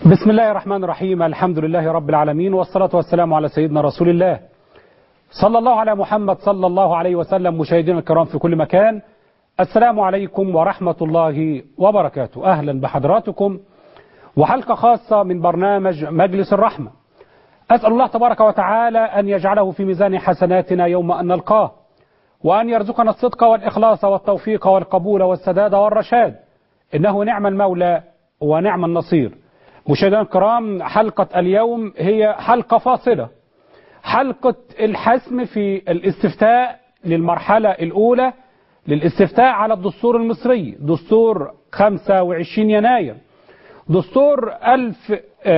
بسم الله الرحمن الرحيم الحمد لله رب العالمين والصلاة والسلام على سيدنا رسول الله صلى الله على محمد صلى الله عليه وسلم مشاهدينا الكرام في كل مكان السلام عليكم ورحمة الله وبركاته أهلا بحضراتكم وحلقة خاصة من برنامج مجلس الرحمة أسأل الله تبارك وتعالى أن يجعله في ميزان حسناتنا يوم أن نلقاه وأن يرزقنا الصدق والإخلاص والتوفيق والقبول والسداد والرشاد إنه نعم المولى ونعم النصير مشاهدينا الكرام حلقة اليوم هي حلقة فاصلة حلقة الحسم في الاستفتاء للمرحلة الأولى للاستفتاء على الدستور المصري دستور 25 يناير دستور ألف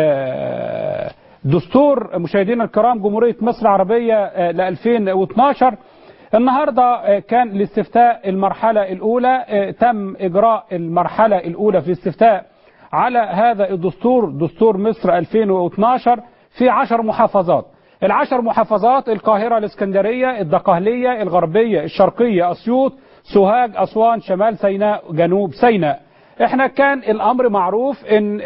دستور مشاهدينا الكرام جمهورية مصر العربية ل 2012 النهاردة كان الاستفتاء المرحلة الأولى تم إجراء المرحلة الأولى في الاستفتاء على هذا الدستور دستور مصر 2012 في عشر محافظات العشر محافظات القاهرة الإسكندرية الدقهلية الغربية الشرقية أسيوط سوهاج أسوان شمال سيناء جنوب سيناء احنا كان الأمر معروف ان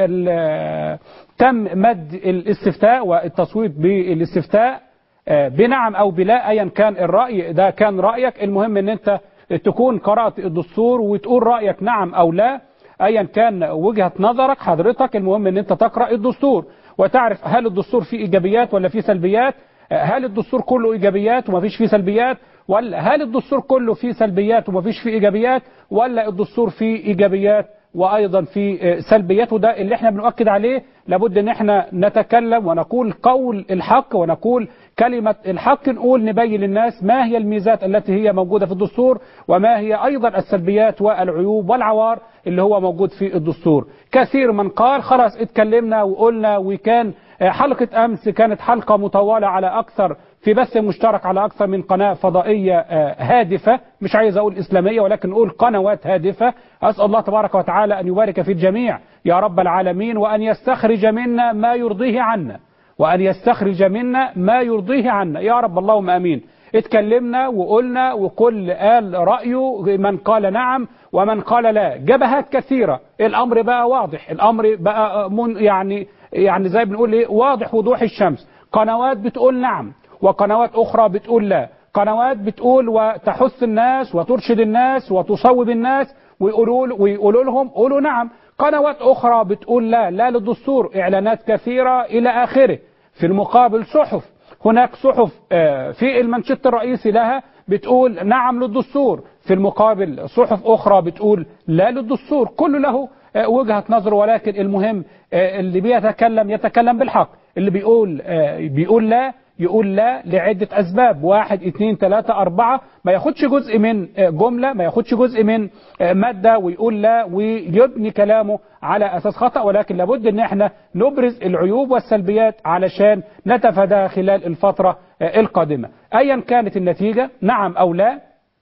تم مد الاستفتاء والتصويت بالاستفتاء بنعم او بلا ايا كان الرأي ده كان رأيك المهم ان انت تكون قرأت الدستور وتقول رأيك نعم او لا ايا كان وجهة نظرك حضرتك المهم ان انت تقرأ الدستور وتعرف هل الدستور فيه ايجابيات ولا فيه سلبيات هل الدستور كله ايجابيات ومفيش فيه سلبيات ولا هل الدستور كله فيه سلبيات ومفيش فيه ايجابيات ولا الدستور فيه ايجابيات وايضا في سلبيات وده اللي احنا بنؤكد عليه لابد ان احنا نتكلم ونقول قول الحق ونقول كلمة الحق نقول نبين للناس ما هي الميزات التي هي موجودة في الدستور وما هي ايضا السلبيات والعيوب والعوار اللي هو موجود في الدستور كثير من قال خلاص اتكلمنا وقلنا وكان حلقة امس كانت حلقة مطولة على اكثر في بث مشترك على أكثر من قناة فضائية هادفة مش عايز أقول إسلامية ولكن نقول قنوات هادفة أسأل الله تبارك وتعالى أن يبارك في الجميع يا رب العالمين وأن يستخرج منا ما يرضيه عنا وأن يستخرج منا ما يرضيه عنا يا رب اللهم أمين اتكلمنا وقلنا وكل قال رأيه من قال نعم ومن قال لا جبهات كثيرة الأمر بقى واضح الأمر بقى من يعني يعني زي بنقول ايه واضح وضوح الشمس قنوات بتقول نعم وقنوات أخرى بتقول لا قنوات بتقول وتحث الناس وترشد الناس وتصوب الناس ويقولوا ويقولوا لهم قولوا نعم قنوات أخرى بتقول لا لا للدستور إعلانات كثيرة إلى آخره في المقابل صحف هناك صحف في المنشط الرئيسي لها بتقول نعم للدستور في المقابل صحف أخرى بتقول لا للدستور كل له وجهة نظر ولكن المهم اللي بيتكلم يتكلم بالحق اللي بيقول بيقول لا يقول لا لعدة أسباب واحد اثنين ثلاثة أربعة ما ياخدش جزء من جملة ما ياخدش جزء من مادة ويقول لا ويبني كلامه على أساس خطأ ولكن لابد ان احنا نبرز العيوب والسلبيات علشان نتفاداها خلال الفترة القادمة أيا كانت النتيجة نعم أو لا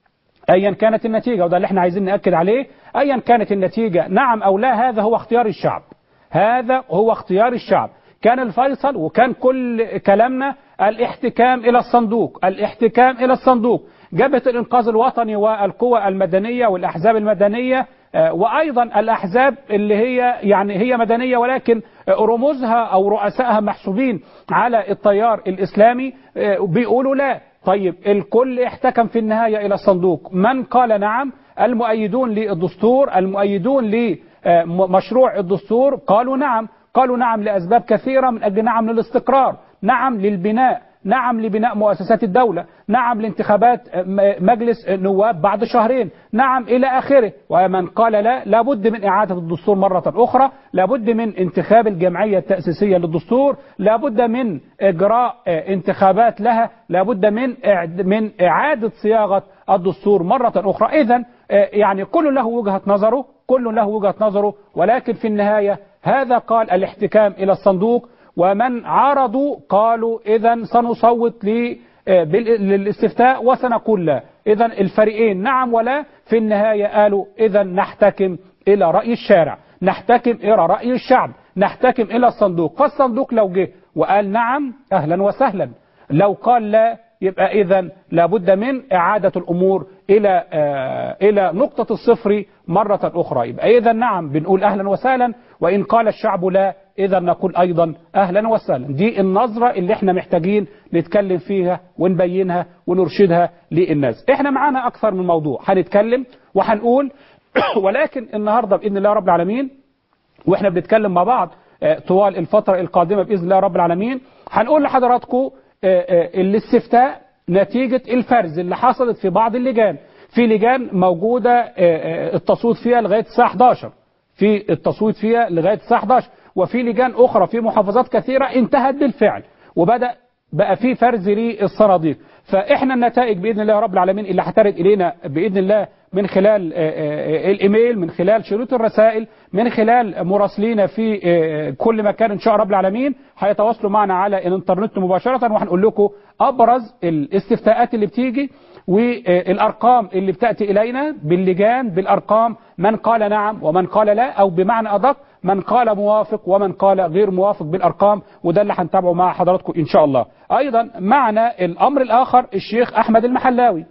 أيا كانت النتيجة وده اللي احنا عايزين نأكد عليه أيا كانت النتيجة نعم أو لا هذا هو اختيار الشعب هذا هو اختيار الشعب كان الفيصل وكان كل كلامنا الاحتكام إلى الصندوق الاحتكام إلى الصندوق جبهة الإنقاذ الوطني والقوى المدنية والأحزاب المدنية وأيضا الأحزاب اللي هي يعني هي مدنية ولكن رموزها أو رؤسائها محسوبين على التيار الإسلامي بيقولوا لا طيب الكل احتكم في النهاية إلى الصندوق من قال نعم المؤيدون للدستور المؤيدون لمشروع الدستور قالوا نعم قالوا نعم لأسباب كثيرة من أجل نعم للاستقرار نعم للبناء نعم لبناء مؤسسات الدولة نعم لانتخابات مجلس نواب بعد شهرين نعم إلى آخره ومن قال لا لابد من إعادة الدستور مرة أخرى لابد من انتخاب الجمعية التأسيسية للدستور لابد من إجراء انتخابات لها لابد من من إعادة صياغة الدستور مرة أخرى إذا يعني كل له وجهة نظره كل له وجهة نظره ولكن في النهاية هذا قال الاحتكام إلى الصندوق ومن عارضوا قالوا إذا سنصوت للاستفتاء وسنقول لا إذا الفريقين نعم ولا في النهاية قالوا إذا نحتكم إلى رأي الشارع نحتكم إلى رأي الشعب نحتكم إلى الصندوق فالصندوق لو جه وقال نعم أهلا وسهلا لو قال لا يبقى إذا لابد من إعادة الأمور إلى آه إلى نقطة الصفر مرة أخرى يبقى إذا نعم بنقول أهلا وسهلا وإن قال الشعب لا إذا نقول أيضا أهلا وسهلا دي النظرة اللي احنا محتاجين نتكلم فيها ونبينها ونرشدها للناس احنا معانا أكثر من موضوع هنتكلم وهنقول ولكن النهاردة بإذن الله رب العالمين واحنا بنتكلم مع بعض طوال الفترة القادمة بإذن الله رب العالمين هنقول لحضراتكم الاستفتاء نتيجة الفرز اللي حصلت في بعض اللجان في لجان موجودة التصويت فيها لغاية الساعة 11 في التصويت فيها لغاية الساعة 11 وفي لجان أخرى في محافظات كثيرة انتهت بالفعل وبدأ بقى في فرز للصناديق فإحنا النتائج بإذن الله رب العالمين اللي هترد إلينا بإذن الله من خلال الإيميل من خلال شروط الرسائل من خلال مراسلين في كل مكان إن شاء رب العالمين هيتواصلوا معنا على الإنترنت مباشرة وهنقول لكم أبرز الاستفتاءات اللي بتيجي والأرقام اللي بتأتي إلينا باللجان بالأرقام من قال نعم ومن قال لا أو بمعنى أدق من قال موافق ومن قال غير موافق بالأرقام وده اللي هنتابعه مع حضراتكم إن شاء الله أيضا معنا الأمر الآخر الشيخ أحمد المحلاوي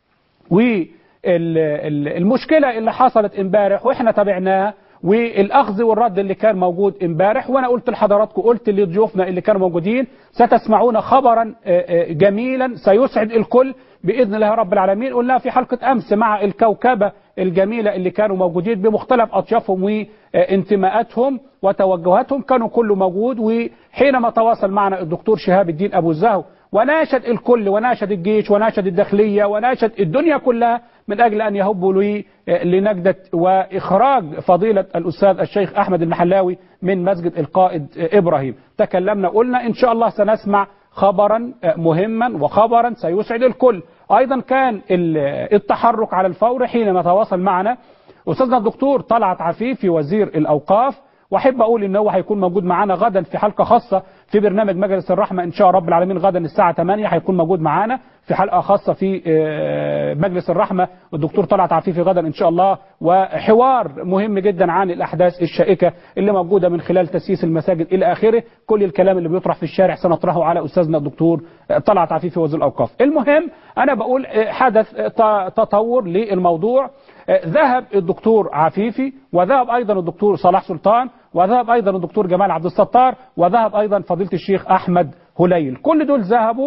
والمشكلة اللي حصلت امبارح وإحنا تابعناها والاخذ والرد اللي كان موجود امبارح وانا قلت لحضراتكم قلت لضيوفنا اللي كانوا موجودين ستسمعون خبرا جميلا سيسعد الكل باذن الله رب العالمين قلنا في حلقه امس مع الكوكبه الجميله اللي كانوا موجودين بمختلف اطيافهم وانتماءاتهم وتوجهاتهم كانوا كله موجود وحينما تواصل معنا الدكتور شهاب الدين ابو الزهو وناشد الكل وناشد الجيش وناشد الداخليه وناشد الدنيا كلها من أجل أن يهبوا لي لنجدة وإخراج فضيلة الأستاذ الشيخ أحمد المحلاوي من مسجد القائد إبراهيم تكلمنا قلنا إن شاء الله سنسمع خبرا مهما وخبرا سيسعد الكل أيضا كان التحرك على الفور حينما تواصل معنا أستاذنا الدكتور طلعت عفيفي وزير الأوقاف واحب اقول ان هو هيكون موجود معانا غدا في حلقه خاصه في برنامج مجلس الرحمه ان شاء رب العالمين غدا الساعه 8 هيكون موجود معانا في حلقه خاصه في مجلس الرحمه والدكتور طلعت عفيفي غدا ان شاء الله وحوار مهم جدا عن الاحداث الشائكه اللي موجوده من خلال تسييس المساجد الى اخره كل الكلام اللي بيطرح في الشارع سنطرحه على استاذنا الدكتور طلعت عفيفي وزير الاوقاف المهم انا بقول حدث تطور للموضوع ذهب الدكتور عفيفي وذهب ايضا الدكتور صلاح سلطان وذهب ايضا الدكتور جمال عبد الستار وذهب ايضا فضيله الشيخ احمد هليل كل دول ذهبوا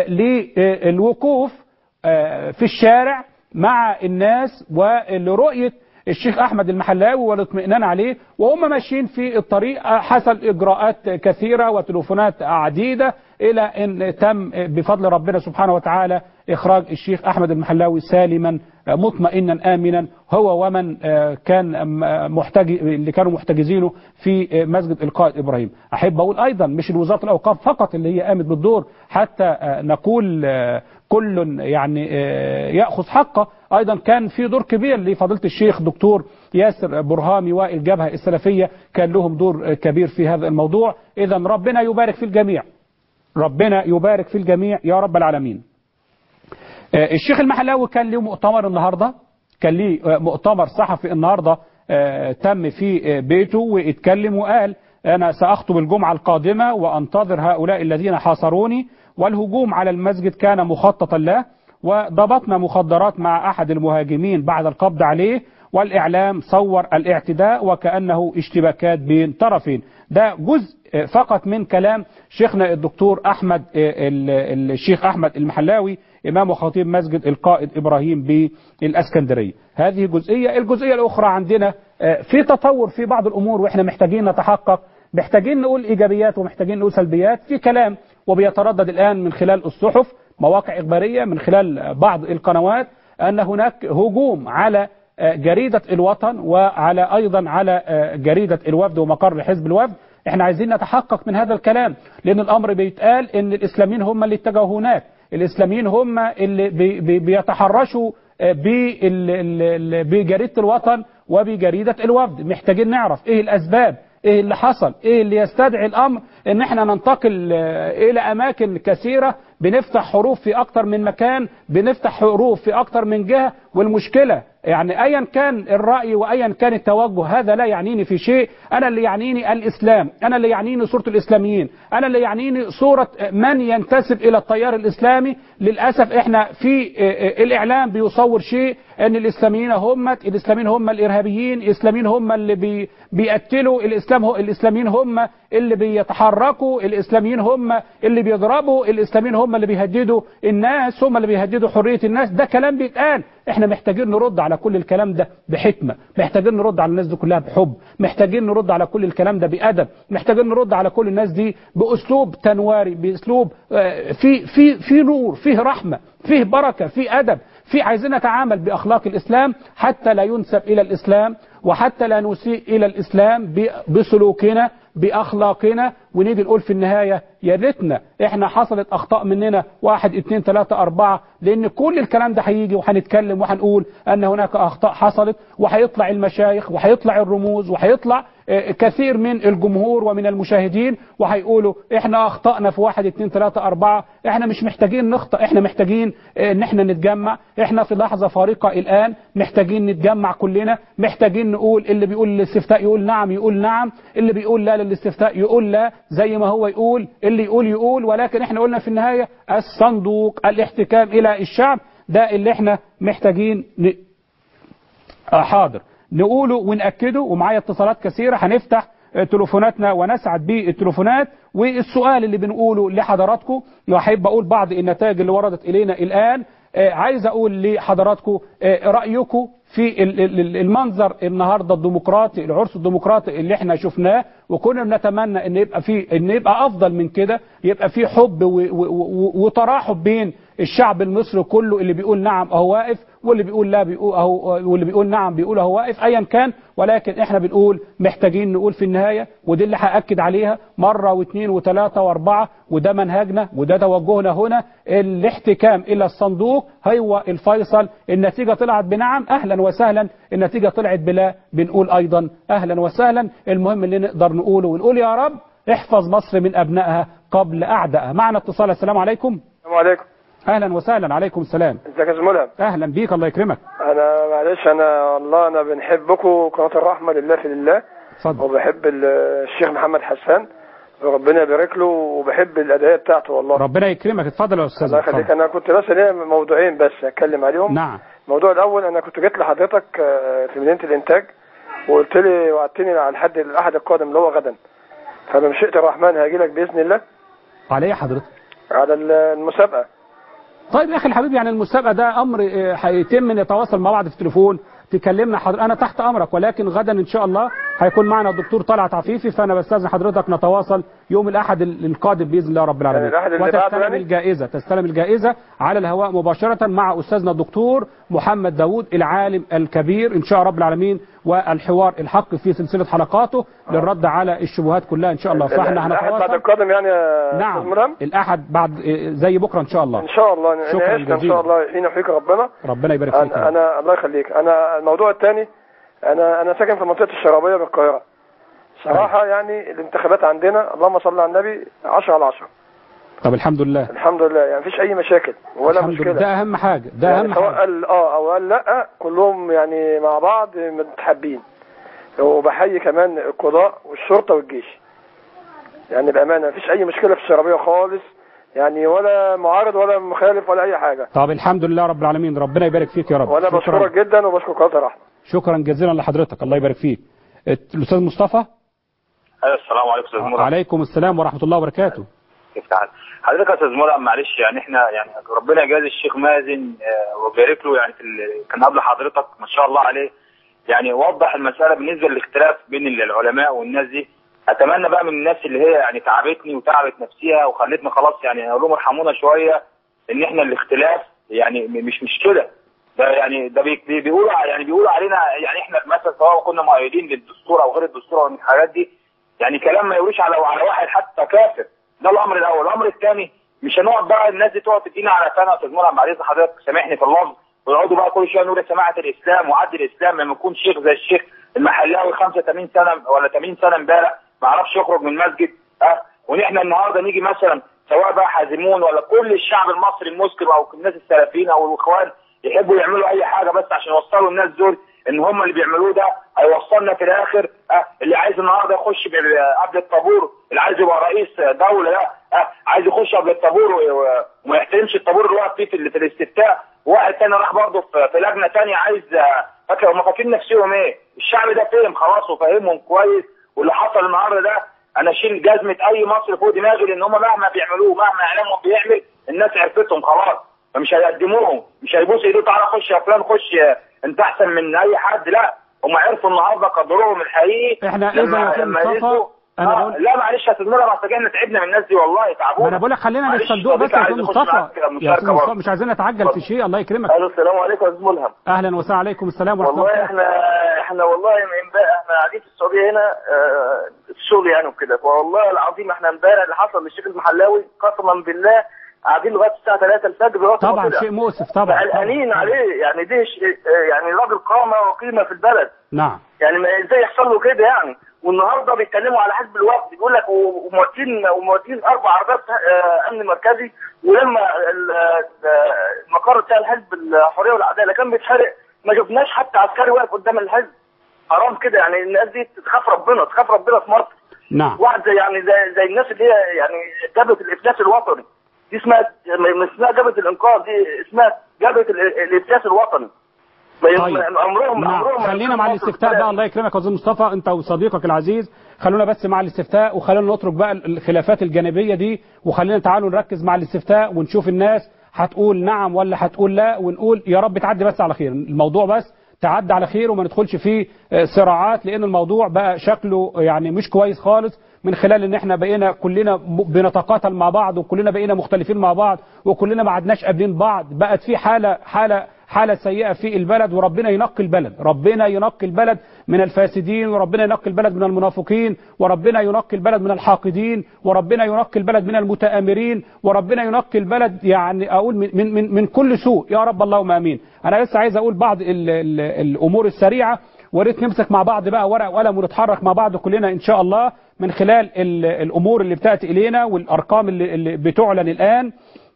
للوقوف في الشارع مع الناس ولرؤيه الشيخ احمد المحلاوي والاطمئنان عليه وهم ماشيين في الطريق حصل اجراءات كثيره وتليفونات عديده الى ان تم بفضل ربنا سبحانه وتعالى اخراج الشيخ احمد المحلاوي سالما مطمئنا امنا هو ومن كان محتاج اللي كانوا محتجزينه في مسجد القائد ابراهيم احب اقول ايضا مش وزاره الاوقاف فقط اللي هي قامت بالدور حتى نقول كل يعني ياخذ حقه ايضا كان في دور كبير لفضيله الشيخ دكتور ياسر برهامي والجبهه السلفيه كان لهم دور كبير في هذا الموضوع اذا ربنا يبارك في الجميع ربنا يبارك في الجميع يا رب العالمين الشيخ المحلاوي كان له مؤتمر النهارده كان ليه مؤتمر صحفي النهارده تم في بيته واتكلم وقال انا ساخطب الجمعه القادمه وانتظر هؤلاء الذين حاصروني والهجوم على المسجد كان مخططا له وضبطنا مخدرات مع احد المهاجمين بعد القبض عليه والاعلام صور الاعتداء وكانه اشتباكات بين طرفين ده جزء فقط من كلام شيخنا الدكتور احمد الشيخ احمد المحلاوي امام وخطيب مسجد القائد ابراهيم بالاسكندريه هذه جزئيه الجزئيه الاخرى عندنا في تطور في بعض الامور واحنا محتاجين نتحقق محتاجين نقول ايجابيات ومحتاجين نقول سلبيات في كلام وبيتردد الان من خلال الصحف مواقع اخباريه من خلال بعض القنوات ان هناك هجوم على جريدة الوطن وعلى أيضا على جريدة الوفد ومقر حزب الوفد احنا عايزين نتحقق من هذا الكلام لأن الأمر بيتقال أن الإسلاميين هم اللي اتجهوا هناك الإسلاميين هم اللي بي بي بيتحرشوا بجريدة الوطن وبجريدة الوفد محتاجين نعرف ايه الأسباب ايه اللي حصل ايه اللي يستدعي الامر ان احنا ننتقل الى اماكن كثيرة بنفتح حروف في اكتر من مكان بنفتح حروف في اكتر من جهة والمشكلة يعني ايا كان الرأي وايا كان التوجه هذا لا يعنيني في شيء انا اللي يعنيني الاسلام انا اللي يعنيني صورة الاسلاميين انا اللي يعنيني صورة من ينتسب الى التيار الاسلامي للاسف احنا في الاعلام بيصور شيء ان الاسلاميين هم الاسلاميين هم الارهابيين الاسلاميين هم اللي بي بيقتلوا الاسلام هو الاسلاميين هم اللي بيتحركوا الاسلاميين هم اللي بيضربوا الاسلاميين هم اللي بيهددوا الناس هم اللي بيهددوا حريه الناس ده كلام بيتقال احنا محتاجين نرد على كل الكلام ده بحكمه محتاجين نرد على الناس دي كلها بحب محتاجين نرد على كل الكلام ده بادب محتاجين نرد على كل الناس دي باسلوب تنواري باسلوب آه، في في في نور فيه رحمه فيه بركه فيه ادب في عايزين نتعامل باخلاق الاسلام حتى لا ينسب الى الاسلام وحتى لا نسيء الى الاسلام ب- بسلوكنا باخلاقنا ونيجي نقول في النهايه يا ريتنا احنا حصلت اخطاء مننا واحد اتنين تلاته اربعه لان كل الكلام ده هيجي وهنتكلم وهنقول ان هناك اخطاء حصلت وهيطلع المشايخ وهيطلع الرموز وهيطلع آه، كثير من الجمهور ومن المشاهدين وهيقولوا احنا اخطأنا في واحد اتنين تلاته اربعه احنا مش محتاجين نخطأ احنا محتاجين آه، ان احنا نتجمع احنا في لحظه فارقه الان محتاجين نتجمع كلنا محتاجين نقول اللي بيقول للاستفتاء يقول نعم يقول نعم اللي بيقول لا للاستفتاء يقول لا زي ما هو يقول اللي يقول يقول ولكن احنا قلنا في النهايه الصندوق الاحتكام الى الشعب ده اللي احنا محتاجين ن... آه حاضر نقوله ونأكده ومعايا اتصالات كثيرة هنفتح آه، تليفوناتنا ونسعد بالتليفونات والسؤال اللي بنقوله لحضراتكم وأحب أقول بعض النتائج اللي وردت إلينا الآن آه، عايز أقول لحضراتكم آه، رأيكم في ال- ال- ال- المنظر النهارده الديمقراطي العرس الديمقراطي اللي احنا شفناه وكنا بنتمنى ان يبقى في ان يبقى افضل من كده يبقى في حب و- و- و- وتراحب بين الشعب المصري كله اللي بيقول نعم اهو واقف واللي بيقول لا بيقول اهو واللي بيقول نعم بيقول اهو واقف ايا كان ولكن احنا بنقول محتاجين نقول في النهايه ودي اللي هاكد عليها مره واثنين وثلاثه واربعه وده منهجنا وده توجهنا هنا الاحتكام الى الصندوق هو الفيصل النتيجه طلعت بنعم اهلا وسهلا النتيجه طلعت بلا بنقول ايضا اهلا وسهلا المهم اللي نقدر نقوله ونقول يا رب احفظ مصر من ابنائها قبل اعدائها معنا اتصال السلام عليكم السلام عليكم اهلا وسهلا عليكم السلام ازيك يا زميلة اهلا بيك الله يكرمك انا معلش انا والله انا بنحبكم قناة الرحمة لله في لله اتفضل وبحب ال- الشيخ محمد حسان وربنا يبارك له وبحب الادعية بتاعته والله ربنا يكرمك اتفضل يا استاذ الله يخليك اتفضل. انا كنت بس ليا موضوعين بس اتكلم عليهم نعم الموضوع الاول انا كنت جيت لحضرتك آه، في مدينة الانتاج وقلت لي وعدتني على الحد الاحد القادم اللي هو غدا فبمشيئة الرحمن هاجي لك باذن الله على ايه حضرتك على ال- المسابقة طيب يا اخي الحبيب يعني المسابقه ده امر آه، هيتم نتواصل مع بعض في التليفون تكلمنا حضر... انا تحت امرك ولكن غدا ان شاء الله هيكون معنا الدكتور طلعت عفيفي فانا بستاذن حضرتك نتواصل يوم الاحد ال- القادم باذن الله رب العالمين يعني الأحد اللي بعده وتستلم يعني؟ الجائزه تستلم الجائزه على الهواء مباشره مع استاذنا الدكتور محمد داوود العالم الكبير ان شاء رب العالمين والحوار الحق في سلسله حلقاته للرد على الشبهات كلها ان شاء الله فاحنا الاحد بعد هنتواصل القادم يعني يا أستاذ نعم ملهم؟ الاحد بعد آه، زي بكره ان شاء الله ان شاء الله انا شكراً عشت ان جزيلاً. شاء الله حين يحييك ربنا ربنا يبارك فيك انا, أنا الله يخليك انا الموضوع الثاني انا انا ساكن في منطقه الشرابيه بالقاهره صراحه يعني الانتخابات عندنا اللهم صل على النبي 10 على 10 طب الحمد لله الحمد لله يعني مفيش اي مشاكل ولا الحمد مشكله لله ده اهم حاجه ده يعني اهم سواء حاجه قال اه او قال لا كلهم يعني مع بعض متحابين وبحيي كمان القضاء والشرطه والجيش يعني بامانه مفيش اي مشكله في الشرابيه خالص يعني ولا معارض ولا مخالف ولا اي حاجه طب الحمد لله رب العالمين ربنا يبارك فيك يا رب وانا شكرا بشكرك جدا وبشكر قناه الرحمه شكرا جزيلا لحضرتك الله يبارك فيك الت- الاستاذ مصطفى ايوه السلام عليكم استاذ مراد عليكم السلام ورحمه الله وبركاته كيف تعال حضرتك يا استاذ مراد معلش يعني احنا يعني ربنا يجازي الشيخ مازن آه، ويبارك له يعني في ال- كان قبل حضرتك ما شاء الله عليه يعني وضح المساله بالنسبه للاختلاف بين العلماء والناس دي اتمنى بقى من الناس اللي هي يعني تعبتني وتعبت نفسيها وخلتني خلاص يعني اقول لهم ارحمونا شويه ان احنا الاختلاف يعني م- مش مش كده ده يعني ده بي- بي- بيقولوا ع- يعني بيقولوا علينا يعني احنا مثلا سواء كنا مؤيدين للدستور او غير الدستور او الحاجات دي يعني كلام ما يقولش على على واحد حتى كافر ده الامر الاول الامر الثاني مش هنقعد بقى الناس دي تقعد تدينا على سنه يا استاذ مرعب معلش حضرتك سامحني في اللفظ ويقعدوا بقى كل شويه نقول يا جماعه الاسلام وعد الاسلام لما يكون شيخ زي الشيخ المحلاوي 85 سنه ولا 80 سنه امبارح ما عرفش يخرج من المسجد اه ونحن النهارده نيجي مثلا سواء بقى حازمون ولا كل الشعب المصري المسلم او الناس السلفيين او الاخوان يحبوا يعملوا اي حاجه بس عشان يوصلوا الناس دول ان هم اللي بيعملوه ده هيوصلنا في الاخر اه اللي عايز النهارده يخش ب- قبل الطابور اللي عايز يبقى رئيس دوله ده اه عايز يخش قبل الطابور و- وما يحترمش الطابور اللي واقف فيه في ال- في الاستفتاء وواحد تاني راح برضه في في لجنه تانيه عايز اه، فاكر هم فاكرين نفسهم ايه؟ الشعب ده فهم خلاص وفاهمهم كويس واللي حصل النهارده ده انا اشيل جزمه اي مصري فوق دماغي لان هم مهما بيعملوه مهما اعلامهم بيعمل الناس عرفتهم خلاص فمش هيقدموهم مش هيبوسوا ايده تعالى خش يا فلان خش انت احسن من اي حد لا هم عرفوا النهارده قدرهم الحقيقي احنا إذا يا أستاذ مصطفى، يسوا- أنا آه بقول- لا معلش يا استاذ مولى اصل احنا تعبنا من الناس دي والله تعبونا ما انا بقول لك خلينا معلش للصندوق بس صديقي يا عايز استاذ يخش مصطفى معاك يا استاذ مشاركة مصطفى برضه. مش عايزين نتعجل في شيء الله يكرمك الو السلام عليكم يا استاذ ملهم اهلا وسهلا عليكم السلام ورحمه والله الله احنا احنا والله من امبارح احنا قاعدين في السعوديه هنا اه، في الشغل يعني وكده والله العظيم احنا امبارح اللي حصل للشيخ المحلاوي قسما بالله قاعدين لغايه الساعه 3 الفجر لغايه ما طبعا طلع. شيء مؤسف طبعا قلقانين طبعاً. عليه يعني دي ش- اه، يعني راجل قامه وقيمه في البلد نعم يعني ما ازاي يحصل له كده يعني والنهارده بيتكلموا على حزب الوفد بيقول لك و- ومواتين ومواتين اربع عربات اه، امن مركزي ولما ال- ال- المقر بتاع الحزب الحريه والعداله كان بيتحرق ما شفناش حتى عسكري واقف قدام الحزب حرام كده يعني الناس دي تخاف ربنا تخاف ربنا في مصر نعم واحد زي يعني زي, زي الناس اللي هي يعني جبهه الافلاس الوطني دي اسمها مش اسمها جبهه الانقاذ دي اسمها جبهه ال- الافلاس الوطني ما ي- طيب عمرهم نعم عمرهم ما خلينا يكونوا مع مصر الاستفتاء بلد. بقى الله يكرمك يا استاذ مصطفى انت وصديقك العزيز خلونا بس مع الاستفتاء وخلينا نترك بقى الخلافات الجانبيه دي وخلينا تعالوا نركز مع الاستفتاء ونشوف الناس هتقول نعم ولا هتقول لا ونقول يا رب تعدي بس على خير الموضوع بس تعدي على خير وما ندخلش فيه آه، صراعات لان الموضوع بقى شكله يعني مش كويس خالص من خلال ان احنا بقينا كلنا ب- بنتقاتل مع بعض وكلنا بقينا مختلفين مع بعض وكلنا ما عدناش قابلين بعض بقت في حاله حاله حالة سيئة في البلد وربنا ينقي البلد ربنا ينقي البلد من الفاسدين وربنا ينقي البلد من المنافقين وربنا ينقي البلد من الحاقدين وربنا ينقي البلد من المتآمرين وربنا ينقي البلد يعني أقول من, من, من, من كل سوء يا رب اللهم آمين أنا لسه عايز أقول بعض ال ال الأمور السريعة وريت نمسك مع بعض بقى ورق وقلم ونتحرك مع بعض كلنا إن شاء الله من خلال ال الأمور اللي بتأتي إلينا والأرقام اللي, اللي بتعلن الآن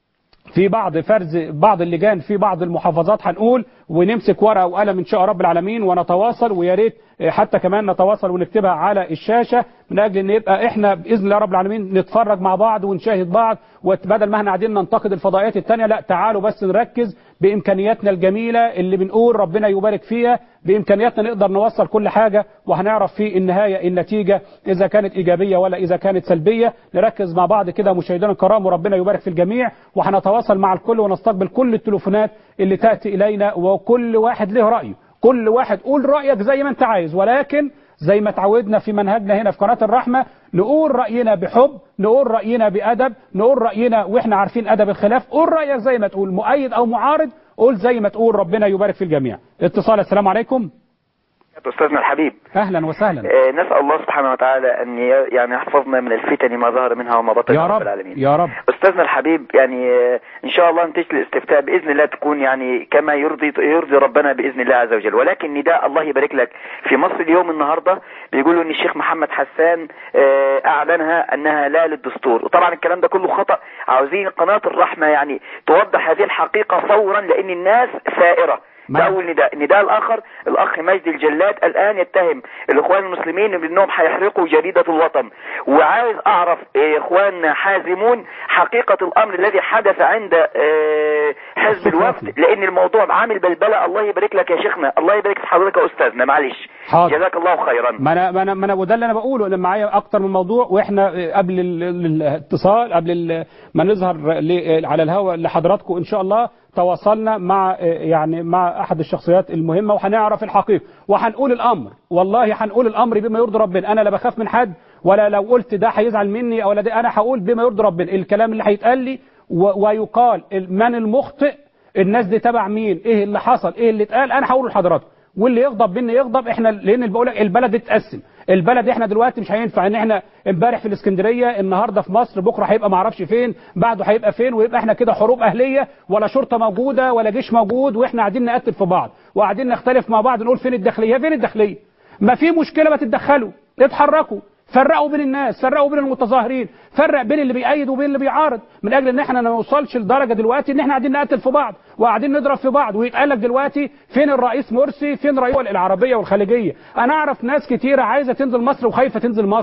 في بعض فرز بعض اللجان في بعض المحافظات هنقول ونمسك ورقه وقلم ان شاء رب العالمين ونتواصل ويا ريت حتى كمان نتواصل ونكتبها على الشاشه من اجل ان يبقى احنا باذن الله رب العالمين نتفرج مع بعض ونشاهد بعض وبدل ما احنا قاعدين ننتقد الفضائيات الثانيه لا تعالوا بس نركز بامكانياتنا الجميله اللي بنقول ربنا يبارك فيها بامكانياتنا نقدر نوصل كل حاجه وهنعرف في النهايه النتيجه اذا كانت ايجابيه ولا اذا كانت سلبيه نركز مع بعض كده مشاهدينا الكرام وربنا يبارك في الجميع وهنتواصل مع الكل ونستقبل كل التليفونات اللي تاتي الينا وكل واحد له رايه كل واحد قول رايك زي ما انت عايز ولكن زي ما تعودنا في منهجنا هنا في قناة الرحمة نقول رأينا بحب نقول رأينا بأدب نقول رأينا وإحنا عارفين أدب الخلاف قول رأيك زي ما تقول مؤيد أو معارض قول زي ما تقول ربنا يبارك في الجميع اتصال السلام عليكم أستاذنا الحبيب أهلا وسهلا آه، نسأل الله سبحانه وتعالى أن ي- يعني يحفظنا من الفتن ما ظهر منها وما بطن يا رب العالمين يا رب أستاذنا الحبيب يعني آه، إن شاء الله نتيجة الاستفتاء بإذن الله تكون يعني كما يرضي يرضي ربنا بإذن الله عز وجل ولكن نداء الله يبارك لك في مصر اليوم النهاردة بيقولوا إن الشيخ محمد حسان آه، أعلنها أنها لا للدستور وطبعا الكلام ده كله خطأ عاوزين قناة الرحمة يعني توضح هذه الحقيقة فورا لأن الناس ثائرة ما- ده أول نداء النداء الآخر الأخ مجدي الجلاد الآن يتهم الإخوان المسلمين بأنهم هيحرقوا جريدة الوطن وعايز أعرف إيه، إخوان حازمون حقيقة الأمر الذي حدث عند آه، حزب الوفد لأن الموضوع عامل بلبلة الله يبارك لك يا شيخنا الله يبارك في حضرتك يا أستاذنا معلش حاضر. جزاك الله خيرا ما انا ما انا ما انا وده اللي انا بقوله انا معايا اكتر من موضوع واحنا قبل ال- ال- الاتصال قبل ال- ما نظهر ل- على الهواء لحضراتكم ان شاء الله تواصلنا مع يعني مع احد الشخصيات المهمه وهنعرف الحقيقه وهنقول الامر والله هنقول الامر بما يرضي ربنا انا لا بخاف من حد ولا لو قلت ده هيزعل مني او لا ده انا هقول بما يرضي ربنا الكلام اللي هيتقال لي و- ويقال من المخطئ الناس دي تبع مين ايه اللي حصل ايه اللي اتقال انا هقوله لحضراتكم واللي يغضب مني يغضب احنا لان بقول لك البلد اتقسم البلد احنا دلوقتي مش هينفع ان احنا امبارح في الاسكندريه النهارده في مصر بكره هيبقى ما اعرفش فين بعده هيبقى فين ويبقى احنا كده حروب اهليه ولا شرطه موجوده ولا جيش موجود واحنا قاعدين نقتل في بعض وقاعدين نختلف مع بعض نقول فين الداخليه فين الداخليه ما في مشكله ما تتدخلوا اتحركوا فرقوا بين الناس فرقوا بين المتظاهرين فرق بين اللي بيأيد وبين اللي بيعارض من اجل ان احنا ما نوصلش لدرجه دلوقتي ان احنا قاعدين نقتل في بعض وقاعدين نضرب في بعض ويتقال لك دلوقتي فين الرئيس مرسي فين رئيس الدول العربيه والخليجيه انا اعرف ناس كتيره عايزه تنزل مصر وخايفه تنزل مصر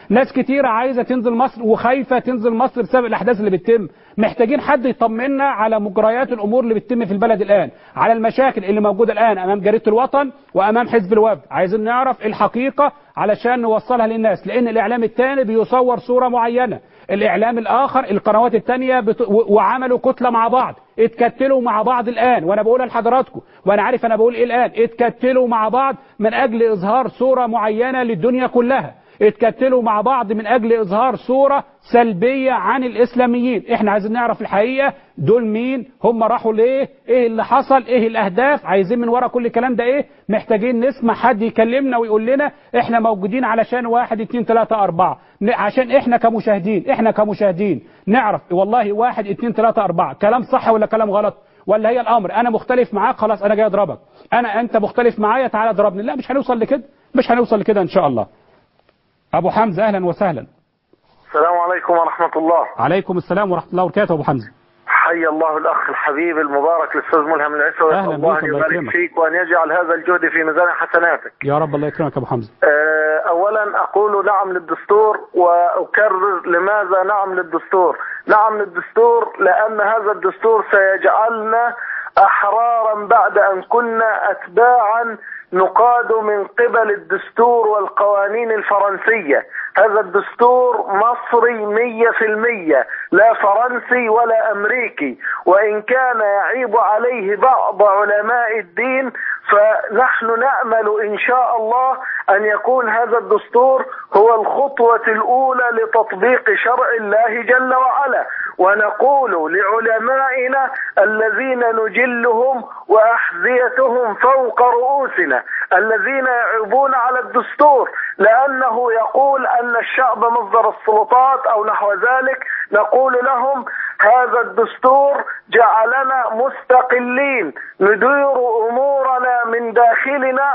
ناس كتيرة عايزة تنزل مصر وخايفة تنزل مصر بسبب الأحداث اللي بتتم محتاجين حد يطمنا على مجريات الأمور اللي بتتم في البلد الآن على المشاكل اللي موجودة الآن أمام جريدة الوطن وأمام حزب الوفد عايزين نعرف الحقيقة علشان نوصلها للناس لأن الإعلام الثاني بيصور صورة معينة الإعلام الآخر القنوات التانية بت... و- وعملوا كتلة مع بعض اتكتلوا مع بعض الآن وأنا بقولها لحضراتكم وأنا عارف أنا بقول إيه الآن اتكتلوا مع بعض من أجل إظهار صورة معينة للدنيا كلها اتكتلوا مع بعض من أجل إظهار صورة سلبية عن الإسلاميين احنا عايزين نعرف الحقيقة دول مين هم راحوا ليه ايه اللي حصل ايه الأهداف عايزين من ورا كل الكلام ده ايه محتاجين نسمع حد يكلمنا ويقول لنا احنا موجودين علشان واحد اتنين تلاتة أربعة ن- عشان احنا كمشاهدين احنا كمشاهدين نعرف والله واحد اتنين تلاتة أربعة كلام صح ولا كلام غلط ولا هي الأمر أنا مختلف معاك خلاص أنا جاي أضربك أنا أنت مختلف معايا تعالى اضربني لا مش هنوصل لكده مش هنوصل لكده إن شاء الله أبو حمزة أهلا وسهلا السلام عليكم ورحمة الله عليكم السلام ورحمة الله وبركاته أبو حمزة حي الله الأخ الحبيب المبارك الأستاذ ملهم العيسى أهلا ويسأل الله بك، أن الله يبارك يكرمك. فيك وأن يجعل هذا الجهد في ميزان حسناتك يا رب الله يكرمك يا أبو حمزة آه، أولا أقول نعم للدستور وأكرر لماذا نعم للدستور نعم للدستور لأن هذا الدستور سيجعلنا أحرارا بعد أن كنا أتباعا نقاد من قبل الدستور والقوانين الفرنسية هذا الدستور مصري مية في المية لا فرنسي ولا أمريكي وإن كان يعيب عليه بعض علماء الدين فنحن نأمل إن شاء الله أن يكون هذا الدستور هو الخطوة الأولى لتطبيق شرع الله جل وعلا ونقول لعلمائنا الذين نجلهم وأحذيتهم فوق رؤوسنا الذين يعيبون على الدستور لأنه يقول أن الشعب مصدر السلطات أو نحو ذلك نقول لهم هذا الدستور جعلنا مستقلين ندير أمورنا من داخلنا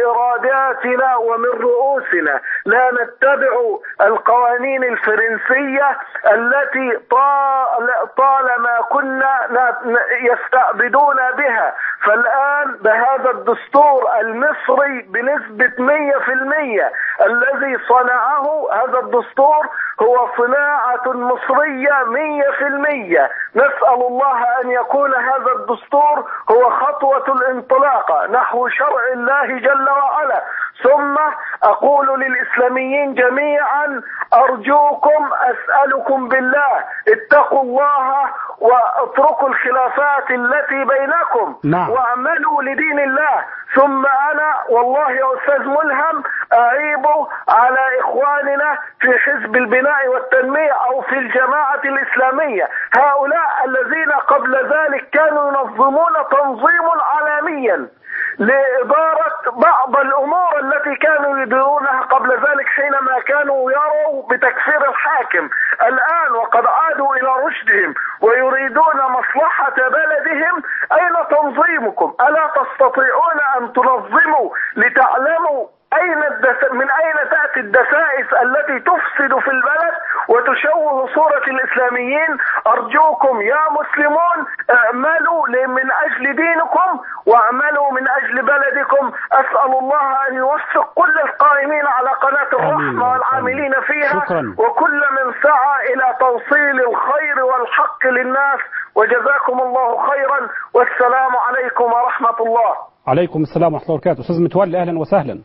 وبإراداتنا ومن رؤوسنا لا نتبع القوانين الفرنسية التي طال طالما كنا ن- ن- يستعبدون بها فالآن بهذا الدستور المصري بنسبة 100% الذي صنعه هذا الدستور هو صناعة مصرية 100% نسأل الله أن يكون هذا الدستور هو خطوة الانطلاقة نحو شرع الله جل وعلا ثم أقول للإسلاميين جميعا أرجوكم أسألكم بالله اتقوا الله واتركوا الخلافات التي بينكم نعم. واعملوا لدين الله ثم أنا والله يا أستاذ ملهم أعيب على إخواننا في حزب البناء والتنمية أو في الجماعة الإسلامية هؤلاء الذين قبل ذلك كانوا ينظمون تنظيما عالميا لإدارة بعض الأمور التي كانوا يديرونها قبل ذلك حينما كانوا يروا بتكفير الحاكم الآن وقد عادوا إلى رشدهم ويريدون مصلحة بلدهم أين تنظيمكم ألا تستطيعون أن تنظموا لتعلموا أين الدس... من أين تأتي الدسائس التي تفسد في البلد وتشوه صورة الإسلاميين أرجوكم يا مسلمون اعملوا ل- من أجل دينكم واعملوا من أجل بلدكم أسأل الله أن يوفق كل القائمين على قناة آمين. الرحمة والعاملين فيها شكراً. وكل من سعى إلى توصيل الخير والحق للناس وجزاكم الله خيرا والسلام عليكم ورحمة الله عليكم السلام ورحمة الله وبركاته أستاذ متولي أهلا وسهلا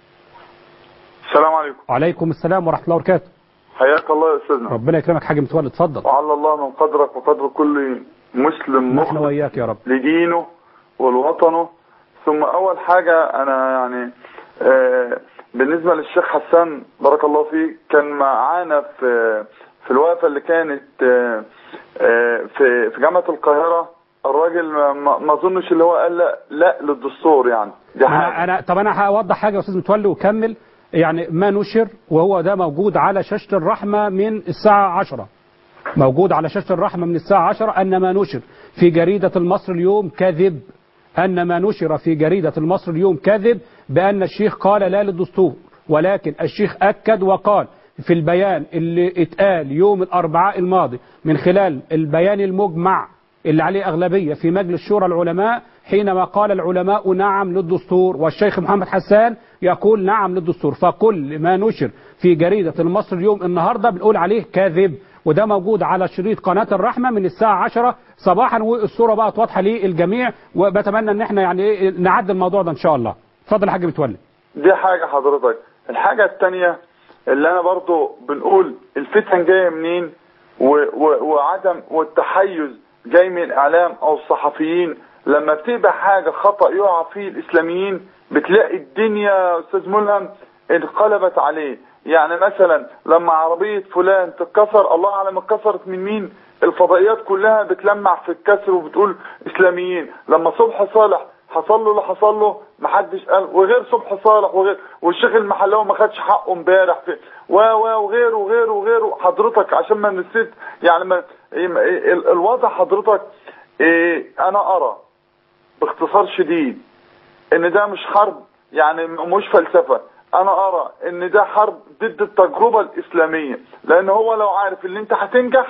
السلام عليكم عليكم السلام ورحمة الله وبركاته حياك الله يا استاذنا ربنا يكرمك حاج متولي اتفضل وعلى الله من قدرك وقدر كل مسلم نحن مخلص وإياك يا رب لدينه ولوطنه ثم اول حاجة انا يعني آه، بالنسبة للشيخ حسان بارك الله فيه كان معانا في في الوقفة اللي كانت آه، آه، في في جامعة القاهرة الراجل ما- ما ما اظنش اللي هو قال لا, لا للدستور يعني دي حاجة أنا, أنا طب أنا هوضح حاجة يا أستاذ متولي وكمل يعني ما نشر وهو ده موجود على شاشة الرحمة من الساعة 10 موجود على شاشة الرحمة من الساعة 10 أن ما نشر في جريدة المصر اليوم كذب أن ما نشر في جريدة المصر اليوم كذب بأن الشيخ قال لا للدستور ولكن الشيخ أكد وقال في البيان اللي اتقال يوم الأربعاء الماضي من خلال البيان المجمع اللي عليه أغلبية في مجلس شورى العلماء حينما قال العلماء نعم للدستور والشيخ محمد حسان يقول نعم للدستور فكل ما نشر في جريدة المصري اليوم النهاردة بنقول عليه كاذب وده موجود على شريط قناة الرحمة من الساعة 10 صباحا والصورة بقت واضحة للجميع وبتمنى ان احنا يعني إيه نعدي الموضوع ده ان شاء الله اتفضل يا حاج متولي دي حاجة حضرتك الحاجة التانية اللي انا برضو بنقول الفتن جاية منين و و وعدم والتحيز جاي من الاعلام او الصحفيين لما بتبقى حاجة خطأ يقع فيه الاسلاميين بتلاقي الدنيا يا استاذ ملهم انقلبت عليه يعني مثلا لما عربية فلان تتكسر الله اعلم اتكسرت من مين الفضائيات كلها بتلمع في الكسر وبتقول اسلاميين لما صبح صالح حصل له اللي حصل له محدش قال وغير صبح صالح وغير والشيخ المحلاوي ما خدش حقه امبارح في و و وغيره وغيره وغيره حضرتك عشان ما نسيت يعني ما ال- الوضع حضرتك إيه انا ارى باختصار شديد ان ده مش حرب يعني مش فلسفة انا ارى ان ده حرب ضد التجربة الاسلامية لان هو لو عارف ان انت هتنجح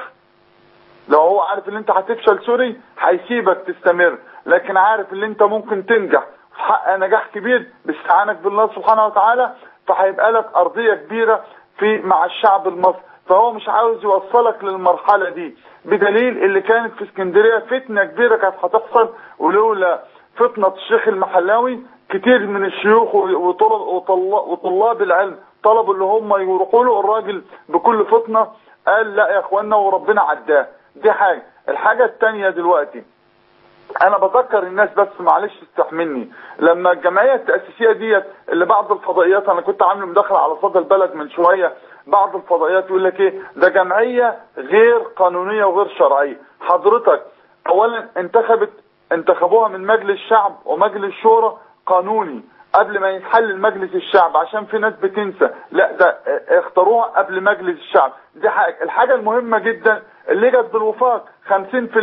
لو هو عارف ان انت هتفشل سوري هيسيبك تستمر لكن عارف ان انت ممكن تنجح وتحقق نجاح كبير باستعانك بالله سبحانه وتعالى فهيبقى لك ارضية كبيرة في مع الشعب المصري فهو مش عاوز يوصلك للمرحلة دي بدليل اللي كانت في اسكندرية فتنة كبيرة كانت هتحصل ولولا فتنة الشيخ المحلاوي كتير من الشيوخ وطلب وطلاب, وطلاب العلم طلبوا اللي هم يروحوا له الراجل بكل فتنة قال لا يا اخوانا وربنا عداه دي حاجة الحاجة التانية دلوقتي انا بذكر الناس بس معلش استحملني لما الجمعية التأسيسية ديت اللي بعض الفضائيات انا كنت عامل مداخلة على صدى البلد من شوية بعض الفضائيات يقول لك ايه ده جمعية غير قانونية وغير شرعية حضرتك اولا انتخبت انتخبوها من مجلس الشعب ومجلس شورى قانوني قبل ما يتحل مجلس الشعب عشان في ناس بتنسى لا ده اه، اختاروها قبل مجلس الشعب دي حاجة الحاجة المهمة جدا اللي جت بالوفاق 50%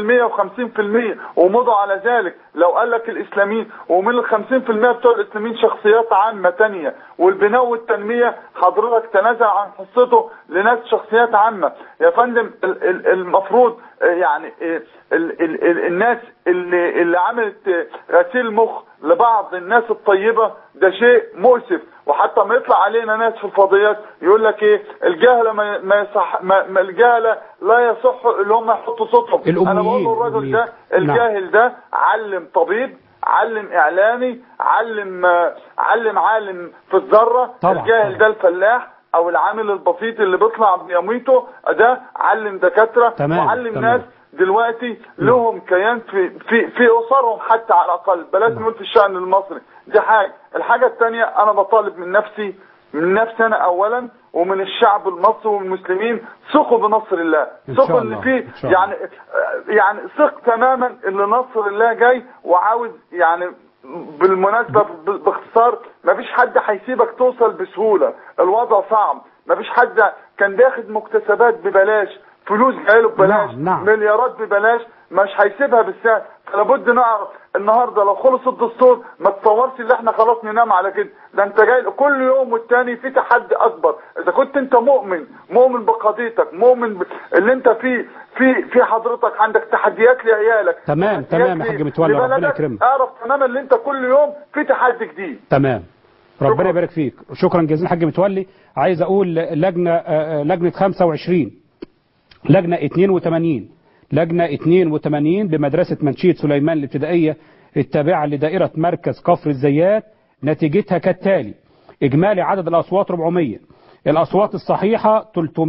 و50% ومضوا على ذلك لو قال لك الاسلاميين ومن ال 50% بتوع الاسلاميين شخصيات عامة تانية والبناء والتنمية حضرتك تنازع عن حصته لناس شخصيات عامة يا فندم ال- ال- المفروض اه، يعني اه، ال- ال- ال- الناس اللي اللي عملت اه، غسيل مخ لبعض الناس الطيبة ده شيء مؤسف وحتى ما يطلع علينا ناس في الفضيات يقول لك ايه الجهلة ما ما يصح ما ما الجهلة لا يصح اللي هم يحطوا صوتهم انا بقول له الراجل ده الأميين. نعم. الجاهل ده علم طبيب علم اعلامي علم آه، علم عالم في الذرة طبعا، الجاهل طبعا. ده الفلاح او العامل البسيط اللي بيطلع بيميته ده علم دكاترة تمام، وعلم تمام. ناس دلوقتي لهم كيان في في في اسرهم حتى على الاقل بلاش نقول في الشان المصري دي حاجه الحاجه الثانيه انا بطالب من نفسي من نفسي انا اولا ومن الشعب المصري والمسلمين ثقوا بنصر الله إن شاء ثقوا ان الله، في إن شاء الله. يعني يعني ثق تماما ان نصر الله جاي وعاوز يعني بالمناسبة ب- باختصار مفيش حد هيسيبك توصل بسهولة الوضع صعب مفيش حد كان داخل مكتسبات ببلاش فلوس جايله ببلاش نعم، نعم. مليارات ببلاش مش هيسيبها بالسهل فلابد نعرف النهارده لو خلص الدستور ما تصورش ان احنا خلاص ننام على كده ده انت جاي كل يوم والتاني في تحدي اكبر اذا كنت انت مؤمن مؤمن بقضيتك مؤمن ب... اللي انت في في في حضرتك عندك تحديات لعيالك تمام، تحديات تمام يا ل- حاج متولي، ربنا لبلدك. يكرمك. اعرف تماما ان انت كل يوم في تحدي جديد تمام ربنا شكرا. يبارك فيك شكرا جزيلا حاج متولي عايز اقول لجنه آه، آه، لجنه 25 لجنه 82 لجنه 82 بمدرسه منشيه سليمان الابتدائيه التابعه لدائره مركز كفر الزيات نتيجتها كالتالي اجمالي عدد الاصوات 400 الاصوات الصحيحه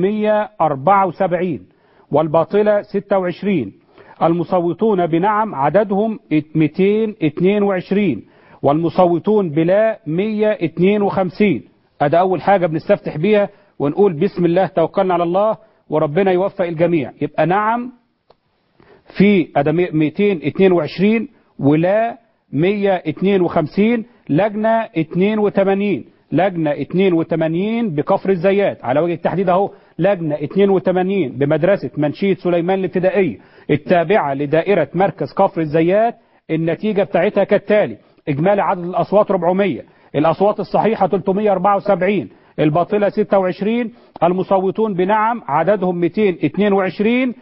374 والباطله 26 المصوتون بنعم عددهم 222 والمصوتون بلا 152 ادي اول حاجة بنستفتح بيها ونقول بسم الله توكلنا على الله وربنا يوفق الجميع يبقى نعم في ادي 222 ولا 152 لجنة 82 لجنة 82 بكفر الزيات على وجه التحديد اهو لجنة 82 بمدرسة منشية سليمان الابتدائية التابعة لدائرة مركز كفر الزيات النتيجة بتاعتها كالتالي إجمالي عدد الأصوات 400 الأصوات الصحيحة 374 الباطلة 26 المصوتون بنعم عددهم 222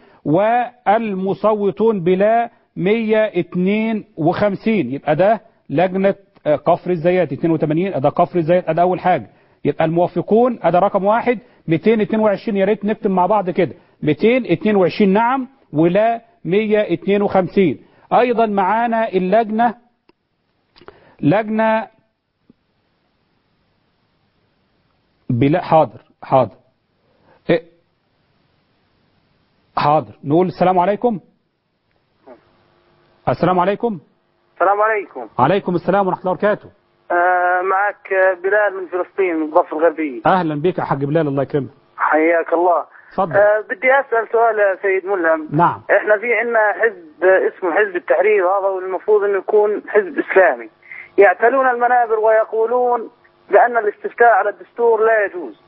والمصوتون بلا 152 يبقى ده لجنة آه، كفر الزيات 82 ده كفر الزيات ده اول حاجه يبقى الموافقون ده رقم واحد 222 يا ريت نكتب مع بعض كده 222 نعم ولا 152 ايضا معانا اللجنه لجنه بلا حاضر حاضر إيه؟ حاضر نقول السلام عليكم السلام عليكم السلام عليكم عليكم السلام ورحمه الله وبركاته آه معك آه، بلال من فلسطين من الضفة الغربية اهلا بك يا حاج بلال الله يكرمك حياك الله اتفضل آه بدي أسأل سؤال يا سيد ملهم نعم احنا في عندنا حزب اسمه حزب التحرير هذا والمفروض انه يكون حزب اسلامي يعتلون المنابر ويقولون بان الاستفتاء على الدستور لا يجوز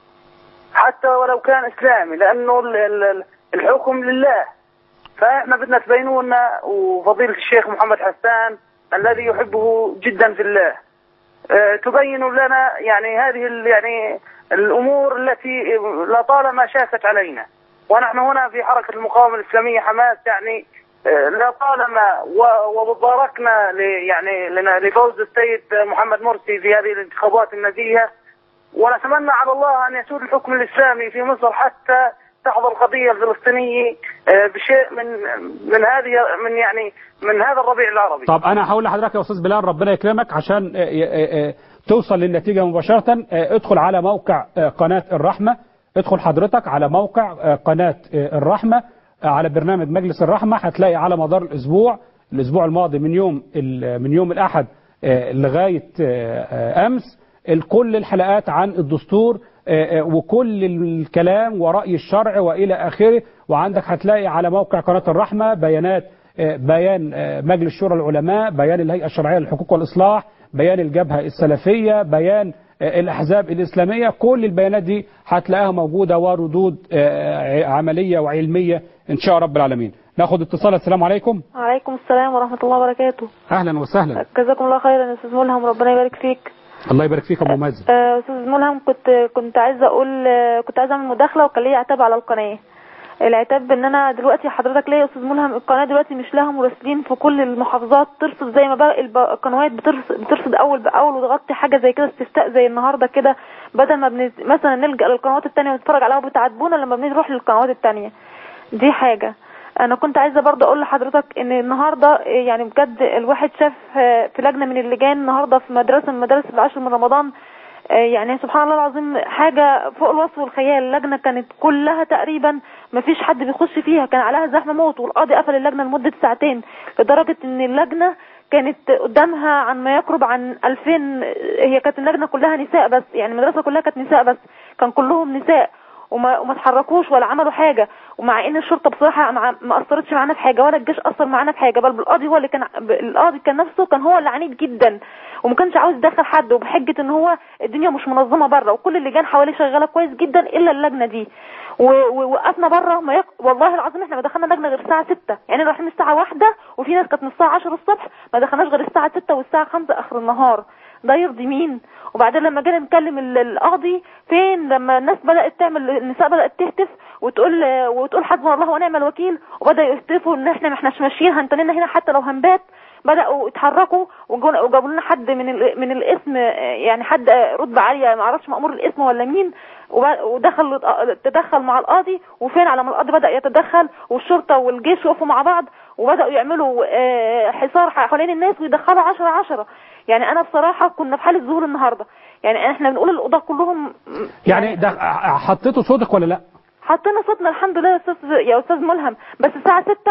حتى ولو كان اسلامي لانه ال- ال- الحكم لله فاحنا بدنا تبينوا لنا وفضيله الشيخ محمد حسان الذي يحبه جدا في الله آه، تبينوا لنا يعني هذه ال- يعني الامور التي لطالما شاكت علينا ونحن هنا في حركه المقاومه الاسلاميه حماس يعني آه، لطالما و- وباركنا ل- يعني لنا- لفوز السيد محمد مرسي في هذه الانتخابات النزيهه ونتمنى على الله ان يسود الحكم الاسلامي في مصر حتى تحظى القضيه الفلسطينيه آه، بشيء من من هذه من يعني من هذا الربيع العربي. طب انا هقول لحضرتك يا استاذ بلال ربنا يكرمك عشان آه، آه، آه، توصل للنتيجه مباشره آه، ادخل على موقع آه، قناه الرحمه ادخل حضرتك على موقع آه، قناه آه، الرحمه آه، على برنامج مجلس الرحمه هتلاقي على مدار الاسبوع الاسبوع الماضي من يوم ال- من يوم الاحد آه، لغايه آه، آه، امس ال- كل الحلقات عن الدستور آه، آه، وكل الكلام ورأي الشرع وإلى آخره وعندك هتلاقي على موقع قناة الرحمة بيانات آه، بيان آه، مجلس شورى العلماء بيان الهيئة الشرعية للحقوق والإصلاح بيان الجبهة السلفية بيان آه، الأحزاب الإسلامية كل البيانات دي هتلاقيها موجودة وردود آه، عملية وعلمية إن شاء رب العالمين ناخد اتصال السلام عليكم وعليكم السلام ورحمة الله وبركاته أهلا وسهلا جزاكم الله خيرا يا أستاذ ملهم ربنا يبارك فيك الله يبارك فيك أبو مازن آه، أستاذ ملهم كنت كنت عايزة أقول آه، كنت عايزة أعمل مداخلة وكان ليا عتاب على القناة العتاب بان انا دلوقتي حضرتك ليا يا استاذ ملهم القناه دلوقتي مش لها مراسلين في كل المحافظات ترصد زي ما باقي الب- القنوات بترصد, بترصد اول باول وتغطي حاجه زي كده استفتاء زي النهارده كده بدل ما بن... مثلا نلجا للقنوات التانية ونتفرج عليها وبتعاتبونا لما بنروح للقنوات التانية دي حاجه انا كنت عايزه برضه اقول لحضرتك ان النهارده يعني بجد الواحد شاف آه، في لجنه من اللجان النهارده في مدرسه من مدارس العاشر من رمضان آه، يعني سبحان الله العظيم حاجه فوق الوصف والخيال اللجنه كانت كلها تقريبا ما فيش حد بيخش فيها كان عليها زحمه موت والقاضي قفل اللجنه لمده ساعتين لدرجه ان اللجنه كانت قدامها عن ما يقرب عن 2000 هي كانت اللجنه كلها نساء بس يعني المدرسه كلها كانت نساء بس كان كلهم نساء وما وما اتحركوش ولا عملوا حاجه ومع ان الشرطه بصراحه مع- ما اثرتش معانا في حاجه ولا الجيش اثر معانا في حاجه بل بالقاضي هو اللي كان القاضي كان نفسه كان هو اللي عنيد جدا وما كانش عاوز يدخل حد وبحجه ان هو الدنيا مش منظمه بره وكل اللجان حواليه شغاله كويس جدا الا اللجنه دي و- ووقفنا بره ما يق... والله العظيم احنا ما دخلنا لجنه غير الساعه 6 يعني رايحين الساعه واحدة وفي ناس كانت من الساعه 10 الصبح ما دخلناش غير الساعه 6 والساعه 5 اخر النهار ده يرضي مين وبعدين لما جينا نكلم ال- القاضي فين لما الناس بدات تعمل النساء بدات تهتف وتقول وتقول حسبنا الله ونعم الوكيل وبدا يهتفوا ان احنا ما احناش ماشيين هنتنينا هنا حتى لو هنبات بداوا يتحركوا وجون- وجابوا لنا حد من ال- من الاسم يعني حد رتبه عاليه ما اعرفش مامور الاسم ولا مين وب- ودخل تدخل مع القاضي وفين على ما القاضي بدا يتدخل والشرطه والجيش وقفوا مع بعض وبداوا يعملوا آه، حصار حوالين الناس ويدخلوا 10 10 يعني انا بصراحه كنا في حاله ذهول النهارده يعني احنا بنقول القضاه كلهم يعني ده حطيتوا صوتك ولا لا حطينا صوتنا الحمد لله يا استاذ يا استاذ ملهم بس الساعه 6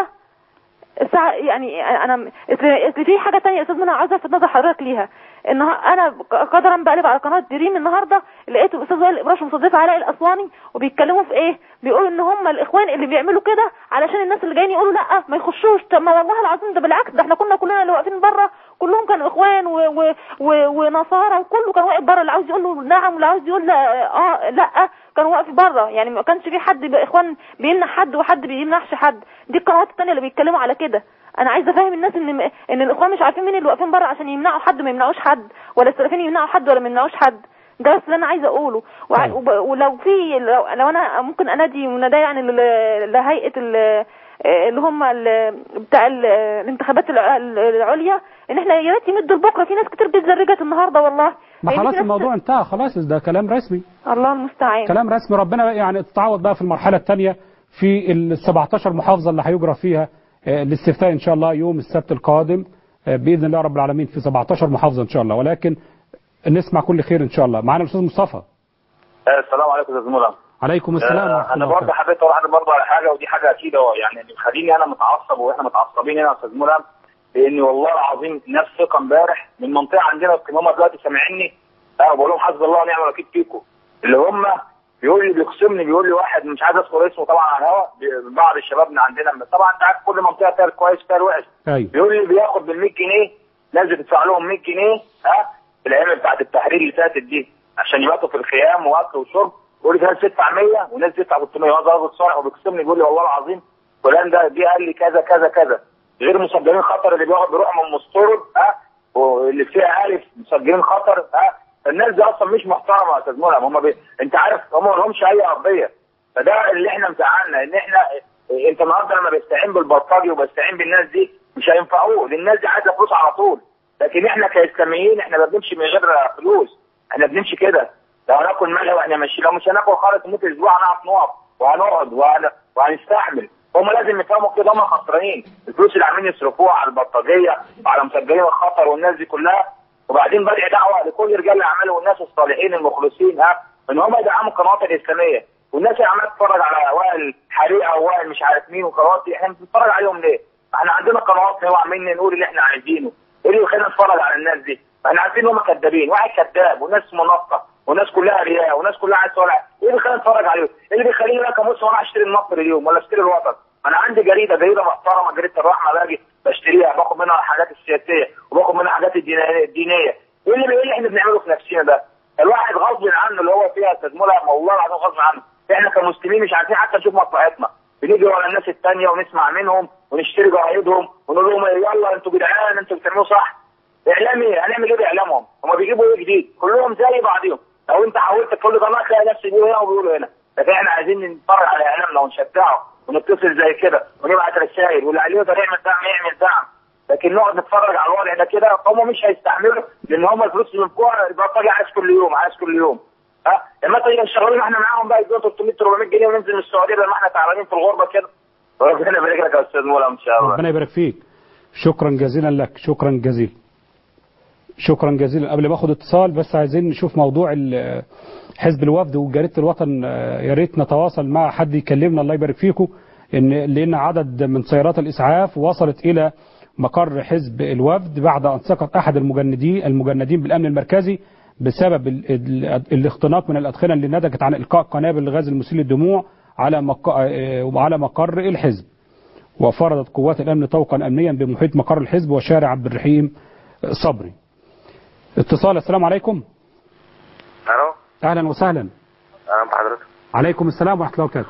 الساعة يعني انا أصل في حاجة تانية يا استاذ منى عاوزة الفت نظر حضرتك ليها ان انا قدرا بقلب على قناة دريم النهاردة لقيت الاستاذ وائل الابراش مستضيف علاء الاسواني وبيتكلموا في ايه بيقولوا ان هم الاخوان اللي بيعملوا كده علشان الناس اللي جايين يقولوا لا ما يخشوش طب ما والله العظيم ده بالعكس ده احنا كنا كلنا اللي واقفين بره كلهم كانوا اخوان و و و ونصارى وكله كان واقف بره اللي عاوز يقول له نعم واللي عاوز يقول لا اه لا كان واقف بره يعني ما كانش في حد بقى اخوان بيمنع حد وحد بيمنعش حد دي القنوات التانية اللي بيتكلموا على كده انا عايزه افهم الناس ان ان الاخوان مش عارفين مين اللي واقفين بره عشان يمنعوا حد ما يمنعوش حد ولا السلفيين يمنعوا حد ولا ما يمنعوش حد ده بس اللي انا عايزه اقوله وع- وب- ولو في لو, لو انا ممكن انادي مناداه يعني ل- لهيئه ال- آه، اللي هم ال- بتاع ال- الانتخابات الع- العليا ان احنا يا ريت يمدوا لبكره في ناس كتير بتزرجت النهارده والله ما يعني خلاص في ناس- الموضوع انتهى خلاص ده كلام رسمي الله المستعان كلام رسمي ربنا بقى يعني تتعوض بقى في المرحله الثانيه في ال 17 محافظه اللي هيجرى فيها آه، الاستفتاء ان شاء الله يوم السبت القادم آه، باذن الله رب العالمين في 17 محافظه ان شاء الله ولكن نسمع كل خير ان شاء الله معانا الاستاذ مصطفى آه، السلام عليكم يا استاذ مولى عليكم السلام آه، ورحمه انا الله برضه وبركاته حبيت اقول لحضرتك برضه على حاجه ودي حاجه اكيد هو يعني اللي مخليني انا متعصب واحنا متعصبين هنا يا استاذ مولى لان والله العظيم ناس ثقه امبارح من منطقه عندنا يمكن هم دلوقتي سامعيني اه بقول لهم حسبي الله ونعم الوكيل فيكم اللي هم بيقول لي بيقسمني بيقول لي واحد مش عايز اذكر اسمه طبعا على الهواء بي- بعض الشباب من عندنا طبعا انت عارف كل منطقه فيها الكويس فيها الوحش ايوه بيقول لي بياخد بال 100 جنيه ناس بتدفع لهم 100 جنيه ها في الايام بتاعت التحرير اللي فاتت دي عشان يباتوا في الخيام واكل وشرب بيقول لي في ناس تدفع 100 وناس تدفع 300 هو ده راجل صالح وبيقسمني بيقول لي والله العظيم فلان ده جه قال لي كذا كذا كذا غير مسجلين خطر اللي بياخد بيروح من مستورد ها واللي فيها الف مسجلين خطر ها الناس دي اصلا مش محترمه يا استاذ ملهم هم بي... انت عارف هم ما لهمش اي ارضيه فده اللي احنا مزعلنا ان احنا انت النهارده لما بيستعين بالبلطجي وبيستعين بالناس دي مش هينفعوه لان الناس دي عايزه فلوس على طول لكن احنا كاسلاميين احنا ما بنمشي من غير فلوس احنا بنمشي كده لو هناكل ملح واحنا ماشيين لو مش هناكل خالص نموت اسبوع هنعرف نقف وهنقعد وهن... وهنستحمل هم لازم يفهموا كده هم خسرانين الفلوس اللي عاملين يصرفوها على البلطجيه وعلى مسجلين الخطر والناس دي كلها وبعدين بدأ دعوه لكل رجال الاعمال والناس الصالحين المخلصين ها ان هم يدعموا القنوات الاسلاميه والناس اللي عماله تتفرج على وائل حريقه ووائل مش عارف مين وقنوات دي، احنا بنتفرج عليهم ليه؟ احنا عندنا قنوات هو عاملين نقول اللي احنا عايزينه ايه اللي يخلينا نتفرج على الناس دي؟ احنا عارفين ان هم كذابين واحد كذاب وناس منافقه وناس كلها رياء وناس كلها عايز تولع ايه اللي بيخلينا نتفرج عليهم؟ ايه اللي بيخليني انا كمسلم اروح اشتري النصر اليوم ولا اشتري الوطن؟ انا عندي جريده جريده محترمه جريده الرحمه باجي بشتريها باخد منها الحاجات السياسيه وباخد منها الحاجات الدينيه الدينيه ايه اللي ايه اللي احنا بنعمله في نفسنا ده؟ الواحد غصب عنه اللي هو فيها تدمرها والله العظيم غصب عنه احنا كمسلمين مش عارفين حتى نشوف مصلحتنا بنيجي ورا الناس التانية ونسمع منهم ونشتري جرايدهم ونقول لهم يلا انتوا جدعان انتوا بتعملوا صح اعلام ايه هنعمل ايه باعلامهم هم بيجيبوا ايه جديد كلهم زي بعضهم لو انت حاولت كل قناه تلاقي نفس بيقولوا هنا وبيقولوا هنا لكن احنا عايزين نتفرج على اعلامنا ونشجعه ونتصل زي كده ونبعت رسائل واللي عليه يقدر يعمل دعم يعمل دعم لكن نقعد نتفرج على الوضع ده كده هم مش هيستحملوا لان هم الفلوس اللي بتوع البلطجي عايز كل يوم عايز كل يوم ها لما تيجي نشغلين احنا معاهم بقى يدوا 300 400 جنيه وننزل من السعوديه لما احنا تعبانين في الغربه كده ربنا يبارك لك يا استاذ مولا ان شاء الله ربنا يبارك فيك شكرا جزيلا لك شكرا جزيلا شكرا جزيلا قبل ما اخد اتصال بس عايزين نشوف موضوع ال- حزب الوفد وجريده الوطن آه، يا ريت نتواصل مع حد يكلمنا الله يبارك فيكم ان لان عدد من سيارات الاسعاف وصلت الى مقر حزب الوفد بعد ان سقط احد المجندين المجندين بالامن المركزي بسبب ال ال الاختناق من الادخنه اللي نتجت عن القاء قنابل الغاز المسيل للدموع على مق... آه، على مقر الحزب وفرضت قوات الامن طوقا امنيا بمحيط مقر الحزب وشارع عبد الرحيم صبري اتصال السلام عليكم الو اهلا وسهلا اهلا بحضرتك عليكم السلام ورحمه الله وبركاته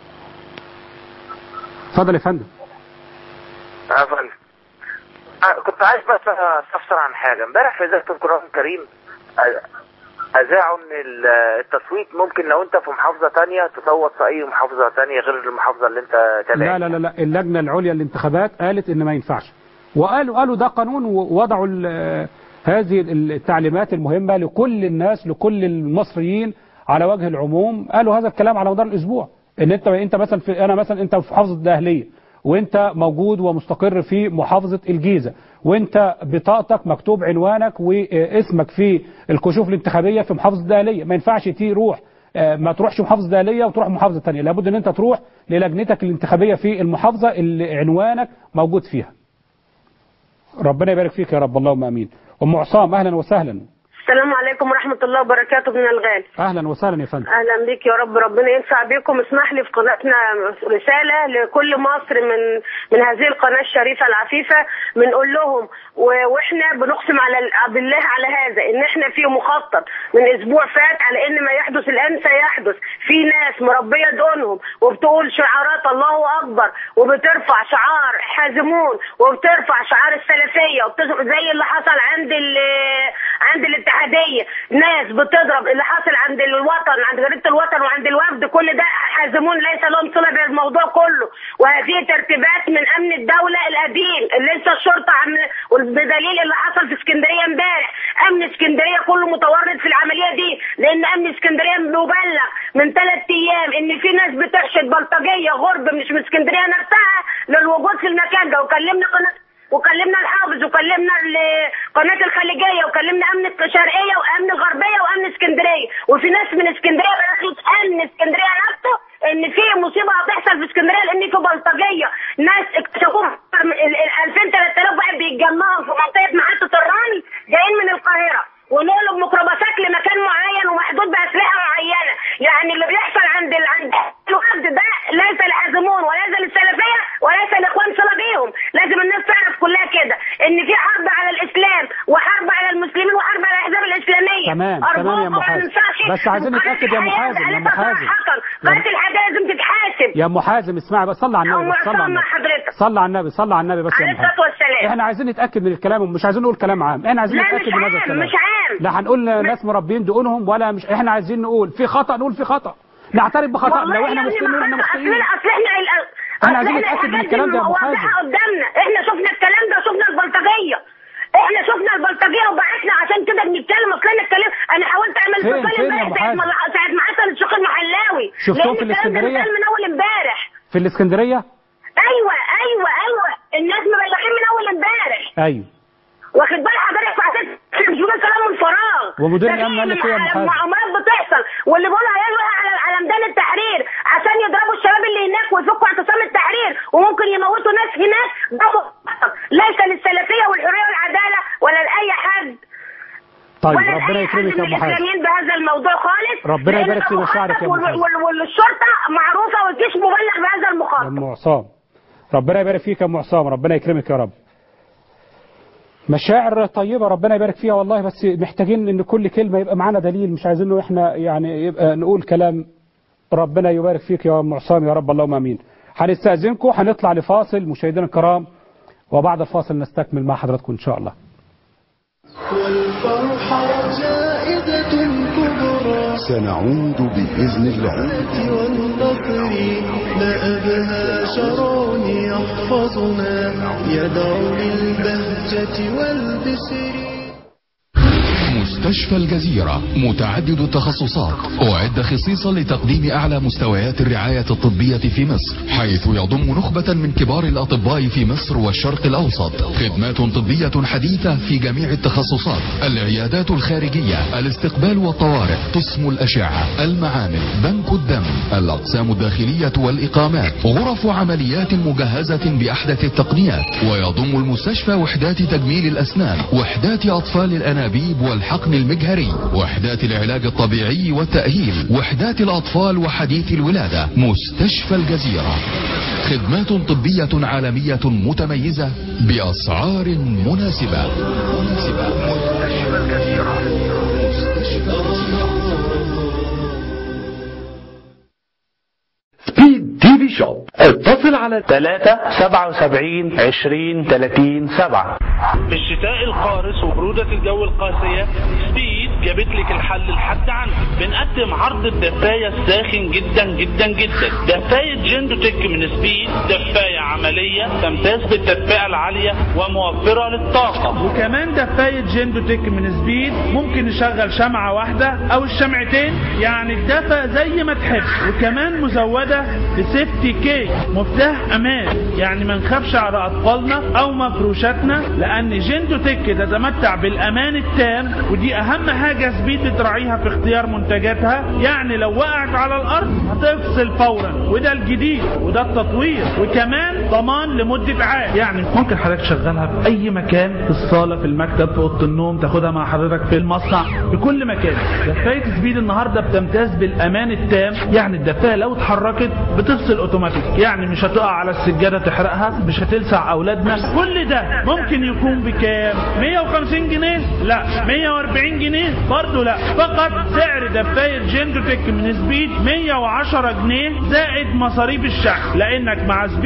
اتفضل يا فندم اه فندم آه، كنت عايز بس استفسر عن حاجه امبارح في اذاعه القران الكريم آه، اذاعوا ان ال- التصويت ممكن لو انت في محافظه تانية تصوت في اي محافظه تانية غير المحافظه اللي انت تابع لا لا لا لا اللجنه العليا للانتخابات قالت ان ما ينفعش وقالوا قالوا ده قانون ووضعوا ال- هذه التعليمات المهمه لكل الناس لكل المصريين على وجه العموم قالوا هذا الكلام على مدار الاسبوع ان انت انت مثلا في انا مثلا انت في محافظه الدهليه وانت موجود ومستقر في محافظه الجيزه وانت بطاقتك مكتوب عنوانك واسمك في الكشوف الانتخابيه في محافظه الدهليه ما ينفعش تروح آه، ما تروحش محافظه دهليه وتروح محافظه ثانيه لابد ان انت تروح للجنتك الانتخابيه في المحافظه اللي عنوانك موجود فيها ربنا يبارك فيك يا رب اللهم امين ام عصام اهلا وسهلا السلام عليكم ورحمة الله وبركاته من الغالي اهلا وسهلا يا فندم أهلا بك يا رب ربنا ينفع بكم اسمح لي في قناتنا رسالة لكل مصر من من هذه القناة الشريفة العفيفة بنقول لهم و- واحنا بنقسم على ال- بالله على هذا ان احنا في مخطط من اسبوع فات على ان ما يحدث الان سيحدث في ناس مربية دونهم وبتقول شعارات الله اكبر وبترفع شعار حازمون وبترفع شعار السلفية وبتز- زي اللي حصل عند ال- عند الاتحاد الاتحاديه ناس بتضرب اللي حاصل عند الوطن عند جريده الوطن وعند الوفد كل ده حازمون ليس لهم صله بالموضوع كله وهذه ترتيبات من امن الدوله القديم اللي لسه الشرطه عامله بدليل اللي حصل في اسكندريه امبارح امن اسكندريه كله متورط في العمليه دي لان امن اسكندريه مبلغ من ثلاث ايام ان في ناس بتحشد بلطجيه غرب مش من اسكندريه نفسها للوجود في المكان ده وكلمنا قناه وكلمنا الحافظ وكلمنا ال- قناه الخليجيه وكلمنا امن الشرقيه وامن الغربيه وامن اسكندريه وفي ناس من اسكندريه بلغت امن اسكندريه نفسه ان في مصيبه هتحصل في اسكندريه لان في بلطجيه ناس اكتشفوهم ال 2000 3000 واحد بيتجمعوا في منطقه محطه الرمل جايين من القاهره ونقلب ميكروباصات لمكان معين ومحدود باسلحه معينه يعني اللي بيحصل عند ال... عند الوفد ده ليس الحازمون وليس للسلفيه وليس الاخوان صله بيهم لازم الناس تعرف كلها كده ان في حرب على الاسلام وحرب على المسلمين وحرب على الاحزاب الاسلاميه تمام، تمام يا أم أرجوكم ما حازم. ننساش بس عايزين قناة نتأكد يا أم الحياة حازم، يا أم مسألتها حازم. صراحة. يا أم- قناه الحياه لازم تتحاسب يا ام حازم اسمعي بس صلي على النبي بس صلي على أم النبي صلي على عصام النبي حضرتك. صلي على النبي صلي على النبي بس يا عليه ام حازم الصلاه والسلام احنا عايزين نتاكد من الكلام ومش عايزين نقول كلام عام احنا عايزين لا، نتاكد مش من هذا عام، الكلام مش عام. لا هنقول ناس مربين دقونهم ولا مش احنا عايزين نقول في خطا نقول في خطا نعترف بخطأنا والله لو احنا يا ابني مخطئين نقول ما احنا خطأ. مخطئين اصل اصل احنا ال- احنا أصل عايزين احنا نتأكد من الحاجات دي الكلام ده يا أم واضحة حازم. قدامنا احنا شفنا الكلام ده وشفنا البلطجيه احنا شفنا البلطجيه وبعتنا عشان كده بنتكلم اصل انا اتكلم انا حاولت اعمل فين- فصال فين يا امبارح أم ساعه ما حازم؟ ساعه ما حصل الشيخ المحلاوي شفتوه لأن في الكلام ده الإسكندرية؟ اتقال من اول امبارح في الاسكندريه ايوه ايوه ايوه الناس مبلغين من اول امبارح ايوه واخد بال حضرتك فعشان مش بيقول كلام من فراغ ومدير ده الأمن في قال لك إيه يا أم حازم؟ معاملات بتحصل واللي بيقولوا هيلوي على على ميدان التحرير عشان يضربوا الشباب اللي هناك ويفكوا اعتصام التحرير وممكن يموتوا ناس هناك ده محصل ليس للسلفيه والحريه والعداله ولا لاي حد طيب ولا ربنا لأي يكرمك حد يا من ام حازم الاسلاميين بهذا الموضوع خالص ربنا لأن يبارك في ده مشاعرك يا أم مخطط حازم. وال- وال- والشرطه معروفه والجيش مبلغ بهذا يا المخطط ام عصام ربنا يبارك فيك يا ام عصام ربنا يكرمك يا رب مشاعر طيبة ربنا يبارك فيها والله بس محتاجين ان كل كلمة يبقى معانا دليل مش عايزين انه احنا يعني يبقى نقول كلام ربنا يبارك فيك يا ام عصام يا رب اللهم امين هنستأذنكم هنطلع لفاصل مشاهدينا الكرام وبعد الفاصل نستكمل مع حضراتكم ان شاء الله والفرحة جائزة كبرى سنعود بإذن الله والنصر لا أبهى شرع يحفظنا يدعو للبهجة والبشر مستشفى الجزيرة متعدد التخصصات أعد خصيصا لتقديم أعلى مستويات الرعاية الطبية في مصر حيث يضم نخبة من كبار الأطباء في مصر والشرق الأوسط خدمات طبية حديثة في جميع التخصصات العيادات الخارجية الاستقبال والطوارئ قسم الأشعة المعامل بنك الدم الأقسام الداخلية والإقامات غرف عمليات مجهزة بأحدث التقنيات ويضم المستشفى وحدات تجميل الأسنان وحدات أطفال الأنابيب والحقن المجهري وحدات العلاج الطبيعي والتأهيل وحدات الأطفال وحديث الولادة مستشفى الجزيرة خدمات طبية عالمية متميزة بأسعار مناسبة مناسبة مستشفى الجزيرة سبيد تي في شوب اتصل على 3 77 20 30 7 في الشتاء القارس وبرودة الجو القاسية سبيد جابت لك الحل لحد عندك بنقدم عرض الدفاية الساخن جدا جدا جدا دفاية جندو تك من سبيد دفاية عملية تمتاز بالتدفئة العالية وموفرة للطاقة وكمان دفاية جندو تك من سبيد ممكن نشغل شمعة واحدة او الشمعتين يعني الدفا زي ما تحب وكمان مزودة بسيفتي كي مفتاح امان يعني ما نخافش على اطفالنا او مفروشاتنا لان جندو تك تتمتع بالامان التام ودي اهم حاجة سبيد بتراعيها في اختيار منتجاتها يعني لو وقعت على الارض هتفصل فورا وده الجديد وده التطوير وكمان ضمان لمدة عام يعني ممكن حضرتك تشغلها في اي مكان في الصالة في المكتب في اوضه النوم تاخدها مع حضرتك في المصنع في كل مكان دفاية سبيد النهاردة بتمتاز بالامان التام يعني الدفاية لو اتحركت بتفصل اوتوماتيك يعني مش هتقع على السجادة تحرقها مش هتلسع اولادنا كل ده ممكن يكون بكام 150 جنيه لا 140 جنيه برضه لا فقط سعر دفاية جندو تك من سبيد 110 جنيه زائد مصاريف الشحن لانك مع سبيد دايما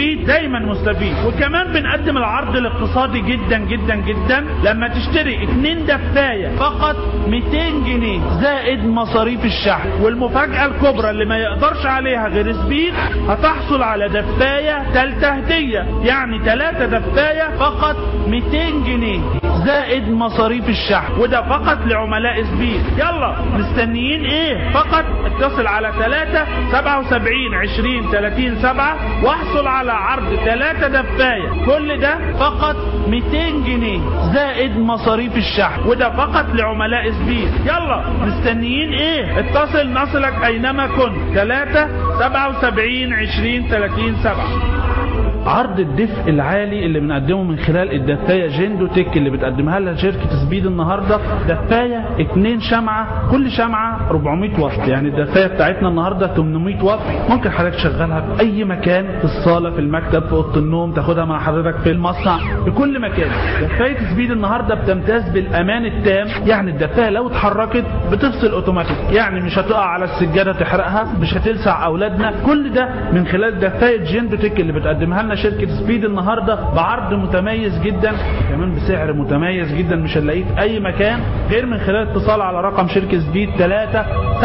دايما مستفيد وكمان بنقدم العرض الاقتصادي جدا جدا جدا لما تشتري اتنين دفاية فقط 200 جنيه زائد مصاريف الشحن والمفاجأة الكبرى اللي ما يقدرش عليها غير سبيد هتحصل على دفاية تالتة هدية يعني تلاتة دفاية فقط 200 جنيه زائد مصاريف الشحن وده فقط لعملاء سبيد يلا مستنيين ايه فقط اتصل على 3 77 20 30 7 واحصل على عرض 3 دفاية كل ده فقط 200 جنيه زائد مصاريف الشحن وده فقط لعملاء سبيد يلا مستنيين ايه اتصل نصلك اينما كنت 3 77 20 30 7 عرض الدفء العالي اللي بنقدمه من خلال الدفاية جندو تك اللي بتقدمها لها شركة سبيد النهاردة دفاية اتنين شمعة كل شمعة 400 واط يعني الدفاية بتاعتنا النهاردة 800 واط ممكن حضرتك تشغلها في اي مكان في الصالة في المكتب في اوضه النوم تاخدها مع حضرتك في المصنع في كل مكان دفاية سبيد النهاردة بتمتاز بالامان التام يعني الدفاية لو اتحركت بتفصل اوتوماتيك يعني مش هتقع على السجادة تحرقها مش هتلسع اولادنا كل ده من خلال دفاية جندو تك اللي بتقدمها لنا شركة سبيد النهاردة بعرض متميز جدا كمان بسعر متميز جدا مش هنلاقيه في اي مكان غير من خلال اتصال على رقم شركة سبيد 3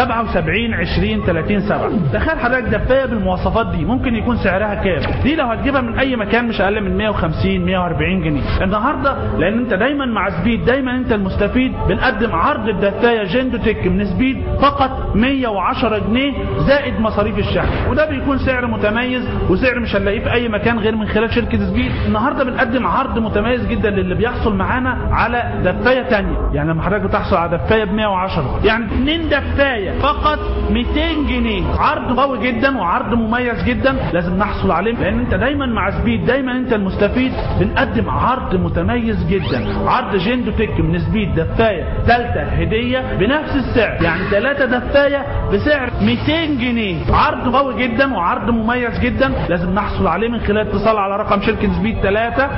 77 20 30 7 تخيل حضرتك دفاية بالمواصفات دي ممكن يكون سعرها كام دي لو هتجيبها من اي مكان مش اقل من 150 140 جنيه النهاردة لان انت دايما مع سبيد دايما انت المستفيد بنقدم عرض الدفاية جندو تك من سبيد فقط 110 جنيه زائد مصاريف الشحن وده بيكون سعر متميز وسعر مش هنلاقيه في اي مكان غير من خلال شركة سبيد النهاردة بنقدم عرض متميز جدا للي بيحصل معانا على دفاية تانية يعني لما حضرتك بتحصل على دفاية ب 110 يعني اتنين دفاية فقط 200 جنيه عرض قوي جدا وعرض مميز جدا لازم نحصل عليه لان انت دايما مع سبيد دايما انت المستفيد بنقدم عرض متميز جدا عرض جندو تك من سبيد دفاية ثالثة هدية بنفس السعر يعني ثلاثة دفاية بسعر 200 جنيه عرض قوي جدا وعرض مميز جدا لازم نحصل عليه من خلال اتصال على رقم شركة سبيد 3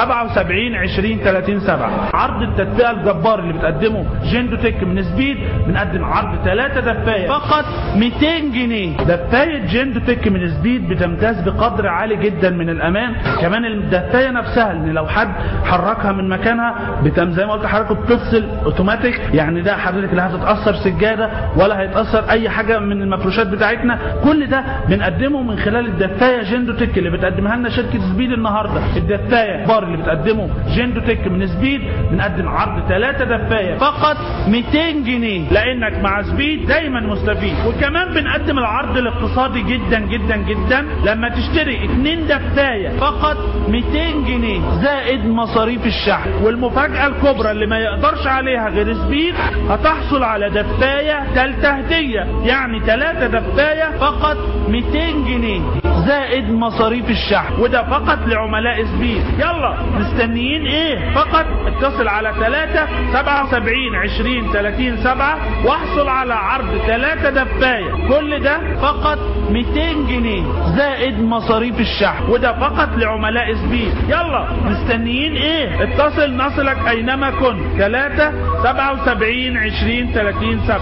77 20 30 7 عرض التدفئة الجبار اللي بتقدمه جندو تك من سبيد بنقدم عرض 3 دفاية فقط 200 جنيه دفاية جندو تك من سبيد بتمتاز بقدر عالي جدا من الامان كمان الدفاية نفسها ان لو حد حركها من مكانها بتم زي ما قلت لحضرتك بتفصل اوتوماتيك يعني ده حضرتك لا هتتاثر سجاده ولا هيتاثر اي حاجه من المفروشات بتاعتنا كل ده بنقدمه من خلال الدفايه جندو تك اللي بتقدمها لنا شركه سبيد النهارده الدفايه بار اللي بتقدمه جندو تك من سبيد بنقدم عرض ثلاثة دفايه فقط 200 جنيه لانك مع سبيد دايما مستفيد وكمان بنقدم العرض الاقتصادي جدا جدا جدا لما تشتري اتنين دفايه فقط 200 جنيه زائد مصاريف الشحن والمفاجأة الكبرى اللي ما يقدرش عليها غير سبيد هتحصل على دفاية تالتة هدية يعني تلاتة دفاية فقط 200 جنيه زائد مصاريف الشحن وده فقط لعملاء سبيد يلا مستنيين ايه فقط اتصل على 3 77 20 30 7 واحصل على عرض 3 دفاية كل ده فقط 200 جنيه زائد مصاريف الشحن وده فقط لعملاء سبيد يلا مستنيين ايه اتصل نصلك اينما كنت 3 77 20 30 7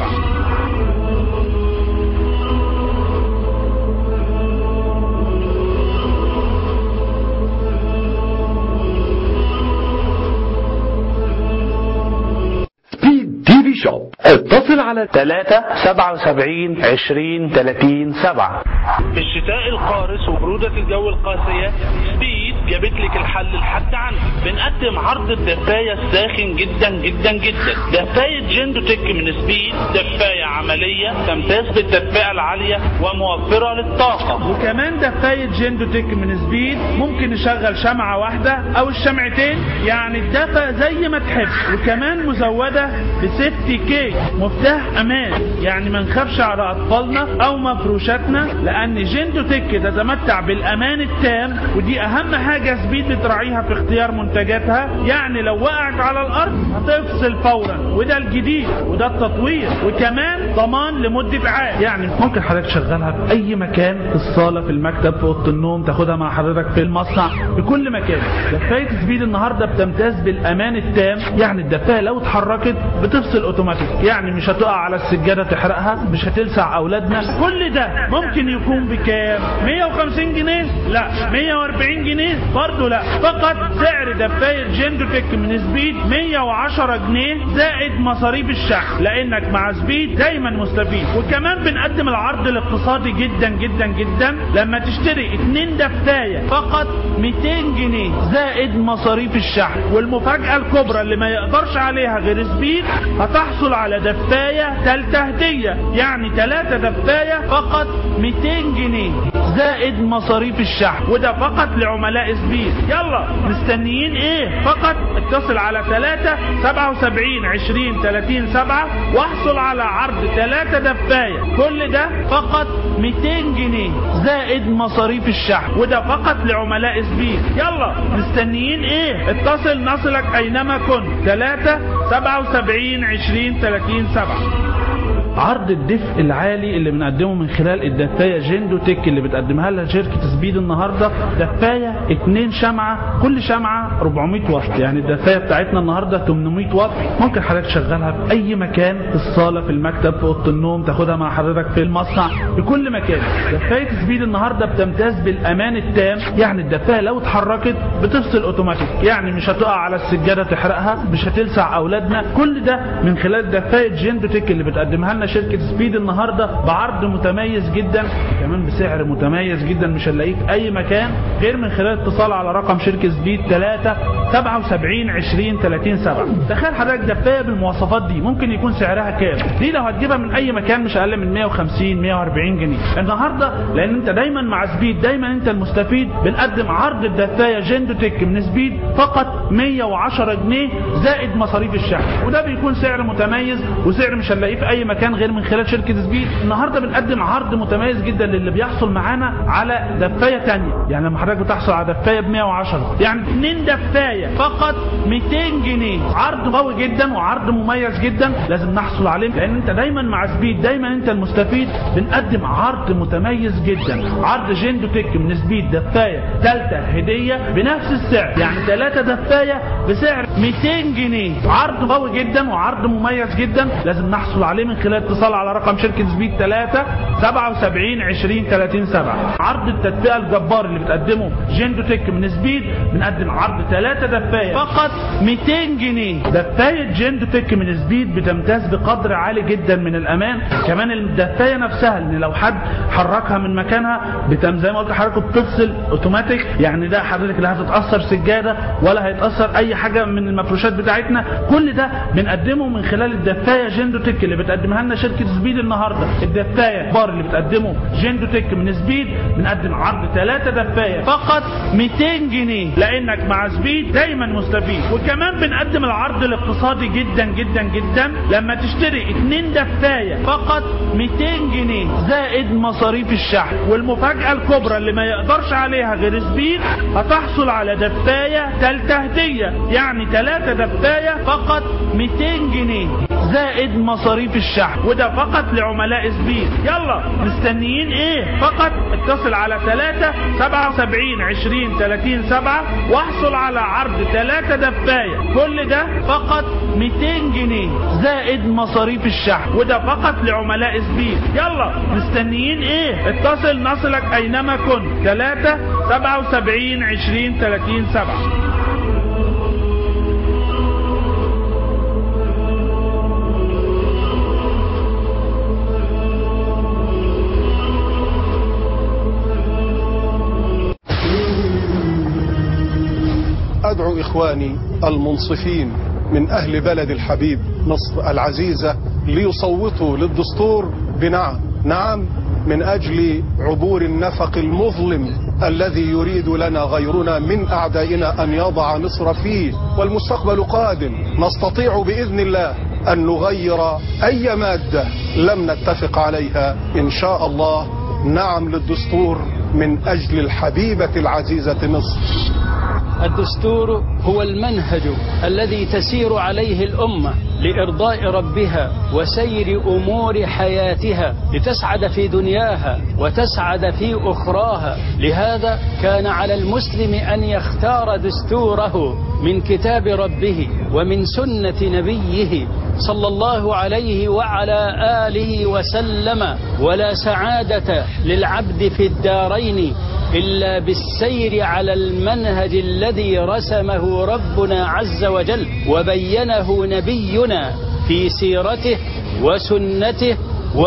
سبيد تي في شوب اتصل على 3 77 20 30 7 في الشتاء القارس وبرودة الجو القاسية سبيد جابت لك الحل لحد عندك بنقدم عرض الدفاية الساخن جدا جدا جدا دفاية جندو تك من سبيد دفاية عملية تمتاز بالتدفئة العالية وموفرة للطاقة وكمان دفاية جندو تك من سبيد ممكن نشغل شمعة واحدة او الشمعتين يعني الدفا زي ما تحب وكمان مزودة بسيفتي كي مفتاح امان يعني ما نخافش على اطفالنا او مفروشاتنا لان جندو تك تتمتع بالامان التام ودي اهم حاجة سبيد بتراعيها في اختيار منتجاتها يعني لو وقعت على الارض هتفصل فورا وده الجديد وده التطوير وكمان ضمان لمدة عام يعني ممكن حضرتك تشغلها في اي مكان في الصالة في المكتب في اوضه النوم تاخدها مع حضرتك في المصنع في كل مكان دفاية سبيد النهاردة بتمتاز بالامان التام يعني الدفاية لو اتحركت بتفصل اوتوماتيك يعني مش هتقع على السجادة تحرقها مش هتلسع أولادنا كل ده ممكن يكون بكام 150 جنيه لا 140 جنيه برضه لا فقط سعر دفاية جندوتك من سبيد 110 جنيه زائد مصاريف الشحن لانك مع سبيد دايما مستفيد وكمان بنقدم العرض الاقتصادي جدا جدا جدا لما تشتري اتنين دفاية فقط 200 جنيه زائد مصاريف الشحن والمفاجأة الكبرى اللي ما يقدرش عليها غير سبيد هتحصل على دفاية تالتة هدية يعني تلاتة دفاية فقط 200 جنيه زائد مصاريف الشحن وده فقط لعملاء سبيد يلا مستنيين ايه فقط اتصل على 3 77 20 30 7 واحصل على عرض 3 دفاية كل ده فقط 200 جنيه زائد مصاريف الشحن وده فقط لعملاء سبيد يلا مستنيين ايه اتصل نصلك اينما كنت 3 77 20 30 7 عرض الدفء العالي اللي بنقدمه من خلال الدفاية جندو تك اللي بتقدمها لها شركة سبيد النهاردة دفاية اتنين شمعة كل شمعة 400 واط يعني الدفاية بتاعتنا النهاردة 800 واط ممكن حضرتك تشغلها في اي مكان في الصالة في المكتب في اوضه النوم تاخدها مع حضرتك في المصنع في كل مكان دفاية سبيد النهاردة بتمتاز بالامان التام يعني الدفاية لو اتحركت بتفصل اوتوماتيك يعني مش هتقع على السجادة تحرقها مش هتلسع اولادنا كل ده من خلال دفاية جندو تك اللي بتقدمها لنا شركة سبيد النهاردة بعرض متميز جدا كمان بسعر متميز جدا مش هنلاقيه في اي مكان غير من خلال اتصال على رقم شركة سبيد 3 77 20 30 7 تخيل حضرتك دفاية بالمواصفات دي ممكن يكون سعرها كام دي لو هتجيبها من اي مكان مش اقل من 150 140 جنيه النهاردة لان انت دايما مع سبيد دايما انت المستفيد بنقدم عرض الدفاية جندو تك من سبيد فقط 110 جنيه زائد مصاريف الشحن وده بيكون سعر متميز وسعر مش هنلاقيه في اي مكان غير من خلال شركة سبيد النهاردة بنقدم عرض متميز جدا للي بيحصل معانا على دفاية تانية يعني لما حضرتك بتحصل على دفاية ب 110 يعني اتنين دفاية فقط 200 جنيه عرض قوي جدا وعرض مميز جدا لازم نحصل عليه لان انت دايما مع سبيد دايما انت المستفيد بنقدم عرض متميز جدا عرض جندو تك من سبيد دفاية ثالثة هدية بنفس السعر يعني ثلاثة دفاية بسعر 200 جنيه عرض قوي جدا وعرض مميز جدا لازم نحصل عليه من خلال اتصال على رقم شركة سبيد 3 77 20 30 7 عرض التدفئة الجبار اللي بتقدمه جندو تك من سبيد بنقدم عرض 3 دفاية فقط 200 جنيه دفاية جندو تك من سبيد بتمتاز بقدر عالي جدا من الامان كمان الدفاية نفسها ان لو حد حركها من مكانها بتم زي ما قلت لحضرتك بتفصل اوتوماتيك يعني ده حضرتك لا هتتاثر سجاده ولا هيتاثر اي حاجه من المفروشات بتاعتنا كل ده بنقدمه من خلال الدفايه جندو تك اللي بتقدمها لنا شركه سبيد النهارده الدفايه بار اللي بتقدمه جندو تك من سبيد بنقدم عرض ثلاثة دفايه فقط 200 جنيه لانك مع سبيد دايما مستفيد وكمان بنقدم العرض الاقتصادي جدا جدا جدا لما تشتري اتنين دفايه فقط 200 جنيه زائد مصاريف الشحن والمفاجأة الكبرى اللي ما يقدرش عليها غير سبيد هتحصل على دفاية تالتة هدية يعني تلاتة دفاية فقط 200 جنيه زائد مصاريف الشحن وده فقط لعملاء سبيد يلا مستنيين ايه فقط اتصل على 3 77 20 30 7 واحصل على عرض 3 دفاية كل ده فقط 200 جنيه زائد مصاريف الشحن وده فقط لعملاء سبيد يلا مستنيين ايه اتصل نصلك اينما كنت 3 77 20 30 7 أدعو إخواني المنصفين من أهل بلد الحبيب مصر العزيزة ليصوتوا للدستور بنعم نعم من أجل عبور النفق المظلم الذي يريد لنا غيرنا من أعدائنا أن يضع مصر فيه والمستقبل قادم نستطيع بإذن الله أن نغير أي مادة لم نتفق عليها إن شاء الله نعم للدستور من أجل الحبيبة العزيزة مصر الدستور هو المنهج الذي تسير عليه الأمة لإرضاء ربها وسير أمور حياتها لتسعد في دنياها وتسعد في أخراها لهذا كان على المسلم أن يختار دستوره من كتاب ربه ومن سنة نبيه صلى الله عليه وعلى آله وسلم ولا سعادة للعبد في الدارين إلا بالسير على المنهج الذي رسمه ربنا عز وجل وبينه نبينا في سيرته وسنته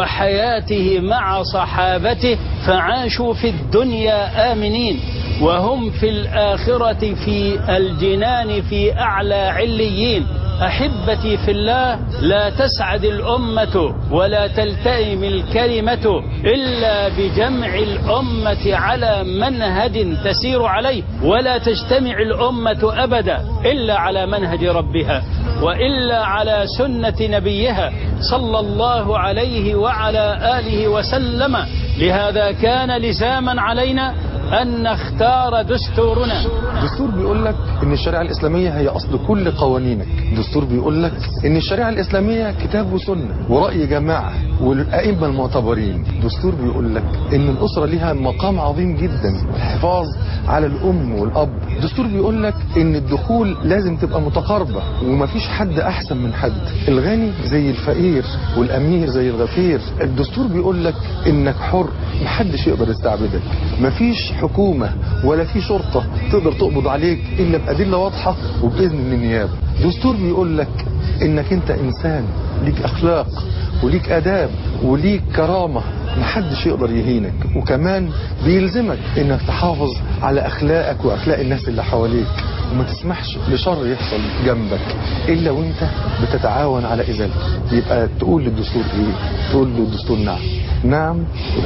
وحياته مع صحابته فعاشوا في الدنيا آمنين وهم في الآخرة في الجنان في أعلى عليين أحبتي في الله لا تسعد الأمة ولا تلتئم الكلمة إلا بجمع الأمة على منهج تسير عليه ولا تجتمع الأمة أبدا إلا على منهج ربها وإلا على سنة نبيها صلى الله عليه وعلى آله وسلم لهذا كان لزاما علينا أن نختار دستورنا الدستور بيقول لك ان الشريعه الاسلاميه هي اصل كل قوانينك الدستور بيقول لك ان الشريعه الاسلاميه كتاب وسنه وراي جماعه والائمه المعتبرين الدستور بيقول لك ان الاسره لها مقام عظيم جدا الحفاظ على الام والاب الدستور بيقول لك ان الدخول لازم تبقى متقاربه ومفيش حد احسن من حد الغني زي الفقير والامير زي الغفير الدستور بيقول لك انك حر محدش يقدر يستعبدك مفيش حكومه ولا في شرطه تقدر تقبض عليك الا بادله واضحه وباذن من النيابه دستور بيقول لك انك انت انسان ليك اخلاق وليك اداب وليك كرامه محدش يقدر يهينك وكمان بيلزمك انك تحافظ على اخلاقك واخلاق الناس اللي حواليك وما تسمحش لشر يحصل جنبك الا وانت بتتعاون على ازالته يبقى تقول للدستور ايه تقول للدستور نعم نعم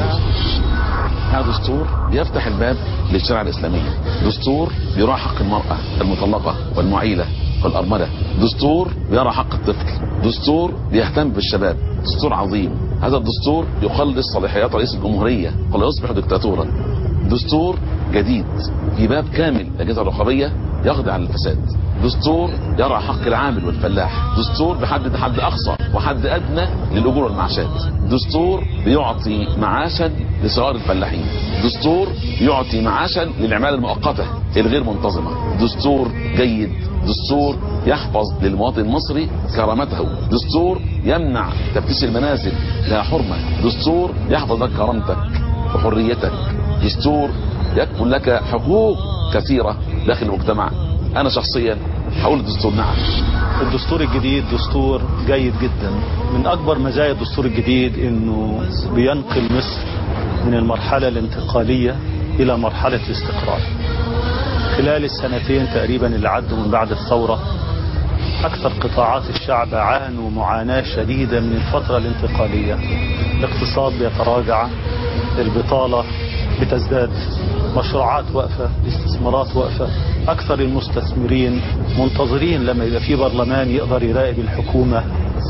هذا دستور بيفتح الباب للشريعة الإسلامية دستور بيراعي حق المرأة المطلقة والمعيلة والأرملة دستور بيرى حق الطفل دستور بيهتم بالشباب دستور عظيم هذا الدستور يقلص صلاحيات رئيس الجمهورية ولا يصبح دكتاتورا دستور جديد في باب كامل الأجهزة الرقابية يقضي على الفساد دستور يرى حق العامل والفلاح دستور بيحدد حد اقصى وحد ادنى للاجور والمعاشات دستور بيعطي معاشا لصغار الفلاحين دستور يعطي معاشا للعماله المؤقته الغير منتظمه دستور جيد دستور يحفظ للمواطن المصري كرامته دستور يمنع تفتيش المنازل لها حرمه دستور يحفظ لك كرامتك وحريتك دستور يكمن لك حقوق كثيره داخل المجتمع انا شخصيا هقول الدستور نعم الدستور الجديد دستور جيد جدا من اكبر مزايا الدستور الجديد انه بينقل مصر من المرحله الانتقاليه الى مرحله الاستقرار خلال السنتين تقريبا اللي عدوا من بعد الثوره اكثر قطاعات الشعب عانوا معاناه شديده من الفتره الانتقاليه الاقتصاد بيتراجع البطاله بتزداد مشروعات واقفة الاستثمارات واقفة أكثر المستثمرين منتظرين لما يبقى في برلمان يقدر يراقب الحكومة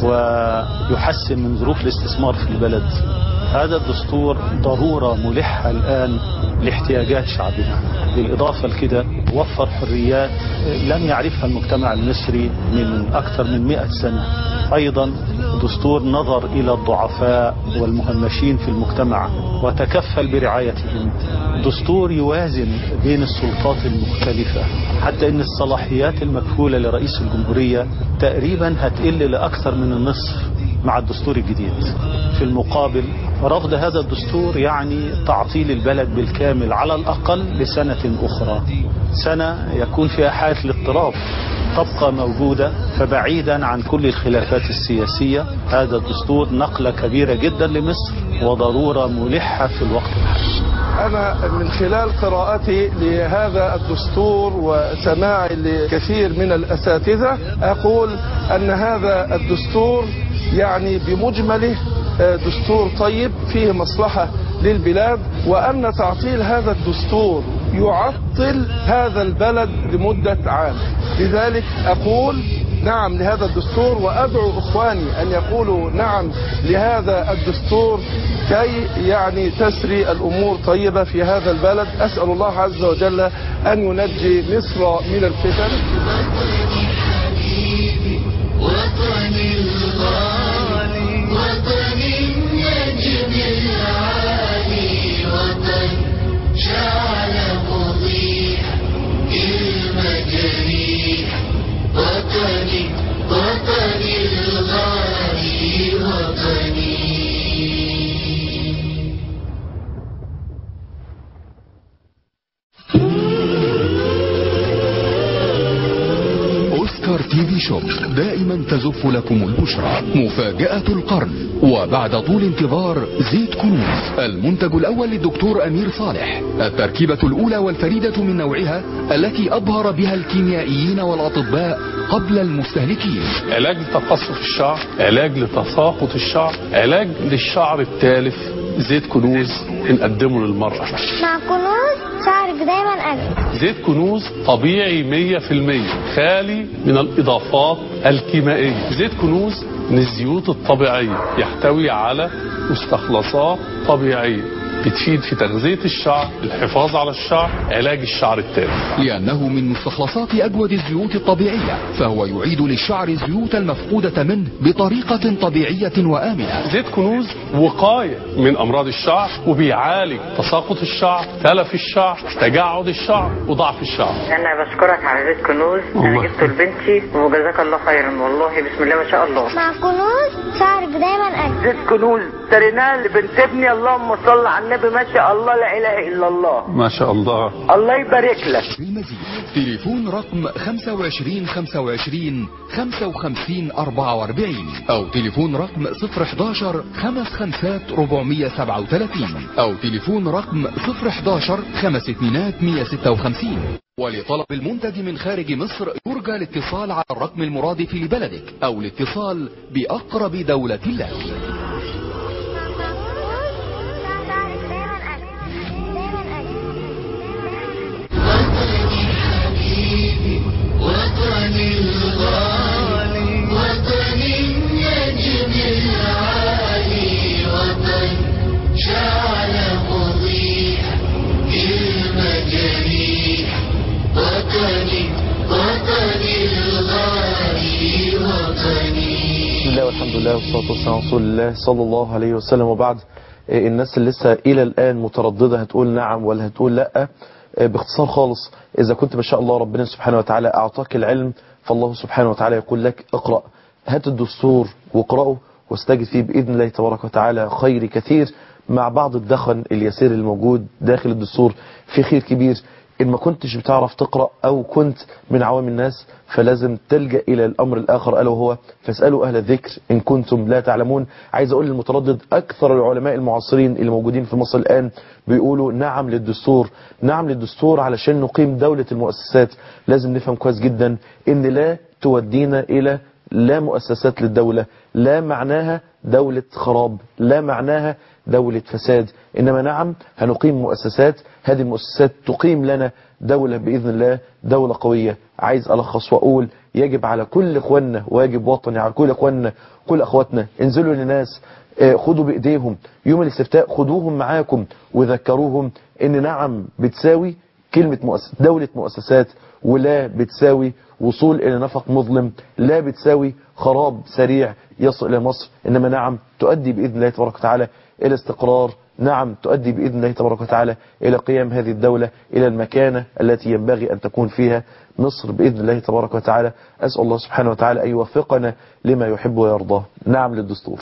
ويحسن من ظروف الاستثمار في البلد هذا الدستور ضرورة ملحة الآن لاحتياجات شعبنا بالإضافة لكده وفر حريات لم يعرفها المجتمع المصري من أكثر من مئة سنة أيضا دستور نظر إلى الضعفاء والمهمشين في المجتمع وتكفل برعايتهم دستور يوازن بين السلطات المختلفة حتى أن الصلاحيات المكفولة لرئيس الجمهورية تقريبا هتقل لأكثر من النصف مع الدستور الجديد في المقابل رفض هذا الدستور يعني تعطيل البلد بالكامل على الأقل لسنة أخرى سنة يكون فيها حالة الاضطراب تبقى موجودة فبعيدا عن كل الخلافات السياسية هذا الدستور نقلة كبيرة جدا لمصر وضرورة ملحة في الوقت الحالي أنا من خلال قراءتي لهذا الدستور وسماعي لكثير من الأساتذة أقول أن هذا الدستور يعني بمجمله دستور طيب فيه مصلحة للبلاد وأن تعطيل هذا الدستور يعطل هذا البلد لمدة عام لذلك أقول نعم لهذا الدستور وأدعو إخواني أن يقولوا نعم لهذا الدستور كي يعني تسري الأمور طيبة في هذا البلد أسأل الله عز وجل أن ينجي مصر من الفتن وطني الغالي وطن النجم العالي وطن شعل مضيء المجاريح وطني وطني الغالي وطني أوسكار تي في شوب دائما تزف لكم البشرى مفاجأة القرن وبعد طول انتظار زيت كنوز المنتج الأول للدكتور أمير صالح التركيبة الأولى والفريدة من نوعها التي أبهر بها الكيميائيين والأطباء قبل المستهلكين علاج لتقصف الشعر علاج لتساقط الشعر علاج للشعر التالف زيت كنوز بنقدمه للمرأة مع كنوز شعرك دايما أجمل زيت كنوز طبيعي 100% خالي من الإضافات الكيميائية زيت كنوز من الزيوت الطبيعية يحتوي على مستخلصات طبيعية بتفيد في تغذية الشعر الحفاظ على الشعر علاج الشعر التالف لأنه من مستخلصات أجود الزيوت الطبيعية فهو يعيد للشعر الزيوت المفقودة منه بطريقة طبيعية وآمنة زيت كنوز وقاية من أمراض الشعر وبيعالج تساقط الشعر تلف الشعر تجعد الشعر وضعف الشعر انا بشكرك على زيت كنوز انا جبته لبنتي وجزاك الله خيرا والله بسم الله ما شاء الله مع كنوز شعرك دايما أجمل زيت كنوز اشتريناه لبنت ابني اللهم صل على النبي ما شاء الله لا اله الا الله ما شاء الله الله يبارك لك بالمزيد تليفون رقم 25 25 55 44 أو تليفون رقم 011 55 437 أو تليفون رقم 011 5 اتنينات 156 ولطلب المنتج من خارج مصر يرجى الاتصال على الرقم المرادف لبلدك أو الاتصال بأقرب دولة لك وطني الغالي وطن النجم العالي وطن شعل مضيء المجاريح وطني وطني الغالي وطني بسم الله والحمد لله والصلاة والسلام على رسول الله صلى الله عليه وسلم وبعد إيه، الناس اللي لسه إلى الآن مترددة هتقول نعم ولا هتقول لأ إيه، باختصار خالص إذا كنت ما شاء الله ربنا سبحانه وتعالى أعطاك العلم فالله سبحانه وتعالى يقول لك اقرأ هات الدستور واقرأه واستجد فيه بإذن الله تبارك وتعالى خير كثير مع بعض الدخن اليسير الموجود داخل الدستور في خير كبير إن ما كنتش بتعرف تقرأ أو كنت من عوام الناس فلازم تلجأ إلى الأمر الآخر ألا وهو فاسألوا أهل الذكر إن كنتم لا تعلمون عايز أقول للمتردد أكثر العلماء المعاصرين اللي موجودين في مصر الآن بيقولوا نعم للدستور نعم للدستور علشان نقيم دولة المؤسسات لازم نفهم كويس جدا إن لا تودينا إلى لا مؤسسات للدولة لا معناها دولة خراب لا معناها دولة فساد إنما نعم هنقيم مؤسسات هذه المؤسسات تقيم لنا دولة بإذن الله دولة قوية عايز ألخص وأقول يجب على كل إخواننا واجب وطني على كل إخواننا كل أخواتنا انزلوا للناس آه، خدوا بإيديهم يوم الاستفتاء خدوهم معاكم وذكروهم إن نعم بتساوي كلمة مؤسس دولة مؤسسات ولا بتساوي وصول إلى نفق مظلم لا بتساوي خراب سريع يصل إلى مصر إنما نعم تؤدي بإذن الله تبارك وتعالى إلى استقرار نعم تؤدي بإذن الله تبارك وتعالى إلى قيام هذه الدولة إلى المكانة التي ينبغي أن تكون فيها مصر بإذن الله تبارك وتعالى أسأل الله سبحانه وتعالى أن يوفقنا لما يحب ويرضاه نعم للدستور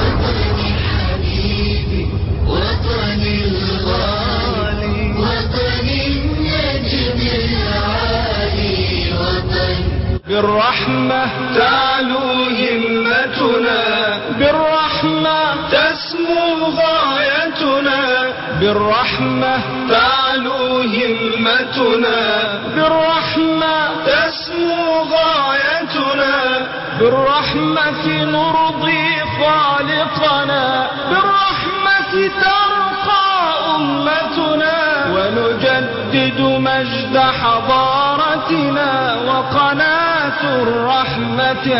وطني الغالي وطن النجم العالي وطن بالرحمة تعلو همتنا بالرحمة تسمو غايتنا بالرحمة تعلو همتنا بالرحمة تسمو غايتنا بالرحمة نرضي خالقنا بالرحمة ترقى أمتنا ونجدد مجد حضارتنا وقناة الرحمة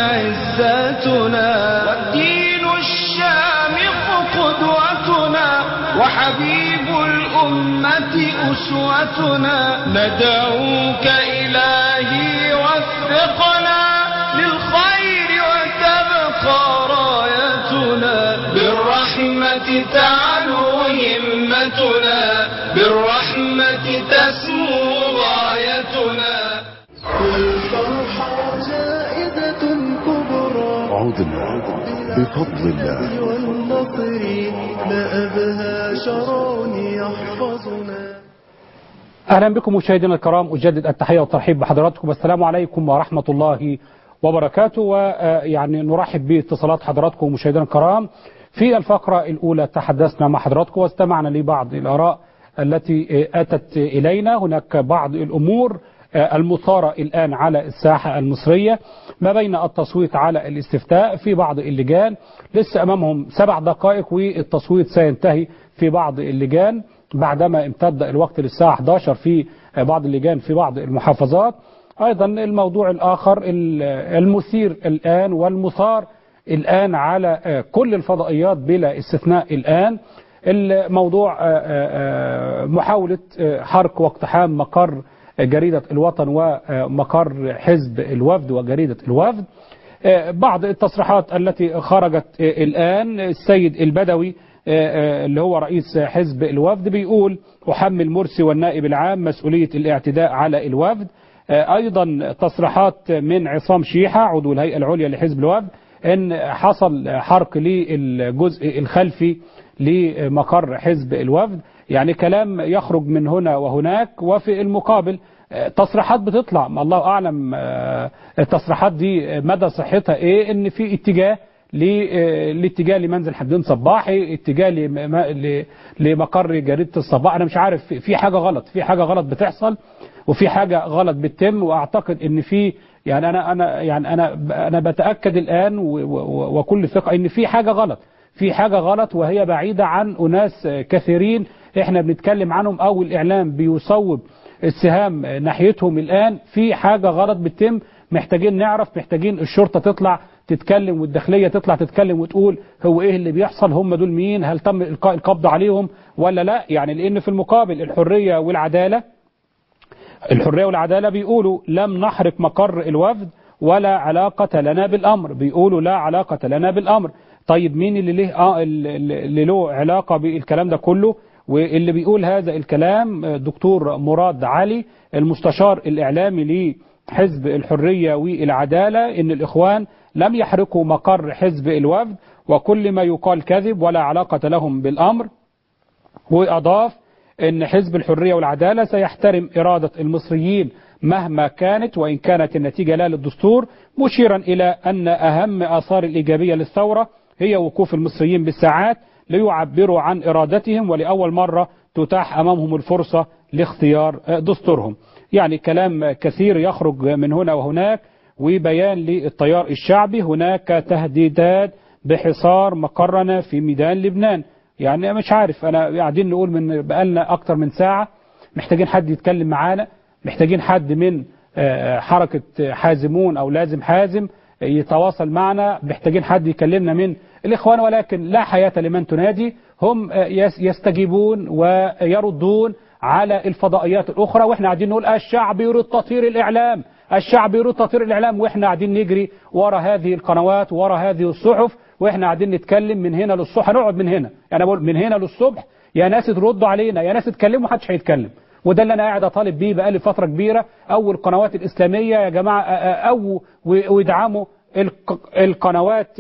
عزتنا والدين الشامخ قدوتنا وحبيب الأمة أسوتنا ندعوك إلهي وفقنا للخير وتبقى رايتنا بالرحمة تعلو همتنا بالرحمة تسمو غايتنا الفرحة جائزة كبرى عدنا بفضل الله والنصر ما أبهى شرون يحفظنا اهلا بكم مشاهدينا الكرام اجدد التحيه والترحيب بحضراتكم السلام عليكم ورحمه الله وبركاته ويعني نرحب باتصالات حضراتكم مشاهدينا الكرام في الفقره الاولى تحدثنا مع حضراتكم واستمعنا لبعض الاراء التي اتت الينا هناك بعض الامور المثارة الآن على الساحة المصرية ما بين التصويت على الاستفتاء في بعض اللجان لسه أمامهم سبع دقائق والتصويت سينتهي في بعض اللجان بعدما امتد الوقت للساعة 11 في بعض اللجان في بعض المحافظات أيضا الموضوع الآخر المثير الآن والمثار الآن على كل الفضائيات بلا استثناء الآن الموضوع محاولة حرق واقتحام مقر جريدة الوطن ومقر حزب الوفد وجريدة الوفد بعض التصريحات التي خرجت الآن السيد البدوي اللي هو رئيس حزب الوفد بيقول أحمل مرسي والنائب العام مسؤولية الاعتداء على الوفد أيضا تصريحات من عصام شيحة عضو الهيئة العليا لحزب الوفد أن حصل حرق للجزء الخلفي لمقر حزب الوفد يعني كلام يخرج من هنا وهناك وفي المقابل تصريحات بتطلع الله أعلم التصريحات دي مدى صحتها إيه إن في اتجاه الاتجاه لمنزل حمدين صباحي اتجاه لمقر جريدة الصباح أنا مش عارف في حاجة غلط في حاجة غلط بتحصل وفي حاجة غلط بتتم وأعتقد إن في يعني أنا أنا يعني أنا أنا بتأكد الآن وكل ثقة إن في حاجة غلط في حاجة غلط وهي بعيدة عن أناس كثيرين احنا بنتكلم عنهم او الاعلام بيصوب السهام ناحيتهم الان في حاجة غلط بتتم محتاجين نعرف محتاجين الشرطة تطلع تتكلم والداخلية تطلع تتكلم وتقول هو ايه اللي بيحصل هم دول مين هل تم القاء القبض عليهم ولا لا يعني لان في المقابل الحرية والعدالة الحرية والعدالة بيقولوا لم نحرق مقر الوفد ولا علاقة لنا بالامر بيقولوا لا علاقة لنا بالامر طيب مين اللي له آه اللي له علاقة بالكلام ده كله واللي بيقول هذا الكلام دكتور مراد علي المستشار الإعلامي لحزب الحرية والعدالة إن الإخوان لم يحرقوا مقر حزب الوفد وكل ما يقال كذب ولا علاقة لهم بالأمر وأضاف إن حزب الحرية والعدالة سيحترم إرادة المصريين مهما كانت وإن كانت النتيجة لا للدستور مشيرا إلى أن أهم آثار الإيجابية للثورة هي وقوف المصريين بالساعات ليعبروا عن إرادتهم ولأول مرة تتاح أمامهم الفرصة لاختيار دستورهم يعني كلام كثير يخرج من هنا وهناك وبيان للتيار الشعبي هناك تهديدات بحصار مقرنا في ميدان لبنان يعني مش عارف أنا قاعدين نقول من بقالنا أكتر من ساعة محتاجين حد يتكلم معانا محتاجين حد من حركة حازمون أو لازم حازم يتواصل معنا محتاجين حد يكلمنا من الإخوان ولكن لا حياة لمن تنادي هم يستجيبون ويردون على الفضائيات الأخرى وإحنا قاعدين نقول الشعب يريد تطهير الإعلام الشعب يريد تطهير الإعلام وإحنا قاعدين نجري ورا هذه القنوات ورا هذه الصحف وإحنا قاعدين نتكلم من هنا للصبح هنقعد من هنا أنا بقول من هنا للصبح يا ناس تردوا علينا يا ناس تتكلموا محدش هيتكلم وده اللي انا قاعد اطالب بيه بقالي فتره كبيره او القنوات الاسلاميه يا جماعه او ويدعموا القنوات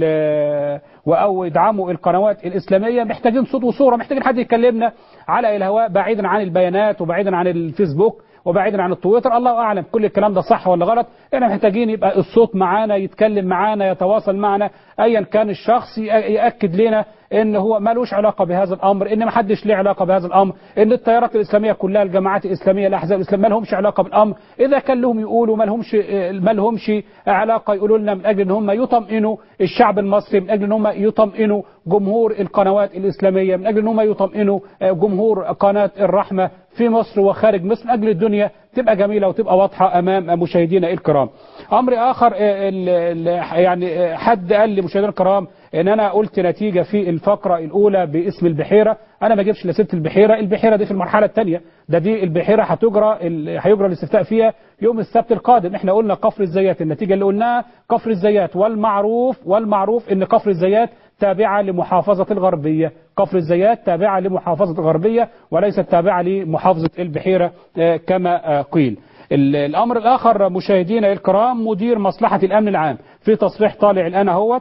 او يدعموا القنوات الاسلاميه محتاجين صوت وصوره محتاجين حد يكلمنا على الهواء بعيدا عن البيانات وبعيدا عن الفيسبوك وبعيدا عن التويتر الله اعلم كل الكلام ده صح ولا غلط احنا محتاجين يبقى الصوت معانا يتكلم معانا يتواصل معنا ايا كان الشخص ياكد لنا ان هو ملوش علاقه بهذا الامر ان ما حدش ليه علاقه بهذا الامر ان التيارات الاسلاميه كلها الجماعات الاسلاميه الاحزاب الاسلاميه ما لهمش علاقه بالامر اذا كان لهم يقولوا ما لهمش ما لهمش علاقه يقولوا لنا من اجل ان هم يطمئنوا الشعب المصري من اجل ان هم يطمئنوا جمهور القنوات الاسلاميه من اجل ان هم يطمئنوا جمهور قناه الرحمه في مصر وخارج مصر من اجل الدنيا تبقى جميله وتبقى واضحه امام مشاهدينا الكرام. امر اخر آه، ال- ال- يعني آه، حد قال لي مشاهدينا الكرام ان انا قلت نتيجه في الفقره الاولى باسم البحيره انا ما اجيبش لست البحيره البحيره دي في المرحله الثانيه ده دي البحيره هتجرى ال- هيجرى الاستفتاء فيها يوم السبت القادم احنا قلنا كفر الزيات النتيجه اللي قلناها كفر الزيات والمعروف والمعروف ان كفر الزيات تابعه لمحافظه الغربيه كفر الزيات تابعه لمحافظه الغربيه وليست تابعه لمحافظه البحيره آه، كما آه، قيل ال- الامر الاخر مشاهدينا الكرام مدير مصلحه الامن العام في تصريح طالع الان اهوت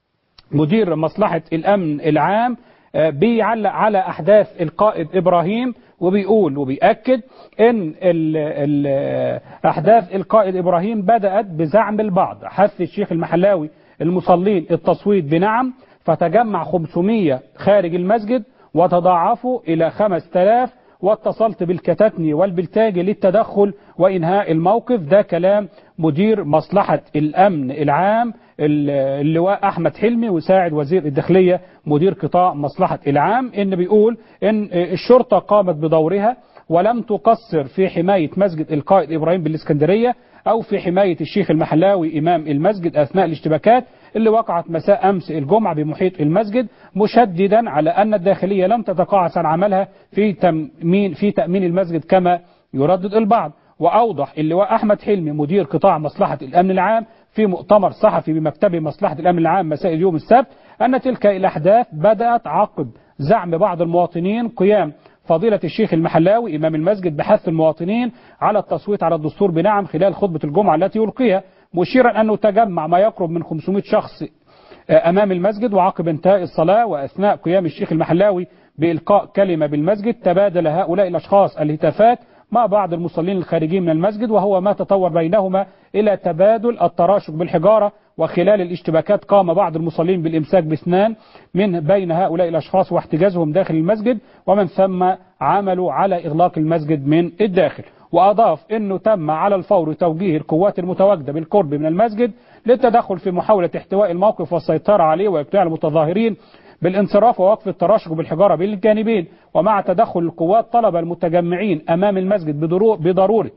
مدير مصلحة الأمن العام آه، بيعلق على أحداث القائد إبراهيم وبيقول وبيأكد إن ال ال أحداث القائد إبراهيم بدأت بزعم البعض حث الشيخ المحلاوي المصلين التصويت بنعم فتجمع 500 خارج المسجد وتضاعفوا إلى 5000 واتصلت بالكتاتني والبلتاجي للتدخل وإنهاء الموقف ده كلام مدير مصلحة الأمن العام اللواء أحمد حلمي وساعد وزير الداخلية مدير قطاع مصلحة العام إن بيقول إن الشرطة قامت بدورها ولم تقصر في حماية مسجد القائد إبراهيم بالإسكندرية أو في حماية الشيخ المحلاوي إمام المسجد أثناء الاشتباكات اللي وقعت مساء أمس الجمعة بمحيط المسجد مشددا على أن الداخلية لم تتقاعس عن عملها في تأمين في تأمين المسجد كما يردد البعض وأوضح اللواء أحمد حلمي مدير قطاع مصلحة الأمن العام في مؤتمر صحفي بمكتب مصلحة الأمن العام مساء اليوم السبت أن تلك الأحداث بدأت عقب زعم بعض المواطنين قيام فضيلة الشيخ المحلاوي إمام المسجد بحث المواطنين على التصويت على الدستور بنعم خلال خطبة الجمعة التي يلقيها مشيرا أنه تجمع ما يقرب من 500 شخص أمام المسجد وعقب انتهاء الصلاة وأثناء قيام الشيخ المحلاوي بإلقاء كلمة بالمسجد تبادل هؤلاء الأشخاص الهتافات مع بعض المصلين الخارجين من المسجد وهو ما تطور بينهما إلى تبادل التراشق بالحجارة وخلال الاشتباكات قام بعض المصلين بالإمساك باثنان من بين هؤلاء الأشخاص واحتجازهم داخل المسجد ومن ثم عملوا على إغلاق المسجد من الداخل وأضاف أنه تم على الفور توجيه القوات المتواجدة بالقرب من المسجد للتدخل في محاولة احتواء الموقف والسيطرة عليه وإقناع المتظاهرين بالانصراف ووقف التراشق بالحجارة بين الجانبين ومع تدخل القوات طلب المتجمعين أمام المسجد بضرورة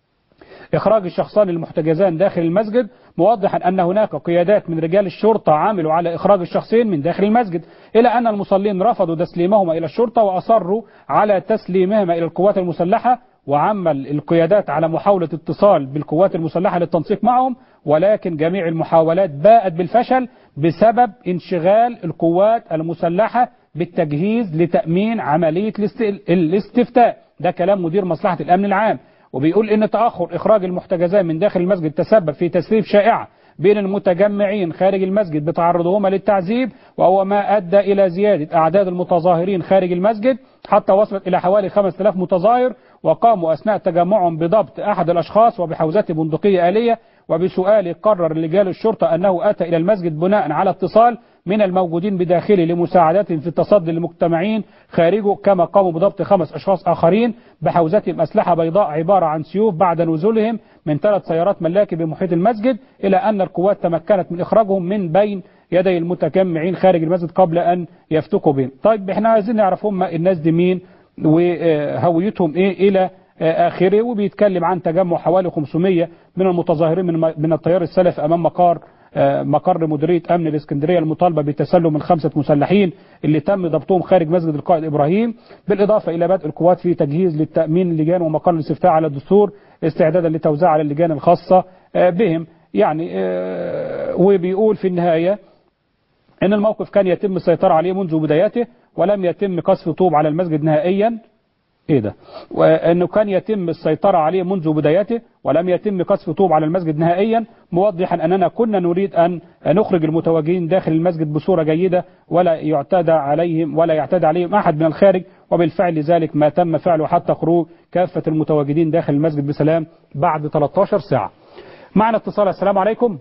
إخراج الشخصان المحتجزان داخل المسجد موضحا أن هناك قيادات من رجال الشرطة عملوا على إخراج الشخصين من داخل المسجد إلى أن المصلين رفضوا تسليمهما إلى الشرطة وأصروا على تسليمهما إلى القوات المسلحة وعمل القيادات على محاولة اتصال بالقوات المسلحة للتنسيق معهم ولكن جميع المحاولات باءت بالفشل بسبب انشغال القوات المسلحة بالتجهيز لتأمين عملية الاستفتاء ده كلام مدير مصلحة الأمن العام وبيقول ان تأخر اخراج المحتجزات من داخل المسجد تسبب في تسريب شائعة بين المتجمعين خارج المسجد بتعرضهما للتعذيب وهو ما ادى الى زيادة اعداد المتظاهرين خارج المسجد حتى وصلت الى حوالي 5000 متظاهر وقاموا اثناء تجمعهم بضبط احد الاشخاص وبحوزته بندقية آلية وبسؤاله قرر رجال الشرطة انه اتى الى المسجد بناء على اتصال من الموجودين بداخله لمساعدتهم في التصدي للمجتمعين خارجه كما قاموا بضبط خمس أشخاص آخرين بحوزتهم أسلحة بيضاء عبارة عن سيوف بعد نزولهم من ثلاث سيارات ملاكي بمحيط المسجد إلى أن القوات تمكنت من إخراجهم من بين يدي المتجمعين خارج المسجد قبل أن يفتكوا بهم طيب احنا عايزين نعرف هم الناس دي مين وهويتهم ايه إلى آخره وبيتكلم عن تجمع حوالي 500 من المتظاهرين من التيار السلفي أمام مقار مقر مديرية أمن الإسكندرية المطالبة بتسلم من خمسة مسلحين اللي تم ضبطهم خارج مسجد القائد إبراهيم بالإضافة إلى بدء القوات في تجهيز للتأمين اللجان ومقر الاستفتاء على الدستور استعدادا لتوزيع على اللجان الخاصة بهم يعني وبيقول في النهاية أن الموقف كان يتم السيطرة عليه منذ بدايته ولم يتم قصف طوب على المسجد نهائيا ايه ده وانه كان يتم السيطرة عليه منذ بدايته ولم يتم قصف طوب على المسجد نهائيا موضحا اننا كنا نريد ان نخرج المتواجدين داخل المسجد بصورة جيدة ولا يعتدى عليهم ولا يعتدى عليهم احد من الخارج وبالفعل ذلك ما تم فعله حتى خروج كافة المتواجدين داخل المسجد بسلام بعد 13 ساعة معنا اتصال السلام عليكم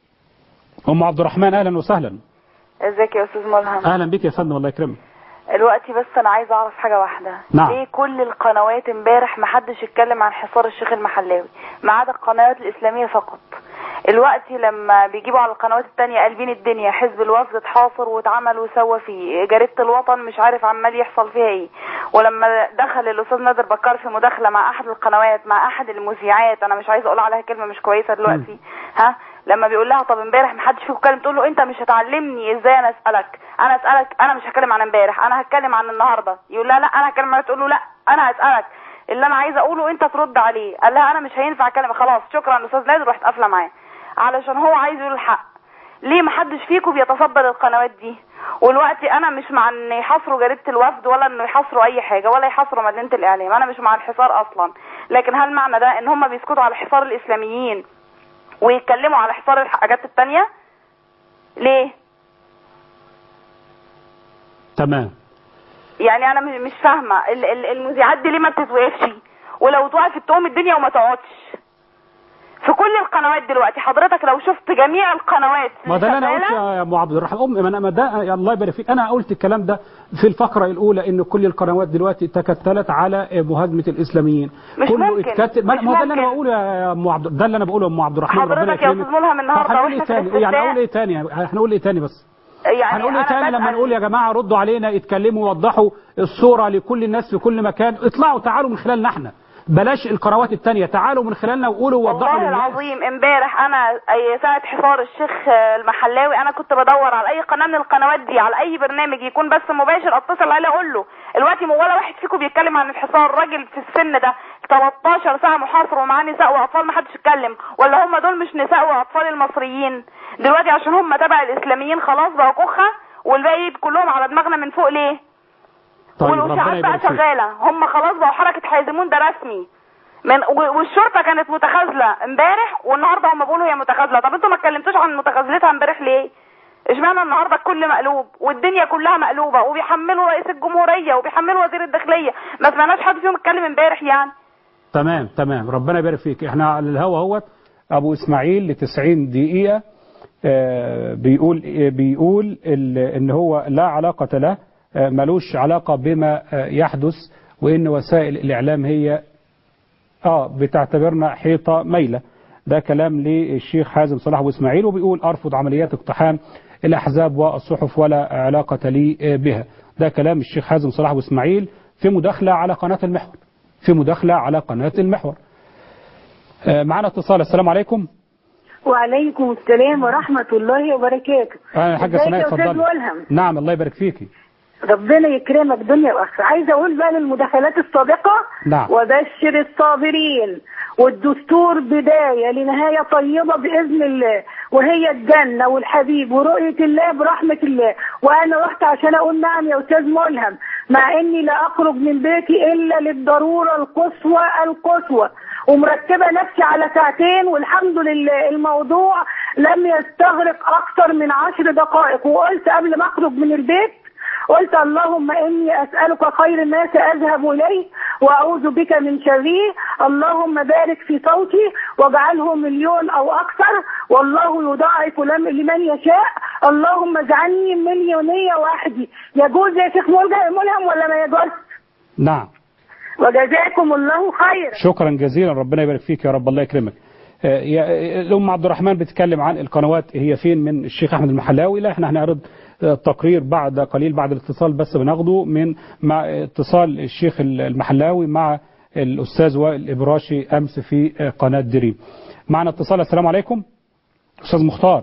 ام عبد الرحمن اهلا وسهلا ازيك يا استاذ ملهم اهلا بك يا فندم الله يكرمك دلوقتي بس انا عايزه اعرف حاجه واحده نعم. ليه كل القنوات امبارح ما حدش اتكلم عن حصار الشيخ المحلاوي ما عدا القنوات الاسلاميه فقط الوقتي لما بيجيبوا على القنوات التانية قلبين الدنيا حزب الوفد اتحاصر واتعمل وسوى فيه جريدة الوطن مش عارف عمال يحصل فيها ايه ولما دخل الاستاذ نادر بكار في مداخلة مع احد القنوات مع احد المذيعات انا مش عايزه اقول عليها كلمة مش كويسة دلوقتي ها لما بيقول لها طب امبارح محدش فيكم اتكلم تقول له انت مش هتعلمني ازاي انا اسالك انا اسالك انا مش هتكلم عن امبارح انا هتكلم عن النهارده يقول لها لا انا هتكلم عن تقول له لا انا هسالك اللي انا عايزه اقوله انت ترد عليه قال لها انا مش هينفع اتكلم خلاص شكرا استاذ نادر رحت قافله معاه علشان هو عايز يقول الحق ليه محدش فيكم بيتصدى للقنوات دي والوقت انا مش مع ان يحاصروا جريده الوفد ولا انه يحاصروا اي حاجه ولا يحاصروا مدينه الاعلام انا مش مع الحصار اصلا لكن هل معنى ده ان هم بيسكتوا على حصار الاسلاميين ويتكلموا على حصار الحاجات التانية ليه تمام يعني انا مش- مش فاهمه ال- ال- المذيعات دي ليه ما بتتوقفش ولو اتوقفت تقوم الدنيا وما تقعدش في كل القنوات دلوقتي حضرتك لو شفت جميع القنوات ما ده اللي انا قلت شغالة، يا ابو عبد الرحمن ام ما انا ما ده يا الله يبارك فيك انا قلت الكلام ده في الفقره الاولى ان كل القنوات دلوقتي تكتلت على مهاجمه الاسلاميين مش كله ممكن. اتكتل ما مش ما هو ده اللي انا ممكن. بقوله يا ام عبد ده اللي انا بقوله يا ام عبد الرحمن ربنا حضرتك يا يكرمك استاذ ملهم النهارده هنقول ايه واحنا في تاني يعني الاستفتاء هنقول ايه تاني هنقول ايه تاني بس يعني هنقول ايه أنا تاني لما بسأل- نقول يا جماعه ردوا علينا اتكلموا ووضحوا الصوره لكل الناس في كل مكان اطلعوا تعالوا من خلالنا احنا بلاش القنوات التانية تعالوا من خلالنا وقولوا ووضحوا والله للناس العظيم امبارح انا اي ساعه حصار الشيخ آه، المحلاوي انا كنت بدور على اي قناه من القنوات دي على اي برنامج يكون بس مباشر اتصل عليه اقول له دلوقتي ولا واحد فيكم بيتكلم عن الحصار راجل في السن ده 13 ساعه محاصر ومعاه نساء واطفال ما حدش اتكلم ولا هم دول مش نساء واطفال المصريين دلوقتي عشان هم تبع الاسلاميين خلاص بقوا كخه والباقي كلهم على دماغنا من فوق ليه طيب ربنا والاشاعات بقى يبارك فيك شغاله هم خلاص بقوا حركه حازمون ده رسمي من و- والشرطه كانت متخاذله امبارح والنهارده هم بيقولوا هي متخاذله طب انتوا ما اتكلمتوش عن متخاذلتها امبارح ليه اشمعنى النهارده الكل مقلوب والدنيا كلها مقلوبه وبيحملوا رئيس الجمهوريه وبيحملوا وزير الداخليه ما سمعناش حد فيهم اتكلم امبارح يعني تمام تمام ربنا يبارك فيك احنا على الهوا اهوت ابو اسماعيل ل 90 دقيقه آه، بيقول آه، بيقول ال- ان هو لا علاقه له آه، ملوش علاقه بما آه، يحدث وان وسائل الاعلام هي اه بتعتبرنا حيطه مايله ده كلام للشيخ حازم صلاح ابو اسماعيل وبيقول ارفض عمليات اقتحام الاحزاب والصحف ولا علاقه لي آه، بها ده كلام الشيخ حازم صلاح ابو اسماعيل في مداخله على قناه المحور في مداخله على قناه المحور آه، معنا اتصال السلام عليكم وعليكم السلام ورحمة الله وبركاته انا يا حاجه ازيك سناء يا أستاذ اتفضلي ملهم نعم الله يبارك فيكي ربنا يكرمك دنيا واخره عايزه اقول بقى للمداخلات السابقه نعم. وبشر الصابرين والدستور بدايه لنهايه طيبه باذن الله وهي الجنه والحبيب ورؤيه الله برحمه الله وانا رحت عشان اقول نعم يا استاذ ملهم مع اني لا اخرج من بيتي الا للضروره القصوى القصوى ومرتبه نفسي على ساعتين والحمد لله الموضوع لم يستغرق اكثر من عشر دقائق وقلت قبل ما اخرج من البيت قلت اللهم اني اسالك خير الناس اذهب اليه واعوذ بك من شره اللهم بارك في صوتي واجعله مليون او اكثر والله يضاعف لم- لمن يشاء اللهم اجعلني مليونيه وحدي يجوز يا شيخ ملجأ ملهم ولا ما يجوز نعم وجزاكم الله خيرا شكرا جزيلا ربنا يبارك فيك يا رب الله يكرمك آه، يا- الأم عبد الرحمن بتتكلم عن القنوات هي فين من الشيخ أحمد المحلاوي لا احنا هنعرض آه، تقرير بعد قليل بعد الاتصال بس بناخده من مع اتصال الشيخ المحلاوي مع الأستاذ وائل الإبراشي أمس في آه، قناة دريم معنا اتصال السلام عليكم أستاذ مختار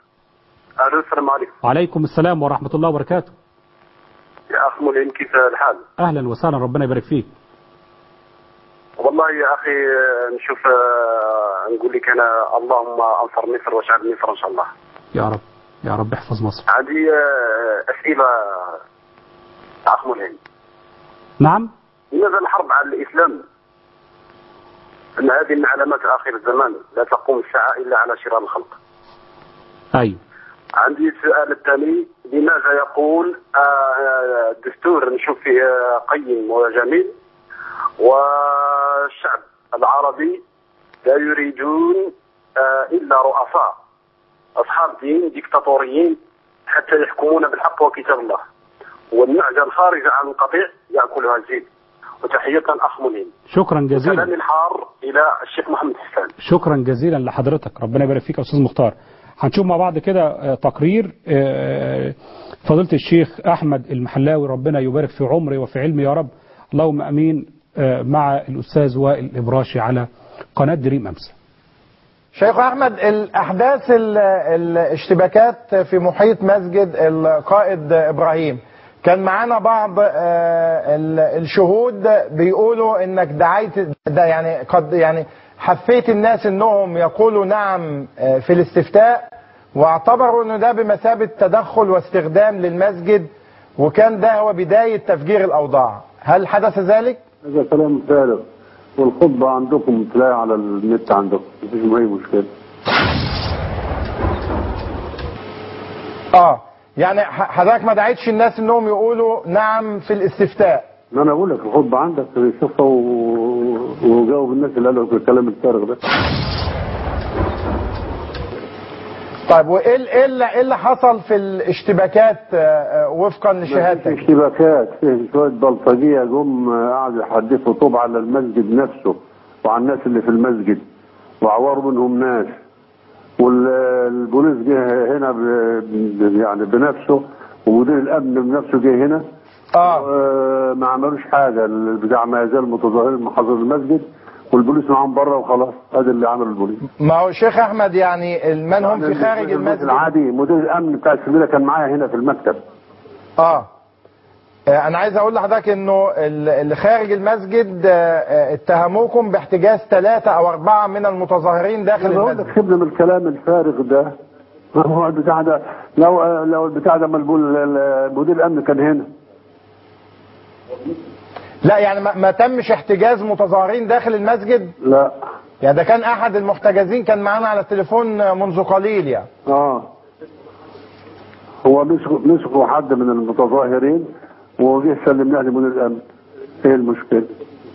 الو السلام عليكم وعليكم السلام ورحمة الله وبركاته يا اخ ملهم كيف الحال؟ أهلا وسهلا ربنا يبارك فيك والله يا اخي آه، نشوف آه، نقول لك انا اللهم انصر مصر وشعب مصر ان شاء الله. يا رب يا رب احفظ مصر عندي آه، اسئله يا اخ ملهم نعم لماذا الحرب على الاسلام؟ ان هذه من علامات اخر الزمان لا تقوم الساعه الا على شرار الخلق. أيوه عندي السؤال الثاني لماذا يقول آه، الدستور نشوف فيه آه، قيم وجميل والشعب العربي لا يريدون آه، الا رؤساء اصحاب دين ديكتاتوريين حتى يحكمون بالحق وكتاب الله والنعجه الخارجه عن القطيع ياكلها الزيت وتحية أخ منيب شكرا جزيلا كلامي الحار إلى الشيخ محمد حسان شكرا جزيلا لحضرتك ربنا يبارك فيك يا استاذ مختار هنشوف مع بعض كده آه، تقرير آه، فضيلة الشيخ أحمد المحلاوي ربنا يبارك في عمره وفي علمه يا رب اللهم أمين آه، مع الأستاذ وائل الإبراشي على قناة دريم أمس شيخ احمد الاحداث ال- الاشتباكات في محيط مسجد القائد ابراهيم كان معانا بعض آه، ال- الشهود بيقولوا انك دعيت ده يعني قد يعني حفيت الناس انهم يقولوا نعم آه، في الاستفتاء واعتبروا انه ده بمثابه تدخل واستخدام للمسجد وكان ده هو بدايه تفجير الاوضاع هل حدث ذلك؟ هذا كلام فارغ والخطبة عندكم تلاقي على النت عندكم مفيش أي مشكلة اه يعني ح- حضرتك ما دعيتش الناس انهم يقولوا نعم في الاستفتاء ما أنا أقول لك الخطبة عندك شوفها و- وجاوب الناس اللي قالوا الكلام الفارغ ده طيب وايه ال- ايه اللي, إيه اللي حصل في الاشتباكات آه، آه، وفقا لشهادتك اشتباكات فيه شوية بلطجية جم قعدوا يحدفوا طوب على المسجد نفسه وعلى الناس اللي في المسجد وعوروا منهم ناس والبوليس جه هنا ب- يعني بنفسه ومدير الامن بنفسه جه هنا اه ما عملوش حاجه البتاع ما يزال متظاهرين محاصر المسجد والبوليس معاهم بره وخلاص هذا اللي عمله البوليس ما هو شيخ احمد يعني من هم في خارج المسجد المسجد العادي مدير الامن بتاع السبيله كان معايا هنا في المكتب اه آه، انا عايز اقول لحضرتك انه ال- اللي خارج المسجد آه، آه، اتهموكم باحتجاز ثلاثة او اربعة من المتظاهرين داخل انا بقول المسجد لك سيبنا من الكلام الفارغ ده ما هو البتاع ده لو لو البتاع ده ملبول مدير الامن كان هنا لا يعني ما, ما تمش احتجاز متظاهرين داخل المسجد لا يعني ده كان احد المحتجزين كان معانا على التليفون منذ قليل يعني اه هو مسكوا مسكوا حد من المتظاهرين وجه سلمناه لمدير الامن ايه المشكله؟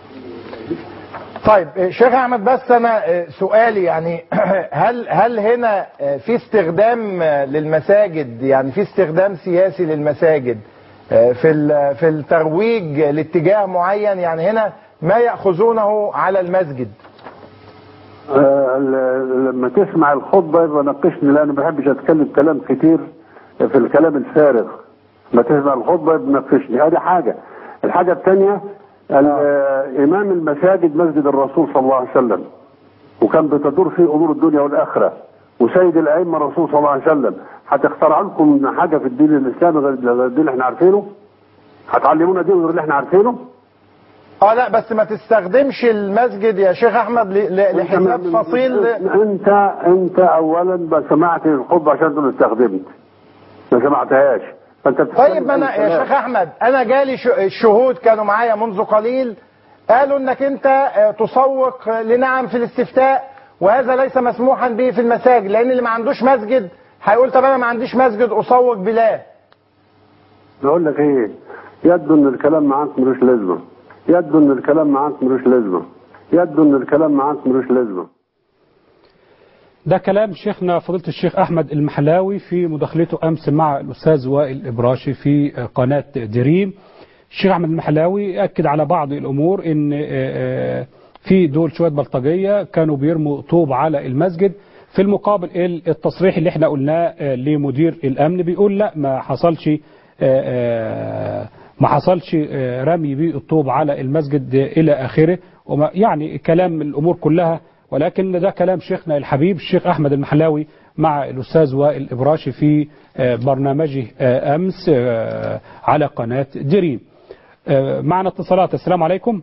طيب آه، شيخ احمد بس انا آه، سؤالي يعني هل هل هنا آه، في استخدام آه، للمساجد يعني في استخدام سياسي للمساجد آه، في ال- في الترويج لاتجاه معين يعني هنا ما ياخذونه على المسجد آه ل- لما تسمع الخطبه يبقى ناقشني لان ما بحبش اتكلم كلام كتير في الكلام الفارغ ما تسمع الخطبه يبقى ناقشني هذه حاجه الحاجه الثانيه امام المساجد مسجد الرسول صلى الله عليه وسلم وكان بتدور فيه امور الدنيا والاخره وسيد الائمه الرسول صلى الله عليه وسلم هتخترع لكم حاجه في الدين الاسلامي غير غير الدين اللي احنا عارفينه هتعلمونا دين غير اللي احنا عارفينه اه لا بس ما تستخدمش المسجد يا شيخ احمد ل- ل- لحساب فصيل انت انت اولا ما سمعت الخطبه عشان تقول استخدمت ما سمعتهاش فانت طيب ما انا يا شيخ احمد انا جالي ش- الشهود كانوا معايا منذ قليل قالوا انك انت آه، تسوق لنعم في الاستفتاء وهذا ليس مسموحا به في المساجد لان اللي ما عندوش مسجد هيقول طب انا ما عنديش مسجد اسوق بلاه بقول لك ايه يبدو ان الكلام معاك ملوش لازمه يبدو ان الكلام معاك ملوش لازمه يبدو ان الكلام معاك ملوش لازمه ده كلام شيخنا فضيلة الشيخ أحمد المحلاوي في مداخلته أمس مع الأستاذ وائل الإبراشي في قناة دريم الشيخ أحمد المحلاوي أكد على بعض الأمور إن آه، آه، في دول شوية بلطجية كانوا بيرموا طوب على المسجد في المقابل ال- التصريح اللي احنا قلناه آه، لمدير الأمن بيقول لا ما حصلش آه، آه، ما حصلش آه، رمي بالطوب على المسجد آه، إلى آخره وما يعني كلام الأمور كلها ولكن ده كلام شيخنا الحبيب الشيخ أحمد المحلاوي مع الأستاذ وائل الإبراشي في آه، برنامجه آه، أمس آه، على قناة دريم آه، معنا اتصالات السلام عليكم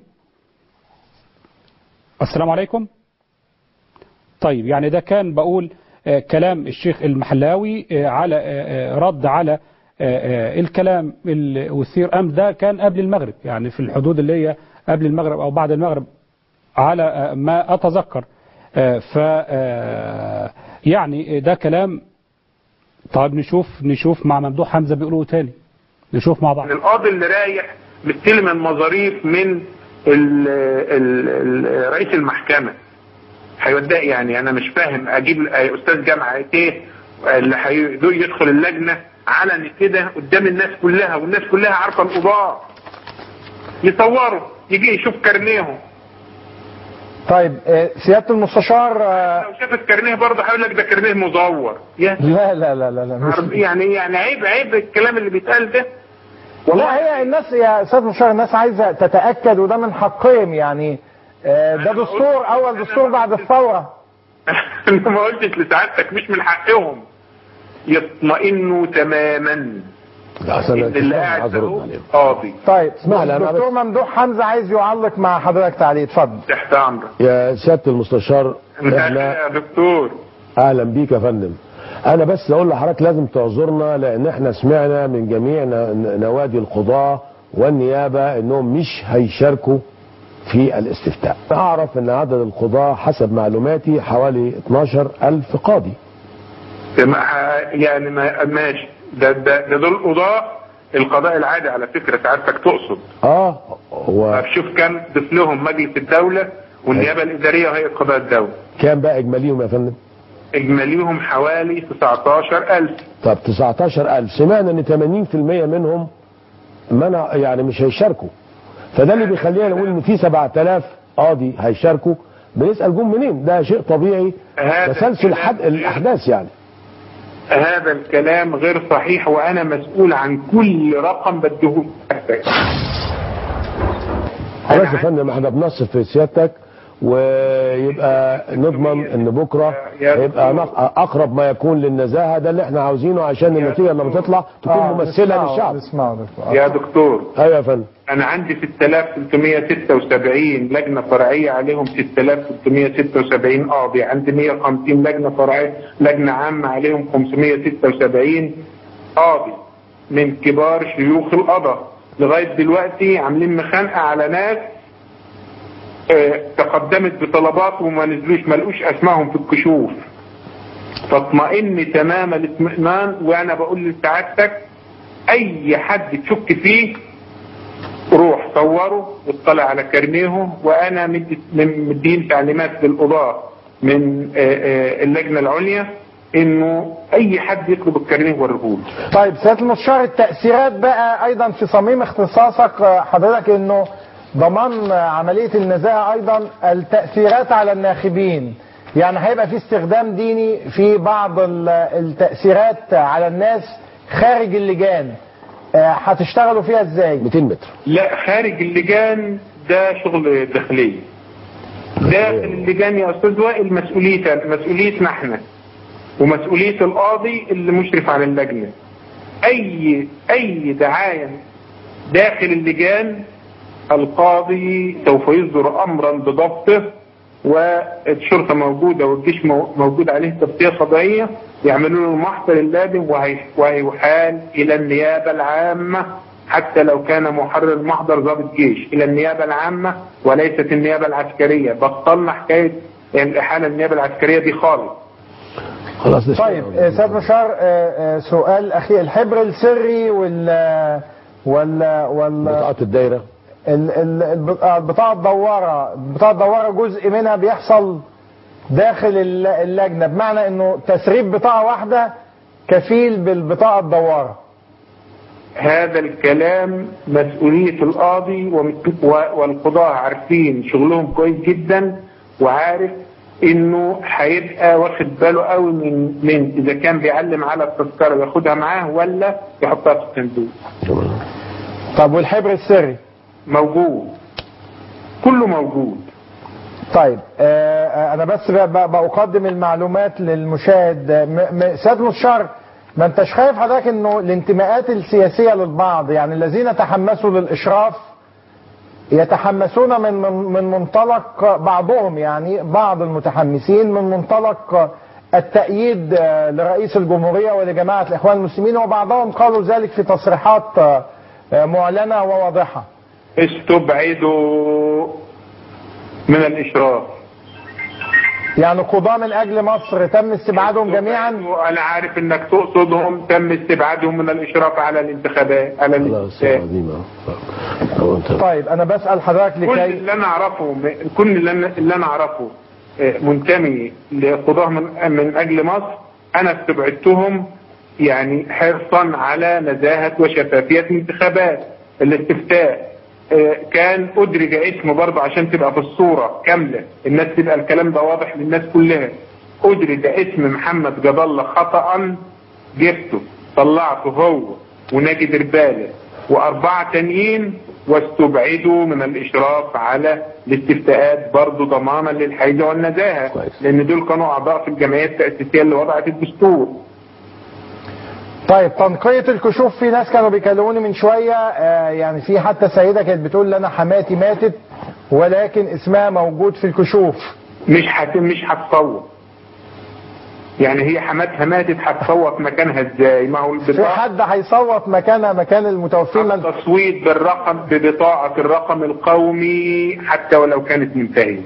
السلام عليكم طيب يعني ده كان بقول آه، كلام الشيخ المحلاوي آه، على آه، آه، رد على آه، آه، الكلام اللي أثير أم ده كان قبل المغرب يعني في الحدود اللي هي قبل المغرب أو بعد المغرب على آه، ما أتذكر آه، ف آه، يعني ده كلام طيب نشوف نشوف مع ممدوح حمزة بيقولوا تاني نشوف مع بعض القاضي اللي رايح مستلم المظاريف من ال ال ال رئيس المحكمة هيوديه يعني انا مش فاهم اجيب استاذ جامعة ايه اللي هيدول يدخل اللجنة علني كده قدام الناس كلها والناس كلها عارفة القضاء يصوروا يجي يشوف كارنيهم طيب آه، سياده المستشار آه، لو شاف الكارنيه برضه هيقول لك ده كارنيه مزور يا لا لا لا لا, لا مش يعني يعني عيب عيب الكلام اللي بيتقال ده لا هي الناس يا استاذ مشار الناس عايزه تتاكد وده من حقهم يعني آه، ده دستور اول دستور بعد الثوره انا ما قلتش لسعادتك مش من حقهم يطمئنوا تماما عشان ان اللي قاعد عايز ده أرد هو عليهم. قاضي طيب اسمع لي، أنا دكتور ممدوح حمزه عايز يعلق مع حضرتك تعليق اتفضل تحت امرك يا سياده المستشار احنا يا دكتور اهلا بيك يا فندم انا بس اقول لحضرتك لازم تعذرنا لان احنا سمعنا من جميع ن- نوادي القضاة والنيابة انهم مش هيشاركوا في الاستفتاء اعرف ان عدد القضاة حسب معلوماتي حوالي 12 الف قاضي ما- يعني ما ماشي ده ده ده دول قضاة القضاء العادي على فكرة سعادتك تقصد اه هو طب شوف كم ضيف لهم مجلس الدولة والنيابة الإدارية وهيئة قضاء الدولة كام بقى اجماليهم يا فندم إجماليهم حوالي 19000 طب 19000 سمعنا ان 80% منهم منع يعني مش هيشاركوا فده اللي بيخلينا نقول ان في 7000 قاضي هيشاركوا بنسال جم منين ده شيء طبيعي هذا تسلسل الكلام حد الاحداث يعني هذا الكلام غير صحيح وأنا مسؤول عن كل رقم بديه خلاص يا فندم احنا بنصف في سيادتك ويبقى نضمن ان بكره يبقى نق- اقرب ما يكون للنزاهه ده اللي احنا عاوزينه عشان النتيجه لما تطلع تكون آه، ممثله نسمعه- للشعب نسمعه دكتور. يا دكتور ايوه يا فندم أنا عندي 6376 لجنة فرعية عليهم 6376 قاضي عندي 150 لجنة فرعية لجنة عامة عليهم 576 قاضي من كبار شيوخ القضاء لغاية دلوقتي عاملين مخانقة على ناس آه، تقدمت بطلبات وما نزلوش ما لقوش اسمائهم في الكشوف فاطمئن تمام الاطمئنان وانا بقول لسعادتك اي حد تشك فيه روح صوره واطلع على كرنيه وانا مد- من- مدين تعليمات للقضاة من آه، آه، اللجنة العليا انه اي حد يطلب الكرنيه وريهوله طيب سياده المستشار التاثيرات بقى ايضا في صميم اختصاصك آه، حضرتك انه ضمان آه، عمليه النزاهه ايضا التاثيرات على الناخبين يعني هيبقى في استخدام ديني في بعض ال- التاثيرات على الناس خارج اللجان آه، هتشتغلوا فيها ازاي 200 متر لا خارج اللجان ده شغل داخلية داخل اللجان يا استاذ وائل مسؤوليتنا مسؤوليتنا احنا ومسؤولية القاضي اللي مشرف على اللجنة اي اي دعاية داخل اللجان القاضي سوف يصدر امرا بضبطه والشرطة موجودة والجيش مو- موجود عليه تغطية قضائية يعملوا له المحضر اللازم وهي- وهيحال إلى النيابة العامة حتى لو كان محرر المحضر ضابط جيش إلى النيابة العامة وليست النيابة العسكرية بطلنا حكاية الإحالة النيابة العسكرية دي خالص خلاص طيب آه، سيد مشار آه، آه، سؤال اخير الحبر السري وال وال وال بطاقات الدايره ال- ال- الب- آه، البطاقه الدواره البطاقه الدواره جزء منها بيحصل داخل الل- اللجنه بمعنى انه تسريب بطاقه واحده كفيل بالبطاقه الدواره هذا الكلام مسؤولية القاضي ومت- و- والقضاة عارفين شغلهم كويس جدا وعارف انه هيبقى واخد باله قوي من من اذا كان بيعلم على التذكره ياخدها معاه ولا يحطها في الصندوق طب والحبر السري موجود كله موجود طيب آه، آه، انا بس ب- ب- بقدم المعلومات للمشاهد آه، م- م- سياده المستشار ما انتش خايف حضرتك انه الانتماءات السياسيه للبعض يعني الذين تحمسوا للاشراف يتحمسون من من من منطلق بعضهم يعني بعض المتحمسين من منطلق التأييد آه، لرئيس الجمهورية ولجماعة الإخوان المسلمين وبعضهم قالوا ذلك في تصريحات آه، آه، معلنة وواضحة استبعدوا من الاشراف يعني قضاة من أجل مصر تم استبعادهم جميعا انا عارف انك تقصدهم تم استبعادهم من الاشراف على الانتخابات على الانتخابات طيب أنا بسأل حضرتك كل لكي اللي انا اعرفه كل اللي انا, اللي أنا اعرفه آه، منتمي لقضاه من, من اجل مصر انا استبعدتهم يعني حرصا على نزاهة وشفافية الانتخابات الاستفتاء آه، كان أدرج اسمه برضه عشان تبقى في الصورة كاملة الناس تبقى الكلام ده واضح للناس كلها أدرج اسم محمد جاب الله خطأ جبته طلعته هو وناجي دربالة وأربعة تانيين واستبعدوا من الإشراف على الاستفتاءات برضه ضمانا للحيزة والنزاهة لأن دول كانوا أعضاء في الجمعية التأسيسية اللي وضعت الدستور طيب تنقية الكشوف في ناس كانوا بيكلموني من شوية آه، يعني في حتى سيدة كانت بتقول لي أنا حماتي ماتت ولكن اسمها موجود في الكشوف مش هت مش هتصوت يعني هي حماتها ماتت هتصوت مكانها ازاي ما هو في البطاقة حد هيصوت مكانها مكان المتوفين من التصويت بالرقم ببطاقة الرقم القومي حتى ولو كانت منتهية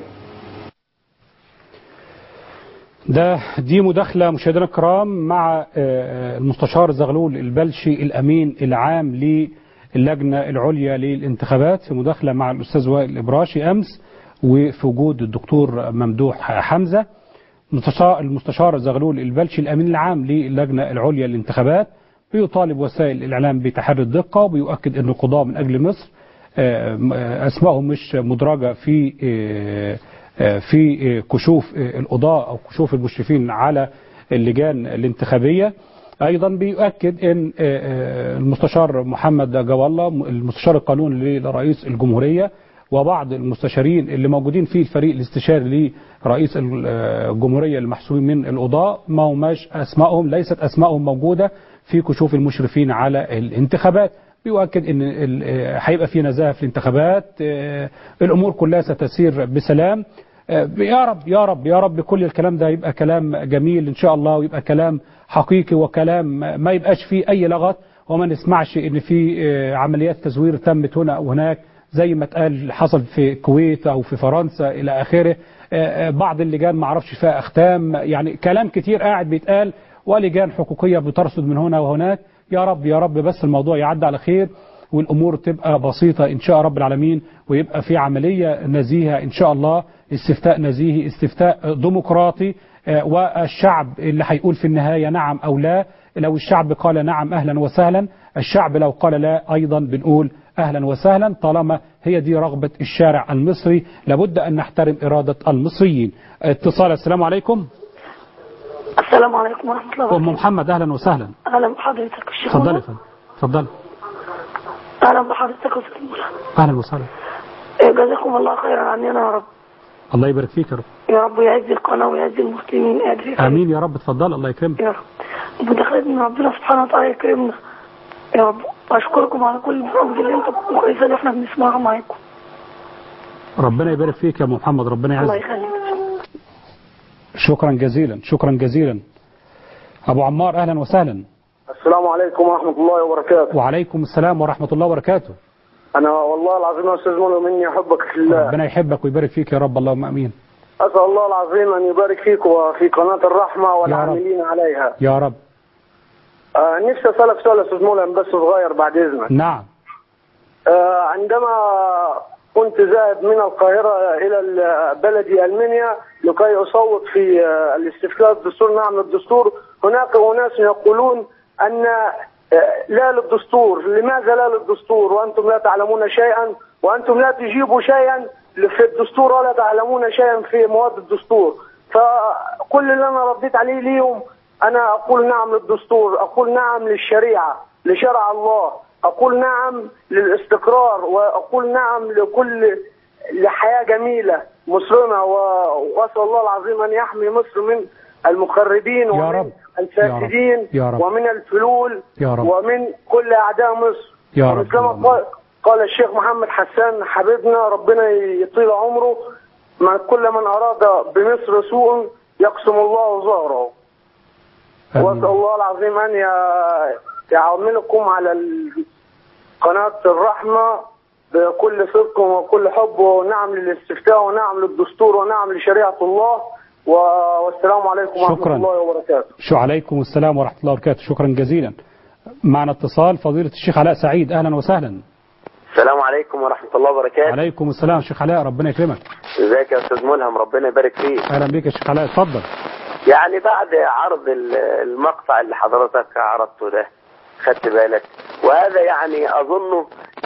ده دي مداخلة مشاهدينا الكرام مع آه، المستشار زغلول البلشي الأمين العام للجنة العليا للانتخابات في مداخلة مع الأستاذ وائل الإبراشي أمس وفي وجود الدكتور ممدوح حمزة المستشار المستشار زغلول البلشي الأمين العام للجنة العليا للانتخابات بيطالب وسائل الإعلام بتحري الدقة وبيؤكد أن القضاء من أجل مصر آه، آه، أسمائهم مش مدرجة في آه، آه، في آه، كشوف آه، القضاء أو كشوف المشرفين على اللجان الانتخابية أيضا بيؤكد أن آه، آه، المستشار محمد جوالله المستشار القانوني لرئيس الجمهورية وبعض المستشارين اللي موجودين في الفريق الاستشاري لرئيس الجمهورية المحسوبين من القضاء ما هماش أسمائهم ليست أسمائهم موجودة في كشوف المشرفين على الانتخابات بيؤكد ان ال- آه، هيبقى في نزاهه في الانتخابات آه، الامور كلها ستسير بسلام آه، يا رب يا رب يا رب كل الكلام ده يبقى كلام جميل ان شاء الله ويبقى كلام حقيقي وكلام ما يبقاش فيه اي لغط وما نسمعش ان في آه، عمليات تزوير تمت هنا او هناك زي ما اتقال حصل في الكويت او في فرنسا الى اخره آه، آه، بعض اللجان ما اعرفش فيها اختام يعني كلام كتير قاعد بيتقال ولجان حقوقيه بترصد من هنا وهناك يا رب يا رب بس الموضوع يعدي على خير والامور تبقى بسيطه ان شاء رب العالمين ويبقى في عمليه نزيهه ان شاء الله استفتاء نزيهي استفتاء ديمقراطي آه، والشعب اللي هيقول في النهايه نعم او لا لو الشعب قال نعم اهلا وسهلا الشعب لو قال لا ايضا بنقول اهلا وسهلا طالما هي دي رغبه الشارع المصري لابد ان نحترم اراده المصريين اتصال السلام عليكم السلام عليكم ورحمة الله ام وبركاته محمد اهلا وسهلا أهلا بحضرتك الشيخ اتفضلي يا منى. فندم اتفضلي أهلا بحضرتك يا أستاذ مولانا اهلا وسهلا إيه، جزاكم الله خيرا عننا يا رب الله يبارك فيك يا رب يا رب يعز القناة ويعز المسلمين قادر يخليك. امين يا رب اتفضل الله يكرمك يا رب بدخلتنا ربنا سبحانه وتعالى يكرمنا يا رب وأشكركم على كل البرامج اللي أنتم كويسة اللي إحنا بنسمعها معاكم ربنا يبارك فيك يا أم محمد ربنا الله يعزك يخليك شكرا جزيلا شكرا جزيلا ابو عمار اهلا وسهلا السلام عليكم ورحمة الله وبركاته وعليكم السلام ورحمه الله وبركاته أنا والله العظيم يا أستاذ منى مني أحبك في الله ربنا يحبك ويبارك فيك يا رب اللهم امين أسأل الله العظيم أن يبارك فيك وفي قناة الرحمة والعاملين عليها يا رب آه نفسي أسألك سؤال يا أستاذ منى بس صغير بعد إذنك نعم آه عندما كنت ذاهب من القاهرة إلى ال- بلدي ألمانيا لكي أصوت في آه، الاستفتاء الدستور نعم للدستور هناك أناس يقولون أن آه، لا للدستور لماذا لا للدستور وأنتم لا تعلمون شيئا وأنتم لا تجيبوا شيئا في الدستور ولا تعلمون شيئا في مواد الدستور فكل اللي أنا رديت عليه اليوم أنا أقول نعم للدستور أقول نعم للشريعة لشرع الله أقول نعم للاستقرار وأقول نعم لكل لحياة جميلة مسلمة و- وأسأل الله العظيم أن يحمي مصر من المخربين ومن رب. الفاسدين يا رب. ومن الفلول يا رب. ومن كل أعداء مصر يا رب. ومثلما قال, قال الشيخ محمد حسان حبيبنا ربنا يطيل عمره مع كل من أراد بمصر سوء يقسم الله ظهره وأسأل الله العظيم أن ي- يعاملكم على ال- قناة الرحمة بكل صدق وكل حب ونعم للاستفتاء ونعم للدستور ونعم لشريعة الله و- والسلام عليكم ورحمة شكراً. الله وبركاته شو عليكم السلام ورحمه الله وبركاته شكرا جزيلا معنا اتصال فضيله الشيخ علاء سعيد اهلا وسهلا السلام عليكم ورحمة الله وبركاته عليكم السلام شيخ علاء ربنا يكرمك ازيك يا استاذ ملهم ربنا يبارك فيك اهلا بك يا شيخ علاء اتفضل يعني بعد عرض ال- المقطع اللي حضرتك عرضته ده خدت بالك وهذا يعني اظنه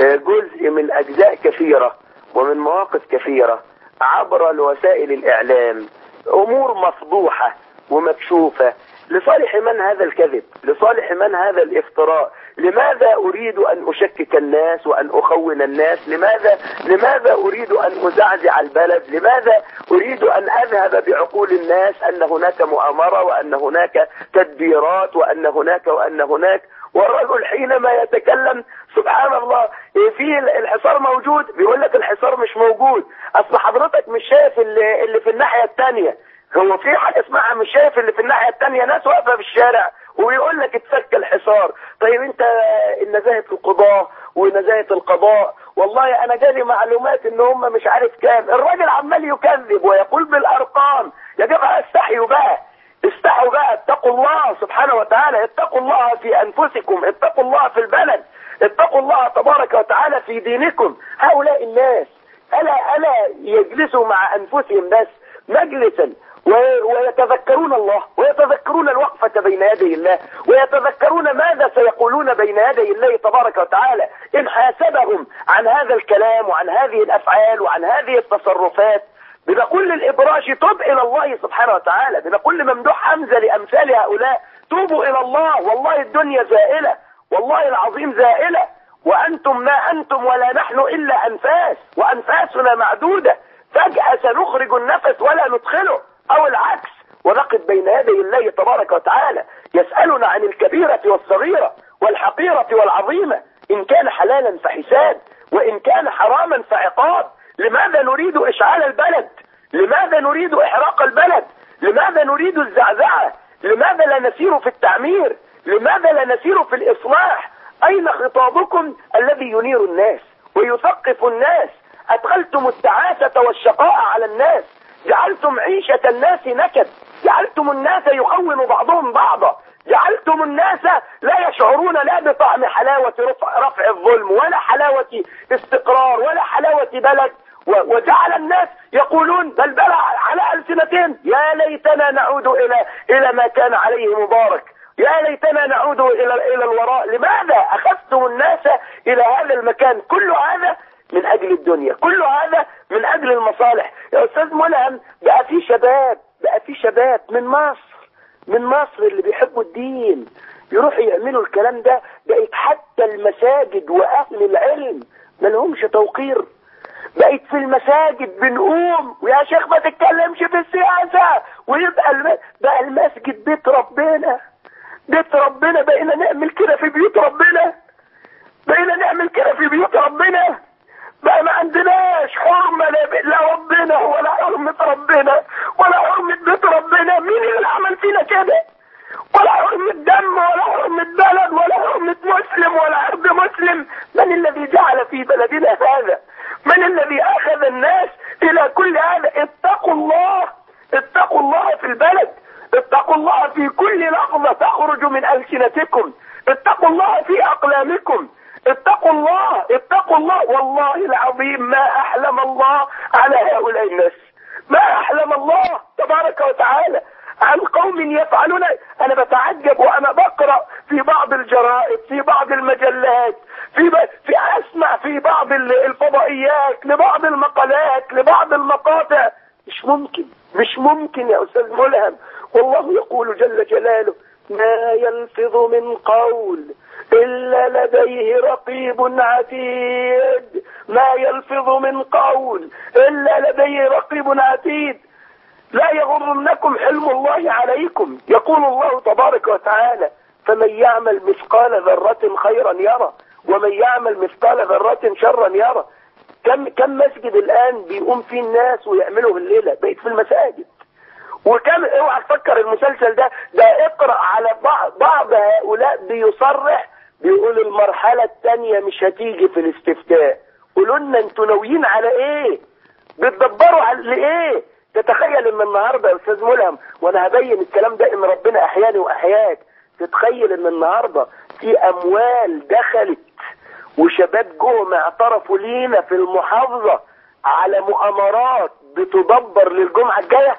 آه، جزء من أجزاء كثيرة ومن مواقف كثيرة عبر الوسائل الإعلام أمور مفضوحة ومكشوفة لصالح من هذا الكذب لصالح من هذا الافتراء لماذا أريد أن أشكك الناس وأن أخون الناس لماذا لماذا أريد أن أزعزع البلد لماذا أريد أن أذهب بعقول الناس أن هناك مؤامرة وأن هناك تدبيرات وأن هناك وأن هناك والرجل حينما يتكلم سبحان الله إيه في الحصار موجود بيقول لك الحصار مش موجود اصل حضرتك مش شايف اللي, اللي في الناحيه الثانيه هو في حاجه اسمها مش شايف اللي في الناحيه الثانيه ناس واقفه في الشارع ويقول لك اتفك الحصار طيب انت نزاهه القضاه ونزاهه القضاء والله انا جالي معلومات ان هم مش عارف كام الراجل عمال يكذب ويقول بالارقام يا جماعه استحيوا بقى استحوا بقى اتقوا الله سبحانه وتعالى اتقوا الله في انفسكم اتقوا الله في البلد اتقوا الله تبارك وتعالى في دينكم هؤلاء الناس الا الا يجلسوا مع انفسهم بس مجلسا و- ويتذكرون الله ويتذكرون الوقفة بين يدي الله ويتذكرون ماذا سيقولون بين يدي الله تبارك وتعالى إن حاسبهم عن هذا الكلام وعن هذه الأفعال وعن هذه التصرفات بنقول للإبراج تب إلى الله سبحانه وتعالى بنقول لممدوح حمزة لأمثال هؤلاء توبوا إلى الله والله الدنيا زائلة والله العظيم زائلة وأنتم ما أنتم ولا نحن إلا أنفاس وأنفاسنا معدودة فجأة سنخرج النفس ولا ندخله أو العكس ونقف بين يدي الله تبارك وتعالى يسألنا عن الكبيرة والصغيرة والحقيرة والعظيمة إن كان حلالا فحساب وإن كان حراما فعقاب لماذا نريد إشعال البلد لماذا نريد إحراق البلد لماذا نريد الزعزعة لماذا لا نسير في التعمير لماذا لا نسير في الإصلاح أين خطابكم الذي ينير الناس ويثقف الناس أدخلتم التعاسة والشقاء على الناس جعلتم عيشة الناس نكد جعلتم الناس يخون بعضهم بعضا جعلتم الناس لا يشعرون لا بطعم حلاوة رفع, رفع الظلم ولا حلاوة استقرار ولا حلاوة بلد و- وجعل الناس يقولون بل بلى على ألسنتهم يا ليتنا نعود إلى إلى ما كان عليه مبارك يا ليتنا نعود إلى إلى الوراء لماذا أخذتم الناس إلى هذا المكان كل هذا من أجل الدنيا كل هذا من أجل المصالح يا أستاذ ملهم بقى في شباب بقى في شباب من مصر من مصر اللي بيحبوا الدين يروحوا يعملوا الكلام ده بقت حتى المساجد وأهل العلم ما لهمش توقير بقت في المساجد بنقوم ويا شيخ ما تتكلمش في السياسة ويبقى الم... بقى المسجد بيت ربنا بيت ربنا بقينا نعمل كده في بيوت ربنا بقينا نعمل كده في بيوت ربنا بقى ما عندناش حرمة لا- لا ربنا ولا حرمة ربنا ولا حرمة بيت ربنا مين اللي عمل فينا كده ولا حرمة دم ولا حرمة بلد ولا حرمة مسلم ولا عرض مسلم من الذي جعل في بلدنا هذا من الذي أخذ الناس إلى كل هذا اتقوا الله اتقوا الله في البلد اتقوا الله في كل لحظة تخرج من ألسنتكم اتقوا الله في أقلامكم اتقوا الله اتقوا الله والله العظيم ما أحلم الله على هؤلاء الناس ما أحلم الله تبارك وتعالى عن قوم يفعلون أنا بتعجب وأنا بقرأ في بعض الجرائد في بعض المجلات في ب... في أسمع في بعض ال- الفضائيات لبعض المقالات لبعض المقاطع مش ممكن مش ممكن يا أستاذ ملهم والله يقول جل جلاله ما يلفظ من قول إلا لديه رقيب عتيد ما يلفظ من قول إلا لديه رقيب عتيد لا يغرنكم حلم الله عليكم يقول الله تبارك وتعالى فمن يعمل مثقال ذرة خيرا يرى ومن يعمل مثقال ذرة شرا يرى كم كم مسجد الآن بيقوم فيه الناس ويعملوا الليلة بقيت في المساجد وكم اوعى تفكر المسلسل ده ده اقرا على بعض بعض هؤلاء بيصرح بيقول المرحلة الثانية مش هتيجي في الاستفتاء قولوا لنا انتوا ناويين على ايه بتدبروا على ايه تتخيل ان النهارده يا استاذ ملهم وانا هبين الكلام ده ان ربنا احياني واحياك تتخيل ان النهارده في اموال دخلت وشباب جم اعترفوا لينا في المحافظه على مؤامرات بتدبر للجمعه الجايه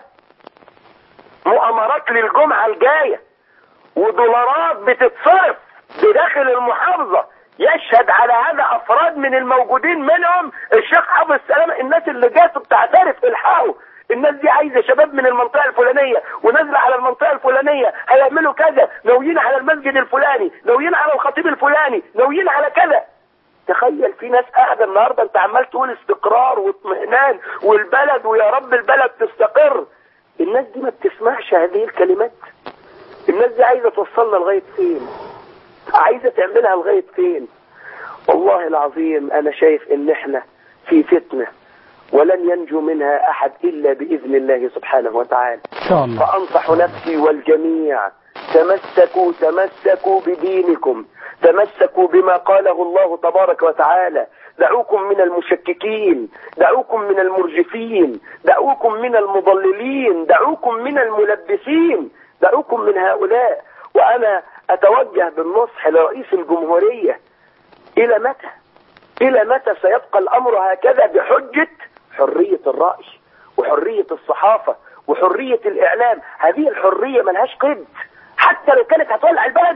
مؤامرات للجمعه الجايه ودولارات بتتصرف بداخل المحافظه يشهد على هذا افراد من الموجودين منهم الشيخ حافظ السلامه الناس اللي جات بتعترف الحقوا الناس دي عايزه شباب من المنطقه الفلانيه ونازله على المنطقه الفلانيه هيعملوا كذا ناويين على المسجد الفلاني ناويين على الخطيب الفلاني ناويين على كذا تخيل في ناس قاعده النهارده انت عمال تقول استقرار واطمئنان والبلد ويا رب البلد تستقر الناس دي ما بتسمعش هذه الكلمات الناس دي عايزه توصلنا لغايه فين عايزه تعملها لغايه فين والله العظيم انا شايف ان احنا في فتنه ولن ينجو منها احد الا باذن الله سبحانه وتعالى ان شاء الله فانصح نفسي والجميع تمسكوا تمسكوا بدينكم تمسكوا بما قاله الله تبارك وتعالى دعوكم من المشككين دعوكم من المرجفين دعوكم من المضللين دعوكم من الملبسين دعوكم من هؤلاء وانا اتوجه بالنصح لرئيس الجمهوريه الى متى الى متى سيبقى الامر هكذا بحجه حريه الراي وحريه الصحافه وحريه الاعلام هذه الحريه ملهاش قيد حتى لو كانت هتولع البلد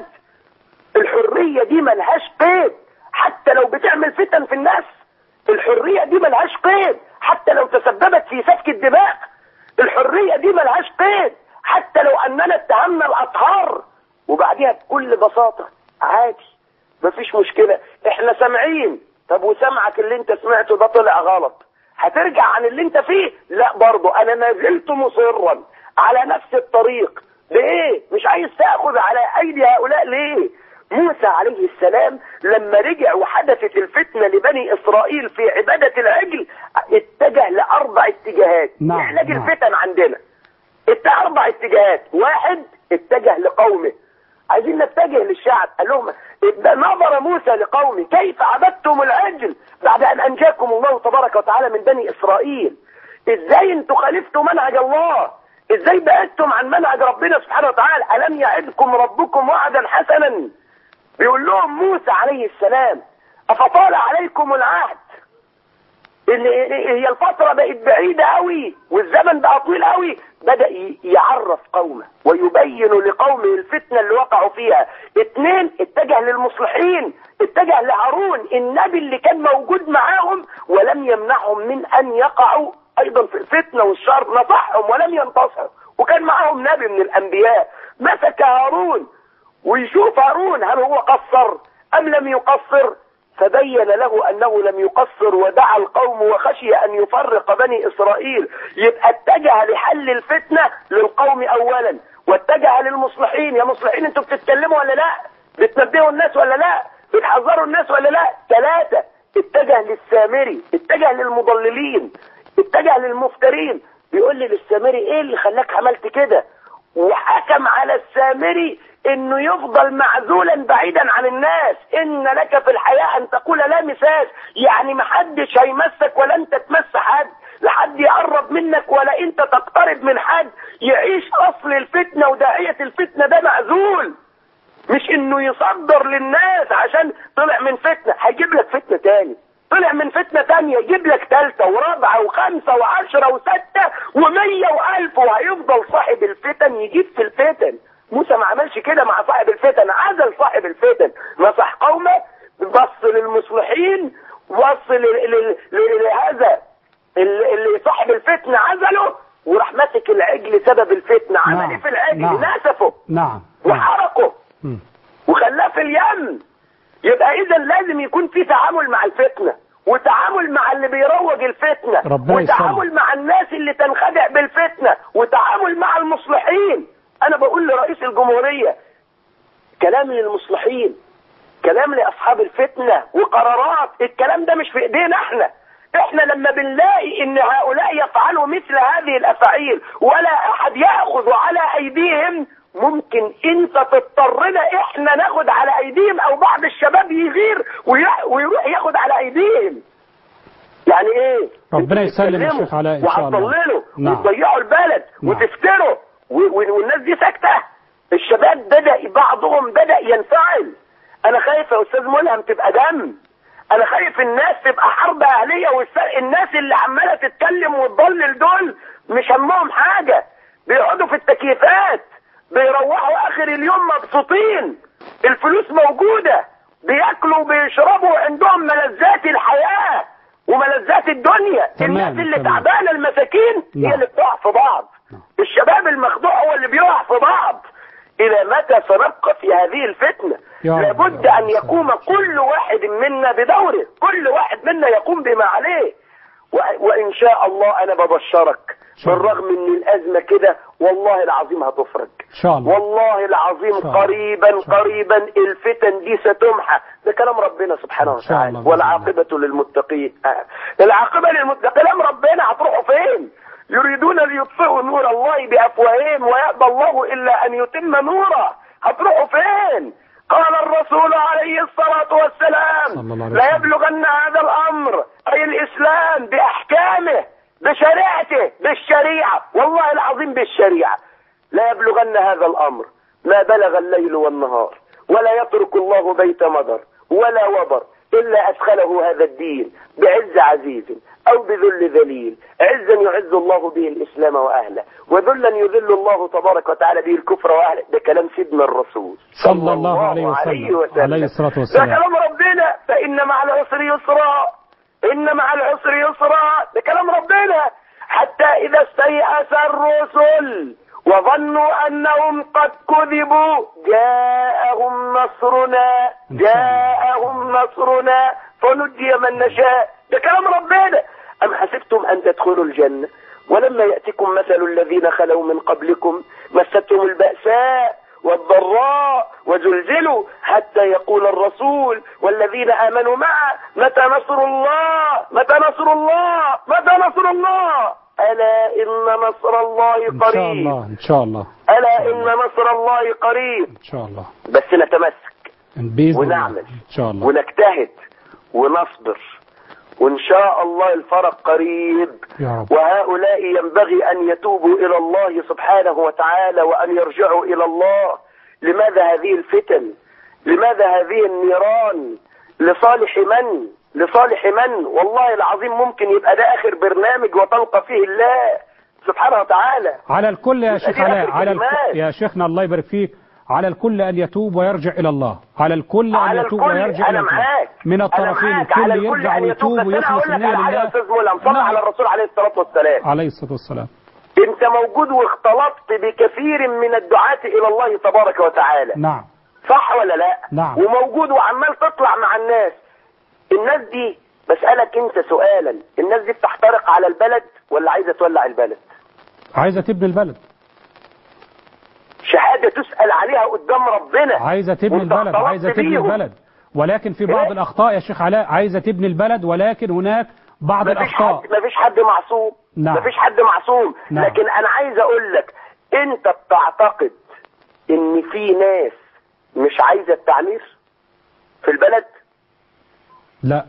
الحريه دي ملهاش قيد حتى لو بتعمل فتن في الناس الحريه دي ملهاش قيد حتى لو تسببت في سفك الدماء الحريه دي ملهاش قيد حتى لو اننا اتهمنا الاطهار وبعديها بكل بساطه عادي مفيش مشكله احنا سامعين طب وسمعك اللي انت سمعته ده طلع غلط هترجع عن اللي انت فيه لا برضه انا ما زلت مصرا على نفس الطريق ليه مش عايز تاخذ على ايدي هؤلاء ليه موسى عليه السلام لما رجع وحدثت الفتنة لبني إسرائيل في عبادة العجل اتجه لأربع اتجاهات نعم، علاج نعم. الفتن عندنا ات- أربع اتجاهات واحد اتجه لقومه عايزين نتجه للشعب قال لهم إذا نظر موسى لقومه كيف عبدتم العجل بعد أن أنجاكم الله تبارك وتعالى من بني إسرائيل ازاي انتوا خالفتوا منهج الله ازاي بعدتم عن منهج ربنا سبحانه وتعالى ألم يعدكم ربكم وعدا حسنا بيقول لهم موسى عليه السلام أفطال عليكم العهد ان هي الفترة بقت بعيدة قوي والزمن بقى طويل قوي بدأ ي- يعرف قومه ويبين لقومه الفتنة اللي وقعوا فيها اتنين اتجه للمصلحين اتجه لهارون النبي اللي كان موجود معاهم ولم يمنعهم من ان يقعوا ايضا في الفتنة والشر نصحهم ولم ينتصروا وكان معاهم نبي من الانبياء مسك هارون ويشوف هارون هل هو قصر ام لم يقصر فبين له انه لم يقصر ودعا القوم وخشي ان يفرق بني اسرائيل يبقى اتجه لحل الفتنه للقوم اولا واتجه للمصلحين يا مصلحين انتوا بتتكلموا ولا لا بتنبهوا الناس ولا لا بتحذروا الناس ولا لا ثلاثه اتجه للسامري اتجه للمضللين اتجه للمفترين بيقول لي للسامري ايه اللي خلاك عملت كده وحكم على السامري انه يفضل معزولا بعيدا عن الناس ان لك في الحياة ان تقول لا مساس يعني محدش هيمسك ولا انت تمس حد لحد يقرب منك ولا انت تقترب من حد يعيش اصل الفتنة وداعية الفتنة ده معزول مش انه يصدر للناس عشان طلع من فتنة هيجيب لك فتنة تاني طلع من فتنة تانية يجيب لك تالتة ورابعة وخمسة وعشرة وستة ومية والف وهيفضل صاحب الفتن يجيب في الفتن موسى ما عملش كده مع صاحب الفتن عزل صاحب الفتن نصح قومه بص للمصلحين بص ل- ل- ل- لهذا اللي اللي صاحب الفتنة عزله وراح ماسك العجل سبب الفتنة عمل نعم، ايه في العجل نعم. نسفه نعم وحرقه مم. وخلاه في اليم يبقى اذا لازم يكون في تعامل مع الفتنه وتعامل مع اللي بيروج الفتنه ربنا وتعامل يسلمك. مع الناس اللي تنخدع بالفتنه وتعامل مع المصلحين انا بقول لرئيس الجمهوريه كلام للمصلحين كلام لاصحاب الفتنه وقرارات الكلام ده مش في ايدينا احنا احنا لما بنلاقي ان هؤلاء يفعلوا مثل هذه الافاعيل ولا احد ياخذ على ايديهم ممكن انت تضطرنا احنا ناخد على ايديهم او بعض الشباب يغير ويح- ويروح ياخد على ايديهم يعني ايه ربنا يسلم يا تتكلموا شيخ علاء ان شاء الله وهتضللوا نعم. وتضيعوا البلد نعم. وتفتروا و- و- والناس دي ساكته الشباب بدا بعضهم بدا ينفعل انا خايف يا استاذ ملهم تبقى دم انا خايف الناس تبقى حرب اهليه والناس اللي عماله تتكلم وتضلل دول مش همهم حاجه بيقعدوا في التكييفات بيروحوا اخر اليوم مبسوطين الفلوس موجوده بياكلوا وبيشربوا عندهم ملذات الحياه وملذات الدنيا تمام، الناس اللي تمام. تعبانه المساكين نعم. هي اللي بتقع في بعض الشباب المخدوع هو اللي بيقع في بعض الى متى سنبقى في هذه الفتنه يا رب، لابد يا رب، ان يقوم كل واحد منا بدوره كل واحد منا يقوم بما عليه و- وان شاء الله انا ببشرك بالرغم ان الازمه كده والله العظيم هتفرج ان شاء الله والله العظيم شاء الله. قريبا قريبا الفتن دي ستمحى ده كلام ربنا سبحانه شاء وتعالى الله بإذن والعاقبة للمتقين آه. العاقبة للمتقين كلام ربنا هتروحوا فين يريدون ليطفئوا نور الله بأفواههم ويأبى الله إلا أن يتم نوره هتروحوا فين قال الرسول عليه الصلاة والسلام صلى الله عليه لا وسلم. يبلغن هذا الأمر أي الإسلام بأحكامه بشريعته بالشريعة والله العظيم بالشريعة لا يبلغن هذا الأمر ما بلغ الليل والنهار ولا يترك الله بيت مضر ولا وبر إلا أدخله هذا الدين بعز عزيز أو بذل ذليل عزا يعز الله به الإسلام وأهله وذلا يذل الله تبارك وتعالى به الكفر وأهله ده كلام سيدنا الرسول صلى الله عليه وسلم عليه الصلاة ده والسلام كلام ربنا فإن مع العسر يسرا إن مع العسر يسرا ده كلام ربنا حتى إذا استيأس الرسل وظنوا أنهم قد كذبوا جاءهم نصرنا جاءهم نصرنا فنجي من نشاء ده كلام ربنا أم حسبتم أن تدخلوا الجنة ولما يأتكم مثل الذين خلوا من قبلكم مستهم البأساء والضراء وزلزلوا حتى يقول الرسول والذين آمنوا معه متى نصر الله متى نصر الله متى نصر الله ألا إن نصر الله ان شاء قريب الله ان شاء الله ألا إن نصر الله قريب ان شاء الله بس نتمسك باذن الله ونعمل ان شاء الله ونجتهد ونصبر وإن شاء الله الفرج قريب يا رب وهؤلاء ينبغي أن يتوبوا إلى الله سبحانه وتعالى وأن يرجعوا إلى الله لماذا هذه الفتن لماذا هذه النيران لصالح من لصالح من والله العظيم ممكن يبقى ده آخر برنامج وتلقى فيه الله سبحانه وتعالى على الكل يا شيخ دي علاء آخر على الكل كلمات. يا شيخنا الله يبارك فيك على الكل ان يتوب ويرجع الى الله على الكل ان على يتوب الكل ويرجع أنا الى الله معاك من أنا الطرفين معاك على الكل الكل يرجع أن يتوب ويتوب بس أنا ويخلص هقول لك النية على حاجة يا لله أستاذ مولى صلى نعم. على الرسول عليه الصلاة والسلام عليه الصلاه والسلام انت موجود واختلطت بكثير من الدعاة الى الله تبارك وتعالى نعم صح ولا لا نعم. وموجود وعمال تطلع مع الناس الناس دي بسألك انت سؤالا الناس دي بتحترق على البلد ولا عايزة تولع البلد عايزه تبني البلد شهادة تسأل عليها قدام ربنا عايزه تبني وانت البلد اختلطت عايزه تبني بيهم. البلد ولكن في بعض إيه؟ الاخطاء يا شيخ علاء عايزه تبني البلد ولكن هناك بعض مفيش الاخطاء حد مفيش حد معصوم نعم. مفيش حد معصوم نعم. لكن انا عايز اقول لك انت بتعتقد ان في ناس مش عايزة التعمير في البلد لا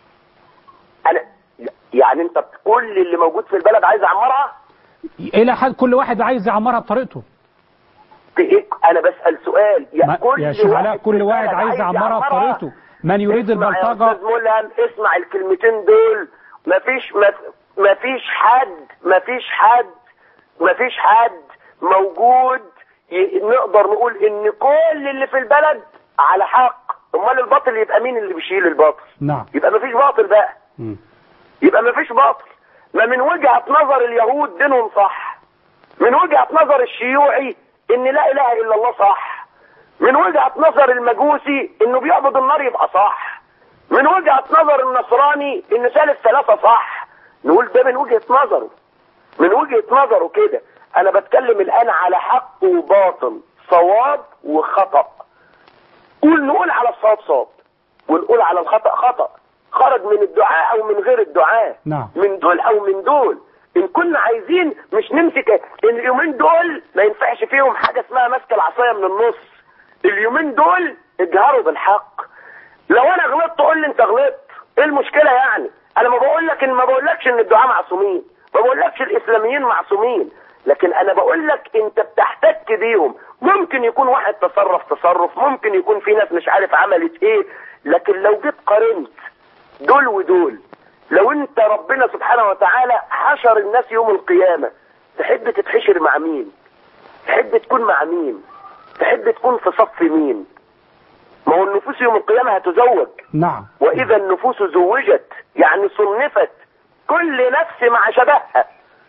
انا يعني انت كل اللي موجود في البلد عايز يعمرها الى حد كل واحد عايز يعمرها بطريقته إيه؟ انا بسأل سؤال يا ما- كل يا شيخ علاء واحد كل في واحد البلد عايز يعمرها بطريقته من يريد اسمع يا البلطجه استاذ ملهم اسمع الكلمتين دول مفيش مف- مفيش حد مفيش حد مفيش حد موجود ي- نقدر نقول ان كل اللي في البلد على حق امال الباطل يبقى مين اللي بيشيل الباطل نعم يبقى مفيش باطل بقى مم. يبقى مفيش باطل ما من وجهة نظر اليهود دينهم صح من وجهة نظر الشيوعي ان لا اله الا الله صح من وجهة نظر المجوسي انه بيعبد النار يبقى صح من وجهة نظر النصراني ان ثالث ثلاثة صح نقول ده من وجهة نظره من وجهة نظره كده انا بتكلم الان على حق وباطل صواب وخطأ قول نقول على الصواب صواب ونقول على الخطأ خطأ خرج من الدعاء او من غير الدعاء نعم من دول او من دول ان كنا عايزين مش نمسك اليومين دول ما ينفعش فيهم حاجة اسمها ماسكة العصاية من النص اليومين دول اجهروا بالحق لو انا غلطت قول لي انت غلطت ايه المشكلة يعني انا ما بقول لك ان ما بقولكش ان الدعاء معصومين ما بقولكش الاسلاميين معصومين لكن انا بقول لك انت بتحتك بيهم ممكن يكون واحد تصرف تصرف ممكن يكون في ناس مش عارف عملت ايه لكن لو جيت قارنت دول ودول لو انت ربنا سبحانه وتعالى حشر الناس يوم القيامة تحب تتحشر مع مين تحب تكون مع مين تحب تكون في صف مين ما هو النفوس يوم القيامة هتزوج نعم وإذا النفوس زوجت يعني صنفت كل نفس مع شبهها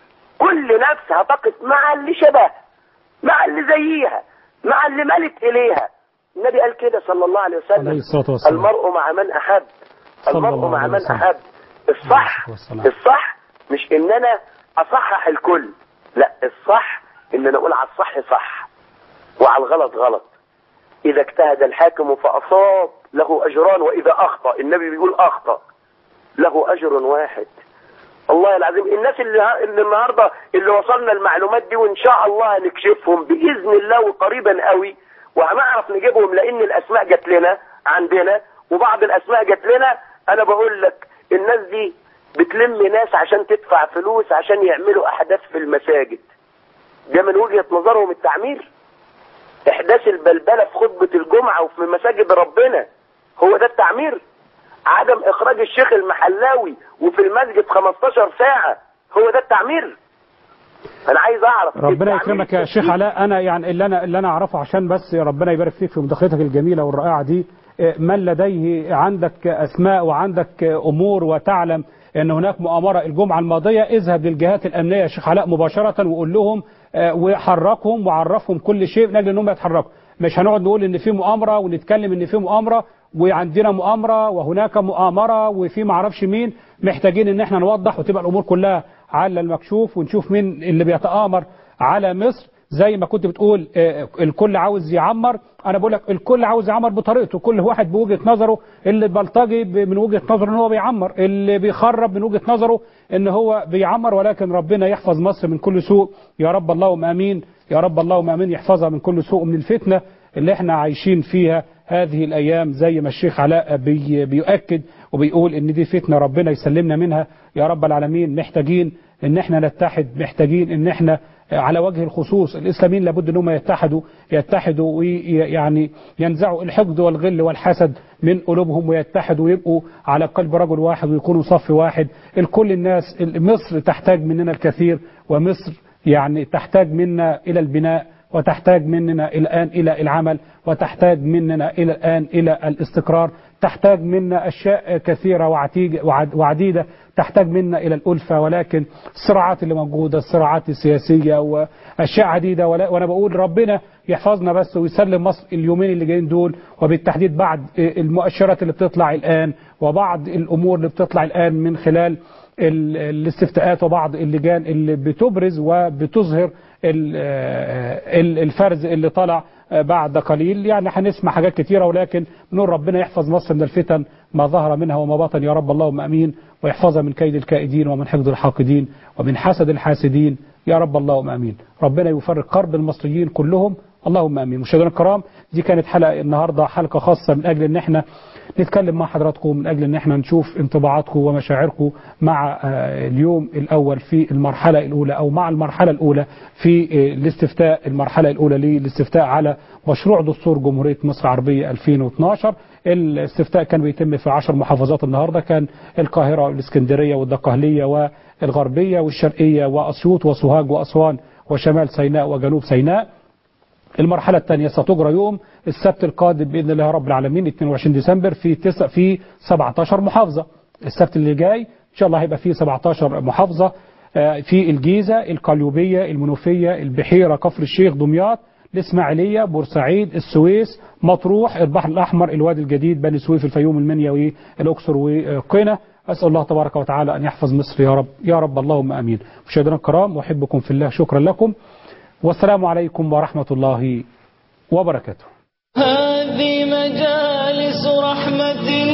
كل نفس هتقف مع اللي شبهها مع اللي زيها مع اللي ملت إليها النبي قال كده صلى الله عليه وسلم عليه الصلاة والسلام. المرء مع من أحب صلى المرء الله مع عليه من وسلم. أحب الصح الصح مش إن أنا أصحح الكل لا الصح إن أنا أقول على الصح صح وعلى الغلط غلط إذا اجتهد الحاكم فأصاب له أجران وإذا أخطأ النبي بيقول أخطأ له أجر واحد والله العظيم الناس اللي, اللي النهاردة اللي وصلنا المعلومات دي وإن شاء الله هنكشفهم بإذن الله وقريبا قوي وهنعرف نجيبهم لأن الأسماء جات لنا عندنا وبعض الأسماء جات لنا أنا بقول لك الناس دي بتلم ناس عشان تدفع فلوس عشان يعملوا أحداث في المساجد ده من وجهة نظرهم التعمير إحداث البلبلة في خطبة الجمعة وفي مساجد ربنا هو ده التعمير عدم إخراج الشيخ المحلاوي وفي المسجد 15 ساعة هو ده التعمير أنا عايز أعرف ربنا التعمير يكرمك يا شيخ علاء انا يعني اللي انا اللي انا اعرفه عشان بس ربنا يبارك فيك في مداخلتك الجميله والرائعه دي إيه، من لديه عندك اسماء وعندك امور وتعلم ان هناك مؤامره الجمعه الماضيه اذهب للجهات الامنيه يا شيخ علاء مباشره وقول لهم آه، وحركهم وعرفهم كل شيء من اجل انهم يتحركوا مش هنقعد نقول ان في مؤامره ونتكلم ان في مؤامره وعندنا مؤامره وهناك مؤامره وفي معرفش مين محتاجين ان احنا نوضح وتبقى الامور كلها على المكشوف ونشوف مين اللي بيتآمر على مصر زي ما كنت بتقول آه، الكل عاوز يعمر انا بقول لك الكل عاوز يعمر بطريقته كل واحد بوجهه نظره اللي بلطجي ب- من وجهه نظره ان هو بيعمر اللي بيخرب من وجهه نظره ان هو بيعمر ولكن ربنا يحفظ مصر من كل سوء يا رب اللهم امين يا رب اللهم امين يحفظها من كل سوء من الفتنه اللي احنا عايشين فيها هذه الايام زي ما الشيخ علاء بي بيؤكد وبيقول ان دي فتنه ربنا يسلمنا منها يا رب العالمين محتاجين ان احنا نتحد محتاجين ان احنا على وجه الخصوص الاسلاميين لابد ان هم يتحدوا يتحدوا ويعني ينزعوا الحقد والغل والحسد من قلوبهم ويتحدوا ويبقوا على قلب رجل واحد ويكونوا صف واحد الكل الناس مصر تحتاج مننا الكثير ومصر يعني تحتاج منا الى البناء وتحتاج مننا الآن إلى العمل وتحتاج مننا إلى الآن إلى الاستقرار تحتاج منا أشياء كثيرة وعتيج- وعد- وعديدة تحتاج منا إلى الألفة ولكن الصراعات اللي موجودة الصراعات السياسية وأشياء عديدة ولا- وأنا بقول ربنا يحفظنا بس ويسلم مصر اليومين اللي جايين دول وبالتحديد بعد المؤشرات اللي بتطلع الآن وبعض الأمور اللي بتطلع الآن من خلال ال- الاستفتاءات وبعض اللجان اللي بتبرز وبتظهر ال- ال- الفرز اللي طلع بعد قليل يعني هنسمع حاجات كتيرة ولكن نور ربنا يحفظ مصر من الفتن ما ظهر منها وما بطن يا رب اللهم أمين ويحفظها من كيد الكائدين ومن حقد الحاقدين ومن حسد الحاسدين يا رب اللهم أمين ربنا يفرق كرب المصريين كلهم اللهم امين مشاهدينا الكرام دي كانت حلقه النهارده حلقه خاصه من اجل ان احنا نتكلم مع حضراتكم من اجل ان احنا نشوف انطباعاتكم ومشاعركم مع آه، اليوم الاول في المرحله الاولى او مع المرحله الاولى في آه، الاستفتاء المرحله الاولى للاستفتاء على مشروع دستور جمهوريه مصر العربيه 2012 الاستفتاء كان بيتم في 10 محافظات النهارده كان القاهره والاسكندريه والدقهليه والغربيه والشرقيه واسيوط وسوهاج واسوان وشمال سيناء وجنوب سيناء المرحلة الثانية ستجرى يوم السبت القادم بإذن الله رب العالمين 22 ديسمبر في تسع في 17 محافظة السبت اللي جاي إن شاء الله هيبقى فيه 17 محافظة آه، في الجيزة القليوبية المنوفية البحيرة كفر الشيخ دمياط الإسماعيلية بورسعيد السويس مطروح البحر الأحمر الوادي الجديد بني سويف الفيوم المنيا والأقصر وقنا أسأل الله تبارك وتعالى أن يحفظ مصر يا رب يا رب اللهم أمين مشاهدينا الكرام أحبكم في الله شكرا لكم والسلام عليكم ورحمة الله وبركاته هذه مجالس رحمة